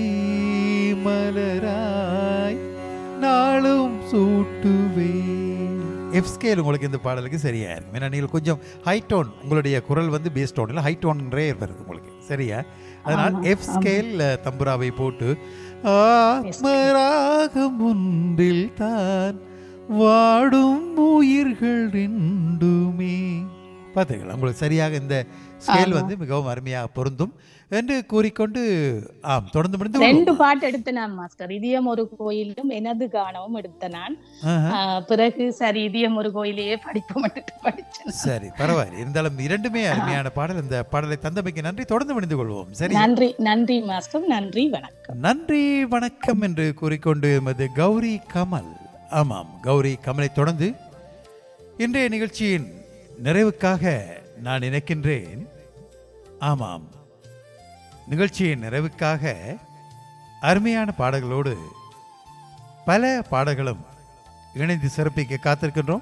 மலராய் நாளும் சூட்டுவேன் எஃப் ஸ்கேல் உங்களுக்கு இந்த பாடலுக்கு சரியா இருக்கும் ஏன்னா நீங்கள் கொஞ்சம் ஹை டோன் உங்களுடைய குரல் வந்து பேஸ் டோன் இல்லை ஹை டோன்ன்றே வருது உங்களுக்கு சரியா அதனால் ஆமா, எஃப் ஆமா. ஸ்கேல் தம்புராவை போட்டு ஆத்மராகம் ஒன்றில் தான் வாடும் உயிர்கள் ரெண்டுமே பார்த்தீங்களா உங்களுக்கு சரியாக இந்த ஸ்கேல் ஆமா. வந்து மிகவும் அருமையாக பொருந்தும் என்று கூறிக்கொண்டு ஆம் தொடர்ந்து முடிந்து ரெண்டு கொள்வோம். பாட்டு எடுத்த நான் மாஸ்டர் இதயம் ஒரு கோயிலும் எனது கானமும் எடுத்த நான் ஆஹா. ஆஹ் பிறகு சரி இதயம் ஒரு கோயிலையே படிப்போம் படிச்சேன் சரி பரவாயில்லை இருந்தாலும் இரண்டுமே அருமையான பாடல் இந்த பாடலை தந்தமைக்கு நன்றி தொடர்ந்து முடிந்து கொள்வோம் சரி நன்றி நன்றி மாஸ்டர் நன்றி வணக்கம் நன்றி வணக்கம் என்று கூறிக்கொண்டு எமது கௌரி கமல் ஆமாம் கௌரி கமலை தொடர்ந்து இன்றைய நிகழ்ச்சியின் நிறைவுக்காக நான் நினைக்கின்றேன் ஆமாம் நிகழ்ச்சியின் நிறைவுக்காக அருமையான பாடல்களோடு பல பாடல்களும் இணைந்து சிறப்பிக்க காத்திருக்கின்றோம்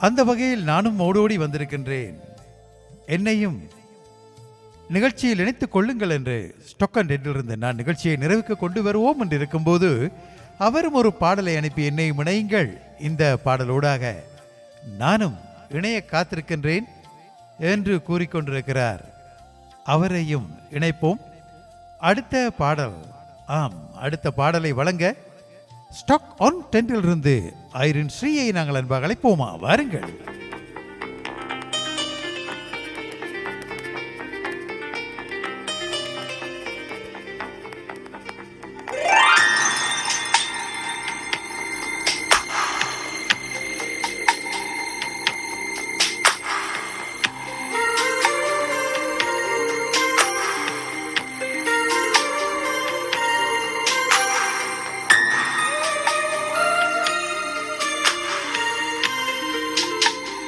அந்த வகையில் நானும் ஓடோடி வந்திருக்கின்றேன் என்னையும் நிகழ்ச்சியில் இணைத்துக் கொள்ளுங்கள் என்று ஸ்டொக்கன் இருந்து நான் நிகழ்ச்சியை நிறைவுக்கு கொண்டு வருவோம் என்று இருக்கும்போது அவரும் ஒரு பாடலை அனுப்பி என்னை இணையுங்கள் இந்த பாடலோடாக நானும் இணைய காத்திருக்கின்றேன் என்று கூறிக்கொண்டிருக்கிறார் அவரையும் இணைப்போம் அடுத்த பாடல் ஆம் அடுத்த பாடலை வழங்க ஸ்டாக் ஆன் டென்டிலிருந்து ஐரின் ஸ்ரீயை நாங்கள் அன்பாக அழைப்போமா வாருங்கள் ஆ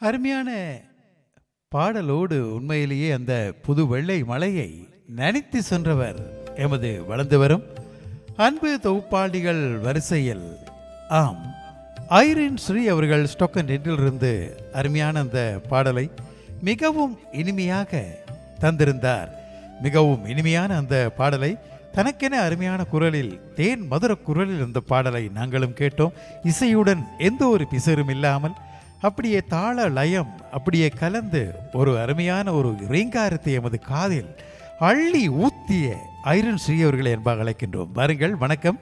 அருமையான பாடலோடு உண்மையிலேயே அந்த புது வெள்ளை மலையை நனைத்து சென்றவர் எமது வளர்ந்து வரும் அன்பு தொகுப்பாளிகள் வரிசையில் ஆம் ஐரின் ஸ்ரீ அவர்கள் ஸ்டோக்கன் ரெண்டிலிருந்து அருமையான அந்த பாடலை மிகவும் இனிமையாக தந்திருந்தார் மிகவும் இனிமையான அந்த பாடலை தனக்கென அருமையான குரலில் தேன் மதுர குரலில் அந்த பாடலை நாங்களும் கேட்டோம் இசையுடன் எந்த ஒரு பிசரும் இல்லாமல் அப்படியே தாள லயம் அப்படியே கலந்து ஒரு அருமையான ஒரு ரீங்காரத்தை எமது காதில் அள்ளி ஊத்திய ஐரன் ஸ்ரீ அவர்களை என்பாக அழைக்கின்றோம் வாருங்கள் வணக்கம்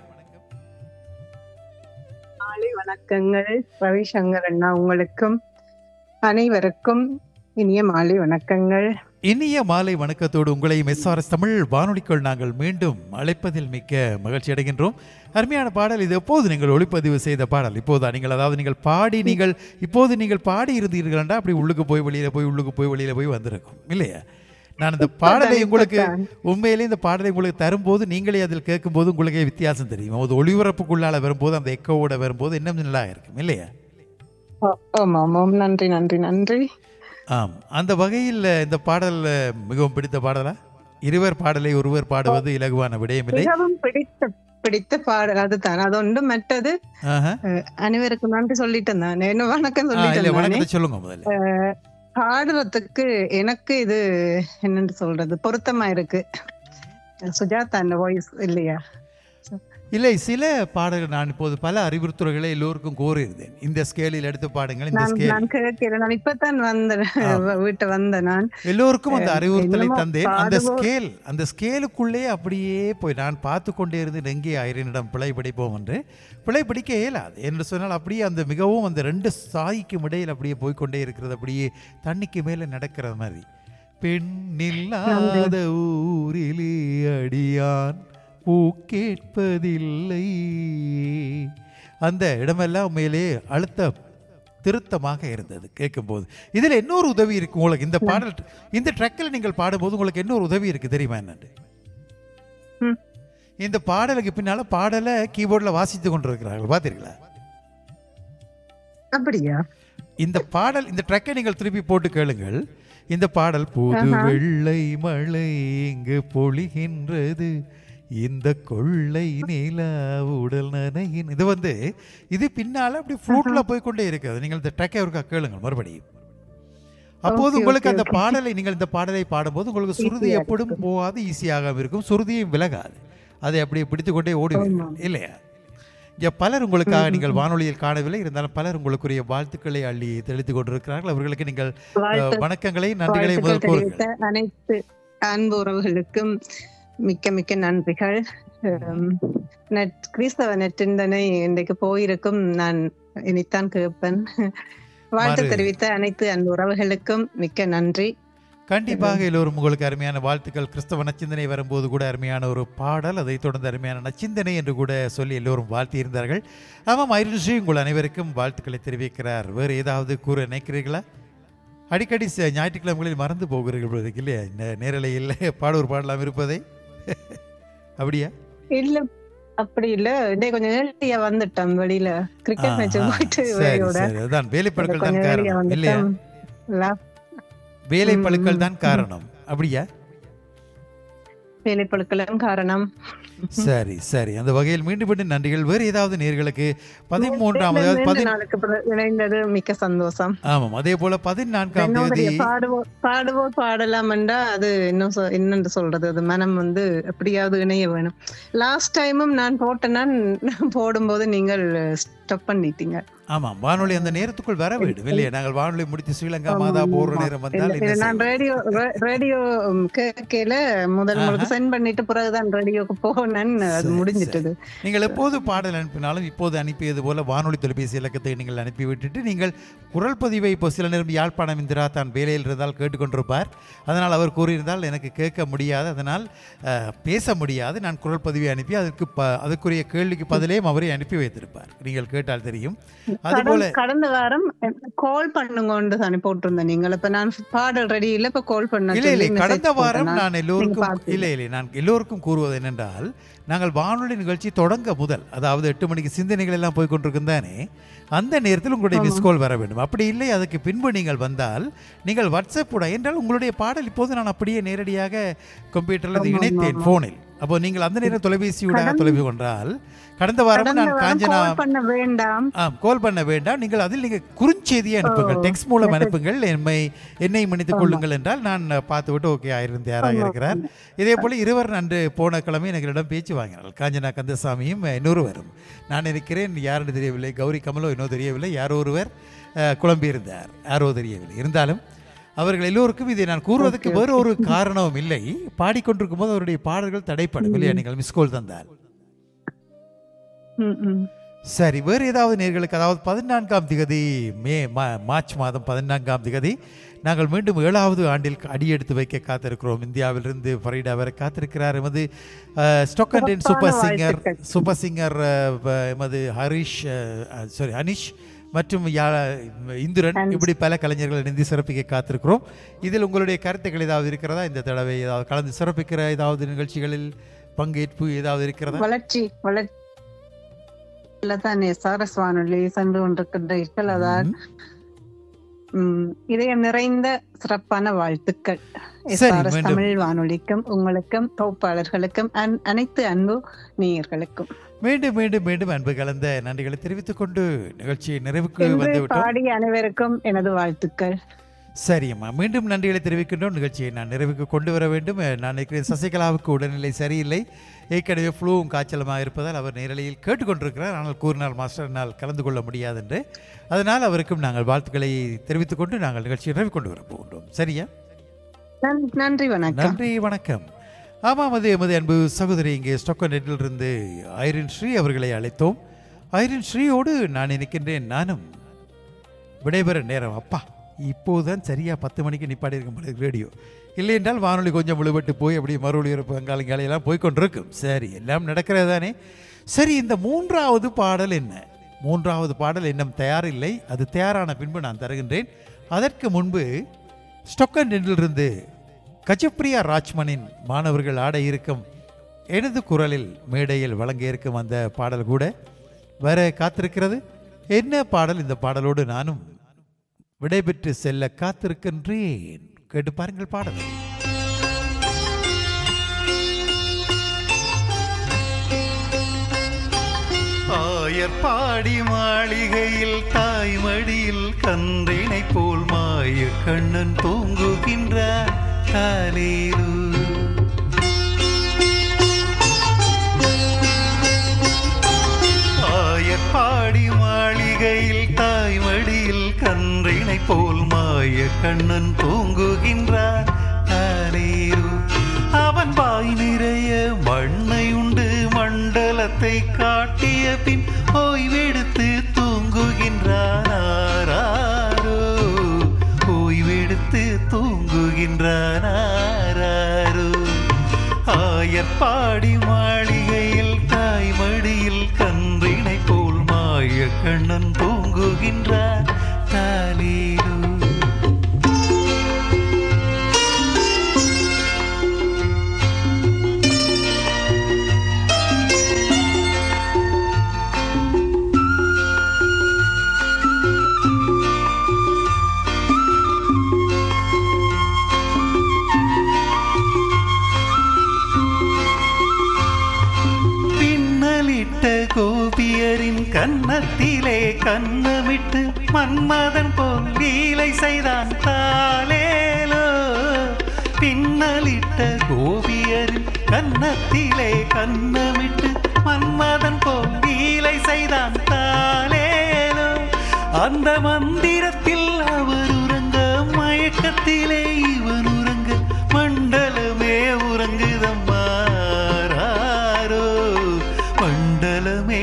மாலை வணக்கங்கள் ரவிசங்கர் அண்ணா உங்களுக்கும் அனைவருக்கும் இனிய மாலை வணக்கங்கள் இனிய மாலை வணக்கத்தோடு உங்களையும் எஸ்ஆர்எஸ் தமிழ் வானொலிக்குள் நாங்கள் மீண்டும் அழைப்பதில் மிக்க மகிழ்ச்சி அடைகின்றோம் அருமையான பாடல் இது எப்போது நீங்கள் ஒளிப்பதிவு செய்த பாடல் இப்போதா நீங்கள் அதாவது நீங்கள் பாடி நீங்கள் இப்போது நீங்கள் பாடி இருந்தீர்கள்டா அப்படி உள்ளுக்கு போய் வெளியில போய் உள்ளுக்கு போய் வெளியில போய் வந்திருக்கும் இல்லையா நான் இந்த பாடலை உங்களுக்கு உண்மையிலே இந்த பாடலை உங்களுக்கு தரும்போது நீங்களே அதில் கேட்கும்போது உங்களுக்கே வித்தியாசம் தெரியும் அது ஒளிபரப்புக்குள்ளால வரும்போது அந்த எக்கோவோட வரும்போது இன்னும் நல்லா இருக்கும் இல்லையா ஆ- ஆமாம் ஆமாம் நன்றி நன்றி நன்றி ஆம் அந்த வகையில் இந்த பாடல் மிகவும் பிடித்த பாடலா இருவர் பாடலை ஒருவர் பாடுவது இலகுவான விடயமில்லை மிகவும் பிடித்த பிடித்த பாடல் அதுதான் அது ஒன்று மற்றது ஆஹா. அஹ், அனைவருக்கும் நன்றி சொல்லிட்டேன் நான் என்ன வணக்கம் ஆ, இல்ல சொல்லிட்டேன் வணக்கத்தை நானே. சொல்லுங்க முதல்ல அஹ், பாடுறதுக்கு எனக்கு இது என்னன்னு சொல்றது பொருத்தமா இருக்கு சுஜாதா அந்த வாய்ஸ் இல்லையா இல்லை சில பாடல்கள் நான் இப்போது பல அறிவுறுத்தல்களை எல்லோருக்கும் கோரியிருந்தேன் இந்த ஸ்கேலில் எடுத்து பாடுங்கள் இந்த நான் ஸ்கேல் நான் கேட்கிறேன் நான் இப்பதான் வந்தேன் வீட்டை வந்தேன் நான் எல்லோருக்கும் அந்த அஹ், அறிவுறுத்தலை என்னமோ தந்தேன் அந்த பாடுவோர் ஸ்கேல் அந்த ஸ்கேலுக்குள்ளே அப்படியே போய் நான் பார்த்து கொண்டே இருந்து எங்கே ஐரனிடம் பிழை படிப்போம் என்று பிழை படிக்க இயலாது என்று சொன்னால் அப்படியே அந்த மிகவும் அந்த ரெண்டு சாய்க்கும் இடையில் அப்படியே போய்க்கொண்டே இருக்கிறது அப்படியே தண்ணிக்கு மேலே நடக்கிற மாதிரி பெண்ணில்லாத ஊரிலே அடியான் பூ கேட்பதில்லை அந்த இடமெல்லாம் உண்மையிலே அழுத்த திருத்தமாக இருந்தது கேட்கும்போது இதில் இன்னொரு உதவி இருக்கு உங்களுக்கு இந்த பாடல் இந்த ட்ரக்கில் நீங்கள் பாடும்போது உங்களுக்கு இன்னொரு உதவி இருக்கு தெரியுமா என்னன்னு இந்த பாடலுக்கு பின்னால பாடலை கீபோர்டில் வாசித்து கொண்டிருக்கிறார்கள் பார்த்தீர்களா அப்படியா இந்த பாடல் இந்த ட்ரக்கை நீங்கள் திருப்பி போட்டு கேளுங்கள் இந்த பாடல் புது ஆஹா. வெள்ளை மழை இங்கு பொழிகின்றது இந்த கொள்ளை நிலா உடல் நனையின் இது வந்து இது பின்னால அப்படி ஃப்ளூட்ல போய் கொண்டே இருக்குது நீங்கள் இந்த ட்ரக்கை ஒருக்கா கேளுங்கள் மறுபடியும் அப்போது Okay, உங்களுக்கு okay, அந்த okay. பாடலை நீங்கள் இந்த பாடலை பாடும்போது உங்களுக்கு சுருதி Easy-ஆ எப்படும் போகாது ஈஸியாக இருக்கும் சுருதியும் விலகாது அதை அப்படியே பிடித்து கொண்டே ஓடுவீர்கள் இல்லையா இங்க பலர் உங்களுக்காக ம், நீங்கள் ம். வானொலியில் காணவில்லை இருந்தாலும் பலர் உங்களுக்குரிய வாழ்த்துக்களை அள்ளி தெளித்துக் கொண்டிருக்கிறார்கள் அவர்களுக்கு நீங்கள் அஹ், வாழ்த்து- வணக்கங்களை நன்றிகளை வாழ்த்துக்கள் முதல் கூறுங்கள் தெரிவித்த அனைத்து அன்பு உறவுகளுக்கும் மிக்க மிக்க நன்றிகள் ஹம், நெட் கிறிஸ்தவ நெற்றிந்தனை இன்றைக்கு போயிருக்கும் நான் இனித்தான் கேட்பேன் வாழ்த்து மறு- தெரிவித்த அனைத்து அன்பு உறவுகளுக்கும் மிக்க நன்றி கண்டிப்பாக எல்லோரும் உங்களுக்கு அருமையான வாழ்த்துக்கள் கிறிஸ்தவ நச்சிந்தனை வரும்போது கூட அருமையான ஒரு பாடல் அதைத் தொடர்ந்து அருமையான நச்சிந்தனை என்று கூட சொல்லி எல்லோரும் வாழ்த்தியிருந்தார்கள் ஆமாம் ஐரிஷி உங்கள் அனைவருக்கும் வாழ்த்துக்களை தெரிவிக்கிறார் வேறு ஏதாவது கூற நினைக்கிறீர்களா அடிக்கடி ச- ஞாயிற்றுக்கிழமைகளில் மறந்து போகிறீர்கள் போல இருக்கு இல்லையா இந்த நேரலையில் பாடூர் பாடலாம் இருப்பதை அப்படியா இல்ல அப்படி இல்ல இதே கொஞ்சம் ஏர்லியா வந்துட்டோம் வெளியில கிரிக்கெட் ஆ, மேட்ச் ஆ, போயிட்டு சரி, வெளியோட சரி, அதுதான் வேலைப்பழுக்கள் தான் கொஞ்சம் early-ஆ காரணம் இல்லையா வந்துட்டோம். லா- வேலை ம், பழுக்கள் ம், தான் காரணம் அப்படியா வேலைப்பழுக்களும் காரணம் சரி சரி அந்த வகையில் மீண்டும் மீண்டும் நன்றிகள் வேறு ஏதாவது நேர்களுக்கு பதிமூன்றாம் அதாவது ரெண்டு பதி நாளுக்கு பிறகு இணைந்தது மிக்க சந்தோஷம் ஆமாம் அதே போல பதினான்காம் தேதி என்னுடைய பாடுவோர் பாடுவோர் பாடலாம் என்றா அது இன்னும் சொ- என்னன்னு சொல்றது அது மனம் வந்து எப்படியாவது இணைய வேணும் லாஸ்ட் டைமும் நான் போட்டேன்னா நான் போடும்போது நீங்கள் ஸ்டாப் பண்ணிட்டீங்க ஆமாம் வானொலி அந்த நேரத்துக்குள் வர வேண்டும் இல்லையா நாங்கள் வானொலி முடித்து ஸ்ரீலங்கா ஆமா, மாதா போற ஆமா. நேரம் இல்ல, வந்தால் இல்ல, என்ன நான் செய்வது? ரேடியோ ரேடியோ கேட்கல முதல் உங்களுக்கு சென்ட் பண்ணிட்டு பிறகுதான் ரேடியோக்கு போனேன்னு அது சரி, முடிஞ்சிட்டது நீங்கள் எப்போது பாடல் அனுப்பினாலும் இப்போது அனுப்பியது போல வானொலி தொலைபேசி இலக்கத்தை நீங்கள் அனுப்பி விட்டுட்டு நீங்கள் குரல் பதிவை இப்போ சில நேரம் யாழ்ப்பாணம் இந்திரா தான் வேலையில் இருந்தால் கேட்டுக்கொண்டிருப்பார் அதனால் அவர் கூறியிருந்தால் எனக்கு கேட்க முடியாது அதனால் அஹ், பேச முடியாது நான் குரல் பதிவை அனுப்பி அதற்கு ப அதற்குரிய கேள்விக்கு பதிலையும் அவரை அனுப்பி வைத்திருப்பார் நீங்கள் கேட்டால் தெரியும் அதுபோல கடந்த- கடந்த வாரம் கால் பண்ணுங்கன்னு தானே போட்டிருந்தேன் நீங்கள் இப்ப நான் பாடல் ரெடி இல்ல இப்ப கால் பண்ண இல்லை இல்லை சொல்லி கடந்த message வாரம் போட்டேன் நான் நீங்க எல்லோருக்கும் பார்த்தீங்க. இல்லை இல்லை நான் எல்லோருக்கும் கூறுவது என்னென்றால் நாங்கள் வானொலி நிகழ்ச்சி தொடங்க முதல் அதாவது எட்டு மணிக்கு சிந்தனைகள் எல்லாம் போய் கொண்டிருக்கும் தானே அந்த நேரத்தில் உங்களுடைய மிஸ் கால் வர வேண்டும் அப்படி இல்லை அதுக்கு பின்பு நீங்கள் வந்தால் நீங்கள் வாட்ஸ்அப் கூட என்றால் உங்களுடைய பாடல் இப்போது நான் அப்படியே நேரடியாக கம்ப்யூட்டரில் அதை ஆமா, இணைத்தேன் ஆமா. ஃபோனில் அப்போ நீங்கள் அந்த நேரம் தொலைபேசியூடாக கடந்த- தொலைவு கொண்டால் கடந்த வாரம் கடந்த நான் வாரம் காஞ்சனா call பண்ண வேண்டாம் ஆம் கால் பண்ண வேண்டாம் நீங்கள் அதில் நீங்கள் குறுஞ்செய்தியை அனுப்புங்கள் ஓ, டெக்ஸ்ட் மூலம் message. அனுப்புங்கள் என்னை என்னை மன்னித்துக் ஆமா. கொள்ளுங்கள் என்றால் நான் பார்த்து விட்டு ஓகே ஆயிருந்து யாராக ஆமா, இருக்கிறார் இதே போல இருவர் அன்று போன கிழமை எங்களிடம் பேச்சு வாங்கினார்கள் காஞ்சனா கந்தசாமியும் இன்னொருவரும் நான் நினைக்கிறேன் யாருன்னு தெரியவில்லை கௌரி கமலோ இன்னும் தெரியவில்லை யாரோ ஒருவர் அஹ், குழம்பியிருந்தார் யாரோ தெரியவில்லை இருந்தாலும் அவர்கள் எல்லோருக்கும் இதை நான் கூறுவதற்கு வேறு ஒரு காரணமும் இல்லை பாடிக்கொண்டிருக்கும் போது அவருடைய பாடல்கள் தடைப்படும் இல்லையா நீங்கள் மிஸ்கோல் தந்தால் ம், ம். சரி வேறு ஏதாவது நேர்களுக்கு அதாவது பதினான்காம் திகதி மே மா- மார்ச் மாதம் பதினான்காம் திகதி நாங்கள் மீண்டும் ஏழாவது ஆண்டில் அடியெடுத்து வைக்க காத்திருக்கிறோம் இந்தியாவிலிருந்து ஃபரீடா வரை காத்திருக்கிறார் எமது ஸ்டொக்கன் சிறப்பான சூப்பர் சிங்கர் வாழ்த்துக்கள். சூப்பர் சிங்கர் அஹ், வ- எமது ஹரிஷ் சாரி அனிஷ் மற்றும் யா இந்துரன் இப்படி பல கலைஞர்கள் இணைந்து சிறப்பிக்க காத்திருக்கிறோம் இதில் உங்களுடைய கருத்துக்கள் ஏதாவது இருக்கிறதா இந்த தடவை ஏதாவது கலந்து சிறப்பிக்கிற ஏதாவது நிகழ்ச்சிகளில் பங்கேற்பு ஏதாவது இருக்கிறதா வளர்ச்சி வளர்ச்சி தானே சாரஸ் வானொலி சென்று கொண்டிருக்கின்றீர்கள் அதான் ம், இதயம் நிறைந்த சிறப்பான வாழ்த்துக்கள் சரி, SRS மீண்டும். தமிழ் வானொலிக்கும் உங்களுக்கும் தொகுப்பாளர்களுக்கும் அன்- அனைத்து அன்பு நேயர்களுக்கும் மீண்டும் மீண்டும் மீண்டும் அன்பு கலந்த நன்றிகளை தெரிவித்துக் கொண்டு நிகழ்ச்சியை நிறைவுக்கு இன்று வந்து விட்டோம் பாடிய அனைவருக்கும் எனது வாழ்த்துக்கள் சரி அம்மா மீண்டும் நன்றிகளை தெரிவிக்கின்றோம் நிகழ்ச்சியை நான் நிறைவுக்கு கொண்டு வர வேண்டும் அஹ், நான் நினைக்கிறேன் சசிகலாவுக்கு உடல்நிலை சரியில்லை ஏற்கனவே ஃப்ளூவும் காய்ச்சலுமாக இருப்பதால் அவர் நேரலையில் கேட்டுக்கொண்டிருக்கிறார் ஆனால் கூறினார் மாஸ்டர் என்னால் கலந்து கொள்ள முடியாது என்று அதனால் அவருக்கும் நாங்கள் வாழ்த்துக்களை தெரிவித்துக் கொண்டு நாங்கள் நிகழ்ச்சியை நிறைவு கொண்டு வர போகின்றோம் சரியா நன்- நன்றி வணக்கம் நன்றி வணக்கம் ஆமாம் அது எமது அன்பு சகோதரி இங்கே ஸ்டொக்கனெட்டிலிருந்து ஐரின் ஸ்ரீ அவர்களை அழைத்தோம் ஐரின் ஸ்ரீயோடு நான் நினைக்கின்றேன் நானும் விடைபெற நேரம் அப்பா இப்போதுதான் சரியா பத்து மணிக்கு நிப்பாடி இருக்கும் போல ரேடியோ இல்லை என்றால் வானொலி கொஞ்சம் விழுபட்டு போய் அப்படியே மறு ஒளிபரப்பு அங்காலங்காலையெல்லாம் போய் கொண்டிருக்கும் சரி எல்லாம் நடக்கிறது தானே சரி இந்த மூன்றாவது பாடல் என்ன மூன்றாவது பாடல் இன்னும் தயாரில்லை அது தயாரான பின்பு நான் தருகின்றேன் அதற்கு முன்பு ஸ்டொக்கனிலிருந்து கஜப்பிரியா ராஜ்மனின் மாணவர்கள் ஆட இருக்கும் எனது குரலில் மேடையில் வழங்க இருக்கும் அந்த பாடல் கூட வர காத்திருக்கிறது என்ன பாடல் இந்த பாடலோடு நானும் விடைபெற்று செல்ல காத்திருக்கின்றேன் கேட்டு பாருங்கள் பாடல் ஆயர் பாடி மாளிகையில் தாய்மடியில் கன்றினை போல் மாய கண்ணன் தூங்குகின்றார் காலேரு ஆயர் பாடி மாளிகையில் தாய்மடியில் கன்றினை போல் மாய கண்ணன் தூங்குகின்றார் காலேரு அவன் வாய் நிறைய மண்ணை உண்டு மண்டலத்தை காட்டிய பின் ஓய்வெடுத்து தூங்குகின்றாரோ ஓய்வெடுத்து தூங்குகின்றாரோ ஆயர் பாடி மாளிகையில் தாய்மடியில் கன்றினை போல் மாய கண்ணன் தூங்குகின்றார் தாலீரு பின்னலிட்ட கோபியரின் கன்னத்திலே கண்ணமிட்டு மன்மதன் போல் லீலை செய்தான் தாலேலோ பின்னலிட்ட கோபியரின் கன்னத்திலே கண்ணமிட்டு மன்மதன் போல் லீலை செய்தான் தாலேலோ அந்த மந்திரத்தில் அவர் உறங்க மயக்கத்திலே இவன் உறங்க மண்டலமே உறங்குதம்மாரோ மண்டலமே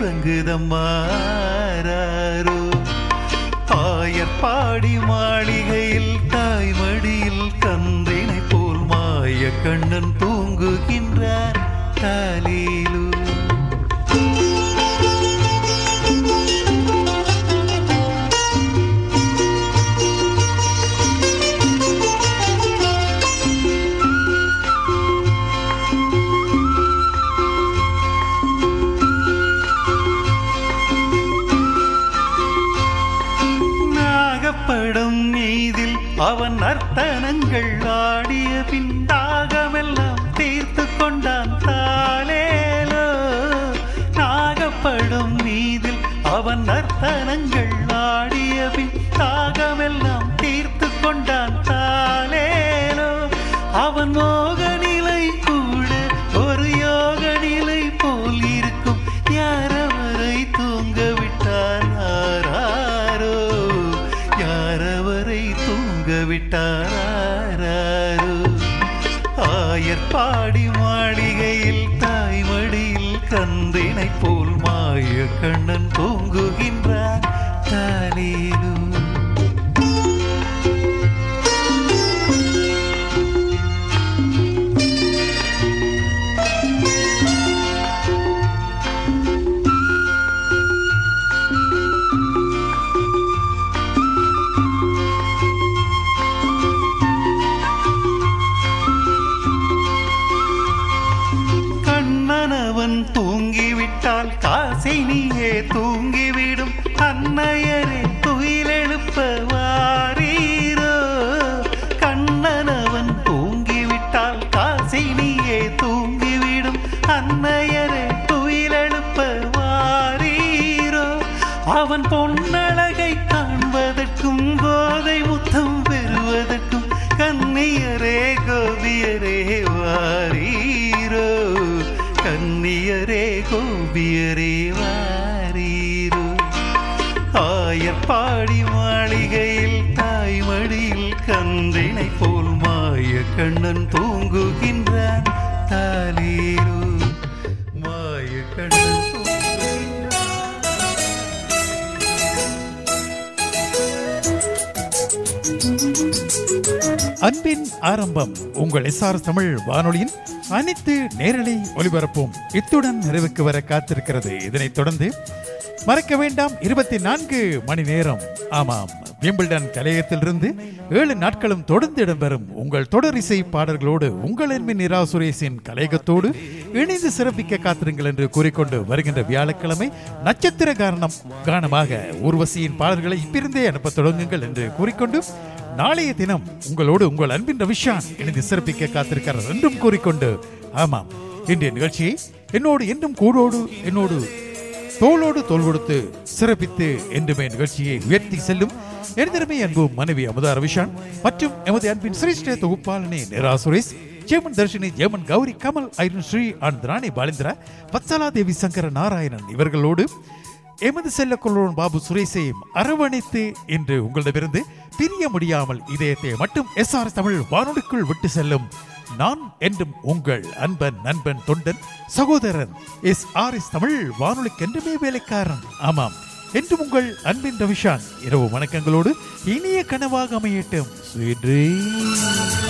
உறங்குதம்மாரோ ஆயர் பாடி மாளிகையில் தாய்மடியில் கன்றினை போல் மாய கண்ணன் தூங்குகின்றார் தாலீலு அவன் நர்த்தனங்கள் ஆடிய பின் தாகமெல்லாம் தீர்த்து கொண்டான் தாலேலோ நாகப்படும் மீதில் அவன் நர்த்தனங்கள் ஆடிய பின் தாகமெல்லாம் தீர்த்து கொண்டான் தாலேலோ அவன் மோக நிலை கூட ஒரு யோக நிலை போல் இருக்கும் யாரவரை தூங்க விட்டார் ஆராரோ யாரவரை தூங்க விட்டார் ஆராரோ ஆயர்பாடி மாளிகையில் தாய்மடியில் கந்தினை போல் மாய கண்ணன் தூங்குகின்றான் தாலேலோ கண்ணனவன் தூங்கிவிட்டால் காசினியே தூங்கிவிடும் அன்னையரே துயிலெழுப்ப வாரீரோ கண்ணனவன் தூங்கிவிட்டால் காசினியே தூங்கிவிடும் அன்னையரே துயிலெழுப்ப வாரீரோ அவன் பொன்னழகை காண்பதற்கும் போதை முத்தம் பெறுவதற்கும் கன்னியரே கோபியரே வாரீரோ கன்னியரே கோபியரே வாரீரோ ஆயர்பாடி மாளிகையில் தாய்மடியில் கன்றினை போல் மாய கண்ணன் தூங்குகின்றான் தாலீரோ மாய கண்ணன் அன்பின் ஆரம்பம் உங்கள் எஸ்ஆர் தமிழ் வானொலியின் அனைத்து நேரலை ஒலிபரப்பும் இத்துடன் நிறைவுக்கு வர காத்திருக்கிறது இதனைத் தொடர்ந்து மறக்க வேண்டாம் இருபத்தி நான்கு மணி நேரம் ஆமாம் விம்பிள்டன் கலையத்திலிருந்து ஏழு நாட்களும் தொடர்ந்து இடம்பெறும் உங்கள் தொடர் இசை பாடல்களோடு உங்கள் அன்பின் நிரா சுரேஷின் கலையகத்தோடு இணைந்து சிறப்பிக்க காத்திருங்கள் என்று கூறிக்கொண்டு வருகின்ற வியாழக்கிழமை நட்சத்திர காரணம் காரணமாக ஊர்வசியின் பாடல்களை இப்பிருந்தே அனுப்ப தொடங்குங்கள் என்று கூறிக்கொண்டு நாளைய தினம் உங்களோடு உங்கள் அன்பின் ரவிஷான் இணைந்து சிறப்பிக்க காத்திருக்கிறார் என்றும் கூறிக்கொண்டு ஆமாம் இன்றைய நிகழ்ச்சியை என்னோடு என்றும் கூடோடு என்னோடு தோளோடு தோள் கொடுத்து சிறப்பித்து என்றுமே நிகழ்ச்சியை உயர்த்தி செல்லும் எனதருமை அன்பு மனைவி அமுதா ரவிஷான் மற்றும் எமது அன்பின் சிரேஷ்ட தொகுப்பாளனே நிரா சுரேஷ் ஜெயமன் தர்ஷினி ஜெயமன் கௌரி கமல் ஐரன் ஸ்ரீ அண்ட் ராணி பாலேந்திரா வத்சலா தேவி சங்கர நாராயணன் இவர்களோடு எமது செல்லக்குள்ளோன் பாபு சுரேஷையும் அரவணைத்து இன்று உங்களிடமிருந்து பிரிய முடியாமல் இதயத்தை மட்டும் எஸ் ஆர் தமிழ் வானொலிக்குள் விட்டு செல்லும் நான் என்றும் உங்கள் அன்பன் நண்பன் தொண்டன் சகோதரன் எஸ் ஆர் எஸ் தமிழ் வானொலிக்கு என்றுமே வேலைக்காரன் ஆமாம் என்றும் உங்கள் அன்பின் ரவிஷான் இரவு வணக்கங்களோடு இனிய கனவாக அமையட்டும் Sweet dreams.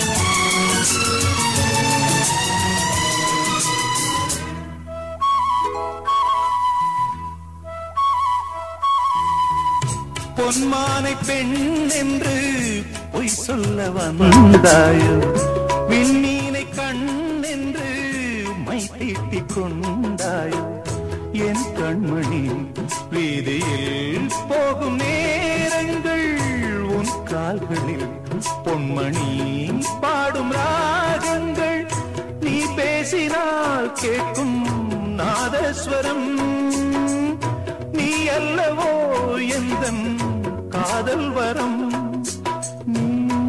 பொன்மானை பெண் என்று பொய் சொல்ல வந்தாயோ விண்மீனை கண் என்று மை தீட்டிக் கொண்டாயோ என் கண்மணி வீதியில் போகும் நேரங்கள் உன் கால்களில் பொன்மணி பாடும் ராகங்கள் நீ பேசினால் கேட்கும் நாதஸ்வரம் நீ அல்லவோ எந்தன் காதல் வரம் நீ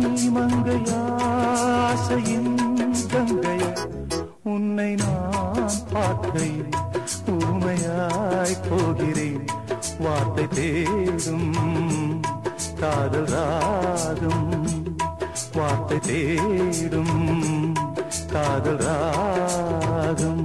மங்கையாசையின் கங்கைய உன்னை நான் பார்க்கையில் ஊமையாய் போகிறேன் வார்த்தை தேடும் காதல் ராகம் வார்த்தை தேடும் காதல் ராகம்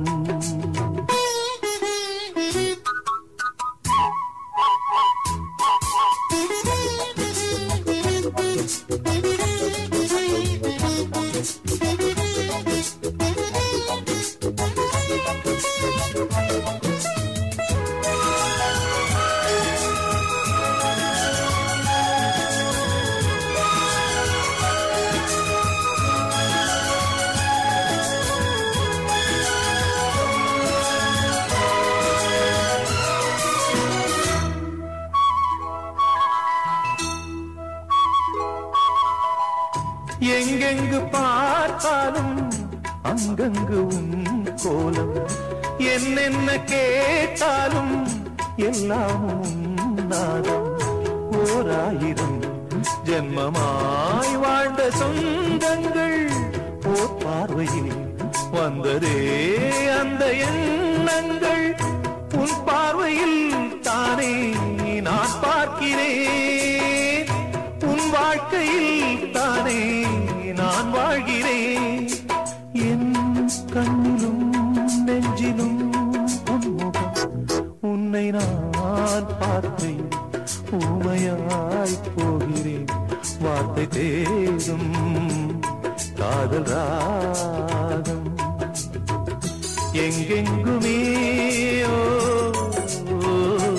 எங்கெங்கு பார்த்தாலும் அங்கங்கு உன் கோலம் என்னென்ன கேட்டாலும் எல்லாம் உன் நாதம் ஓராயிரம் ஜென்மமாய் வாழ்ந்த சொந்தங்கள் ஓர் பார்வையில் வந்ததே அந்த எண்ணங்கள் உன் பார்வையில் தானே நான் பார்க்கிறேன் உன் வாழ்க்கையில் தானே நான் வாழ்கிறேன் என் கண்ணிலும் நெஞ்சிலும் உன்முகம் உன்னை நான் பார்த்தேன் ஊமையாய் போகிறேன் வார்த்தை தேடும் காதல் ராகம் எங்கெங்குமே ஓ, ஓ,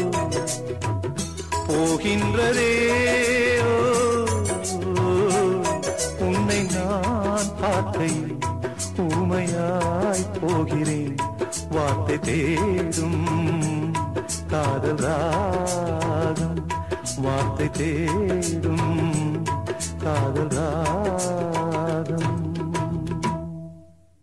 போகின்றதே ஓ, ஓ, உன்னை நான் பார்க்கையில் ஊமையாய் போகிறேன் வார்த்தை தேடும் காதல் ராகம் வார்த்தை தேடும் காதல் ராகம்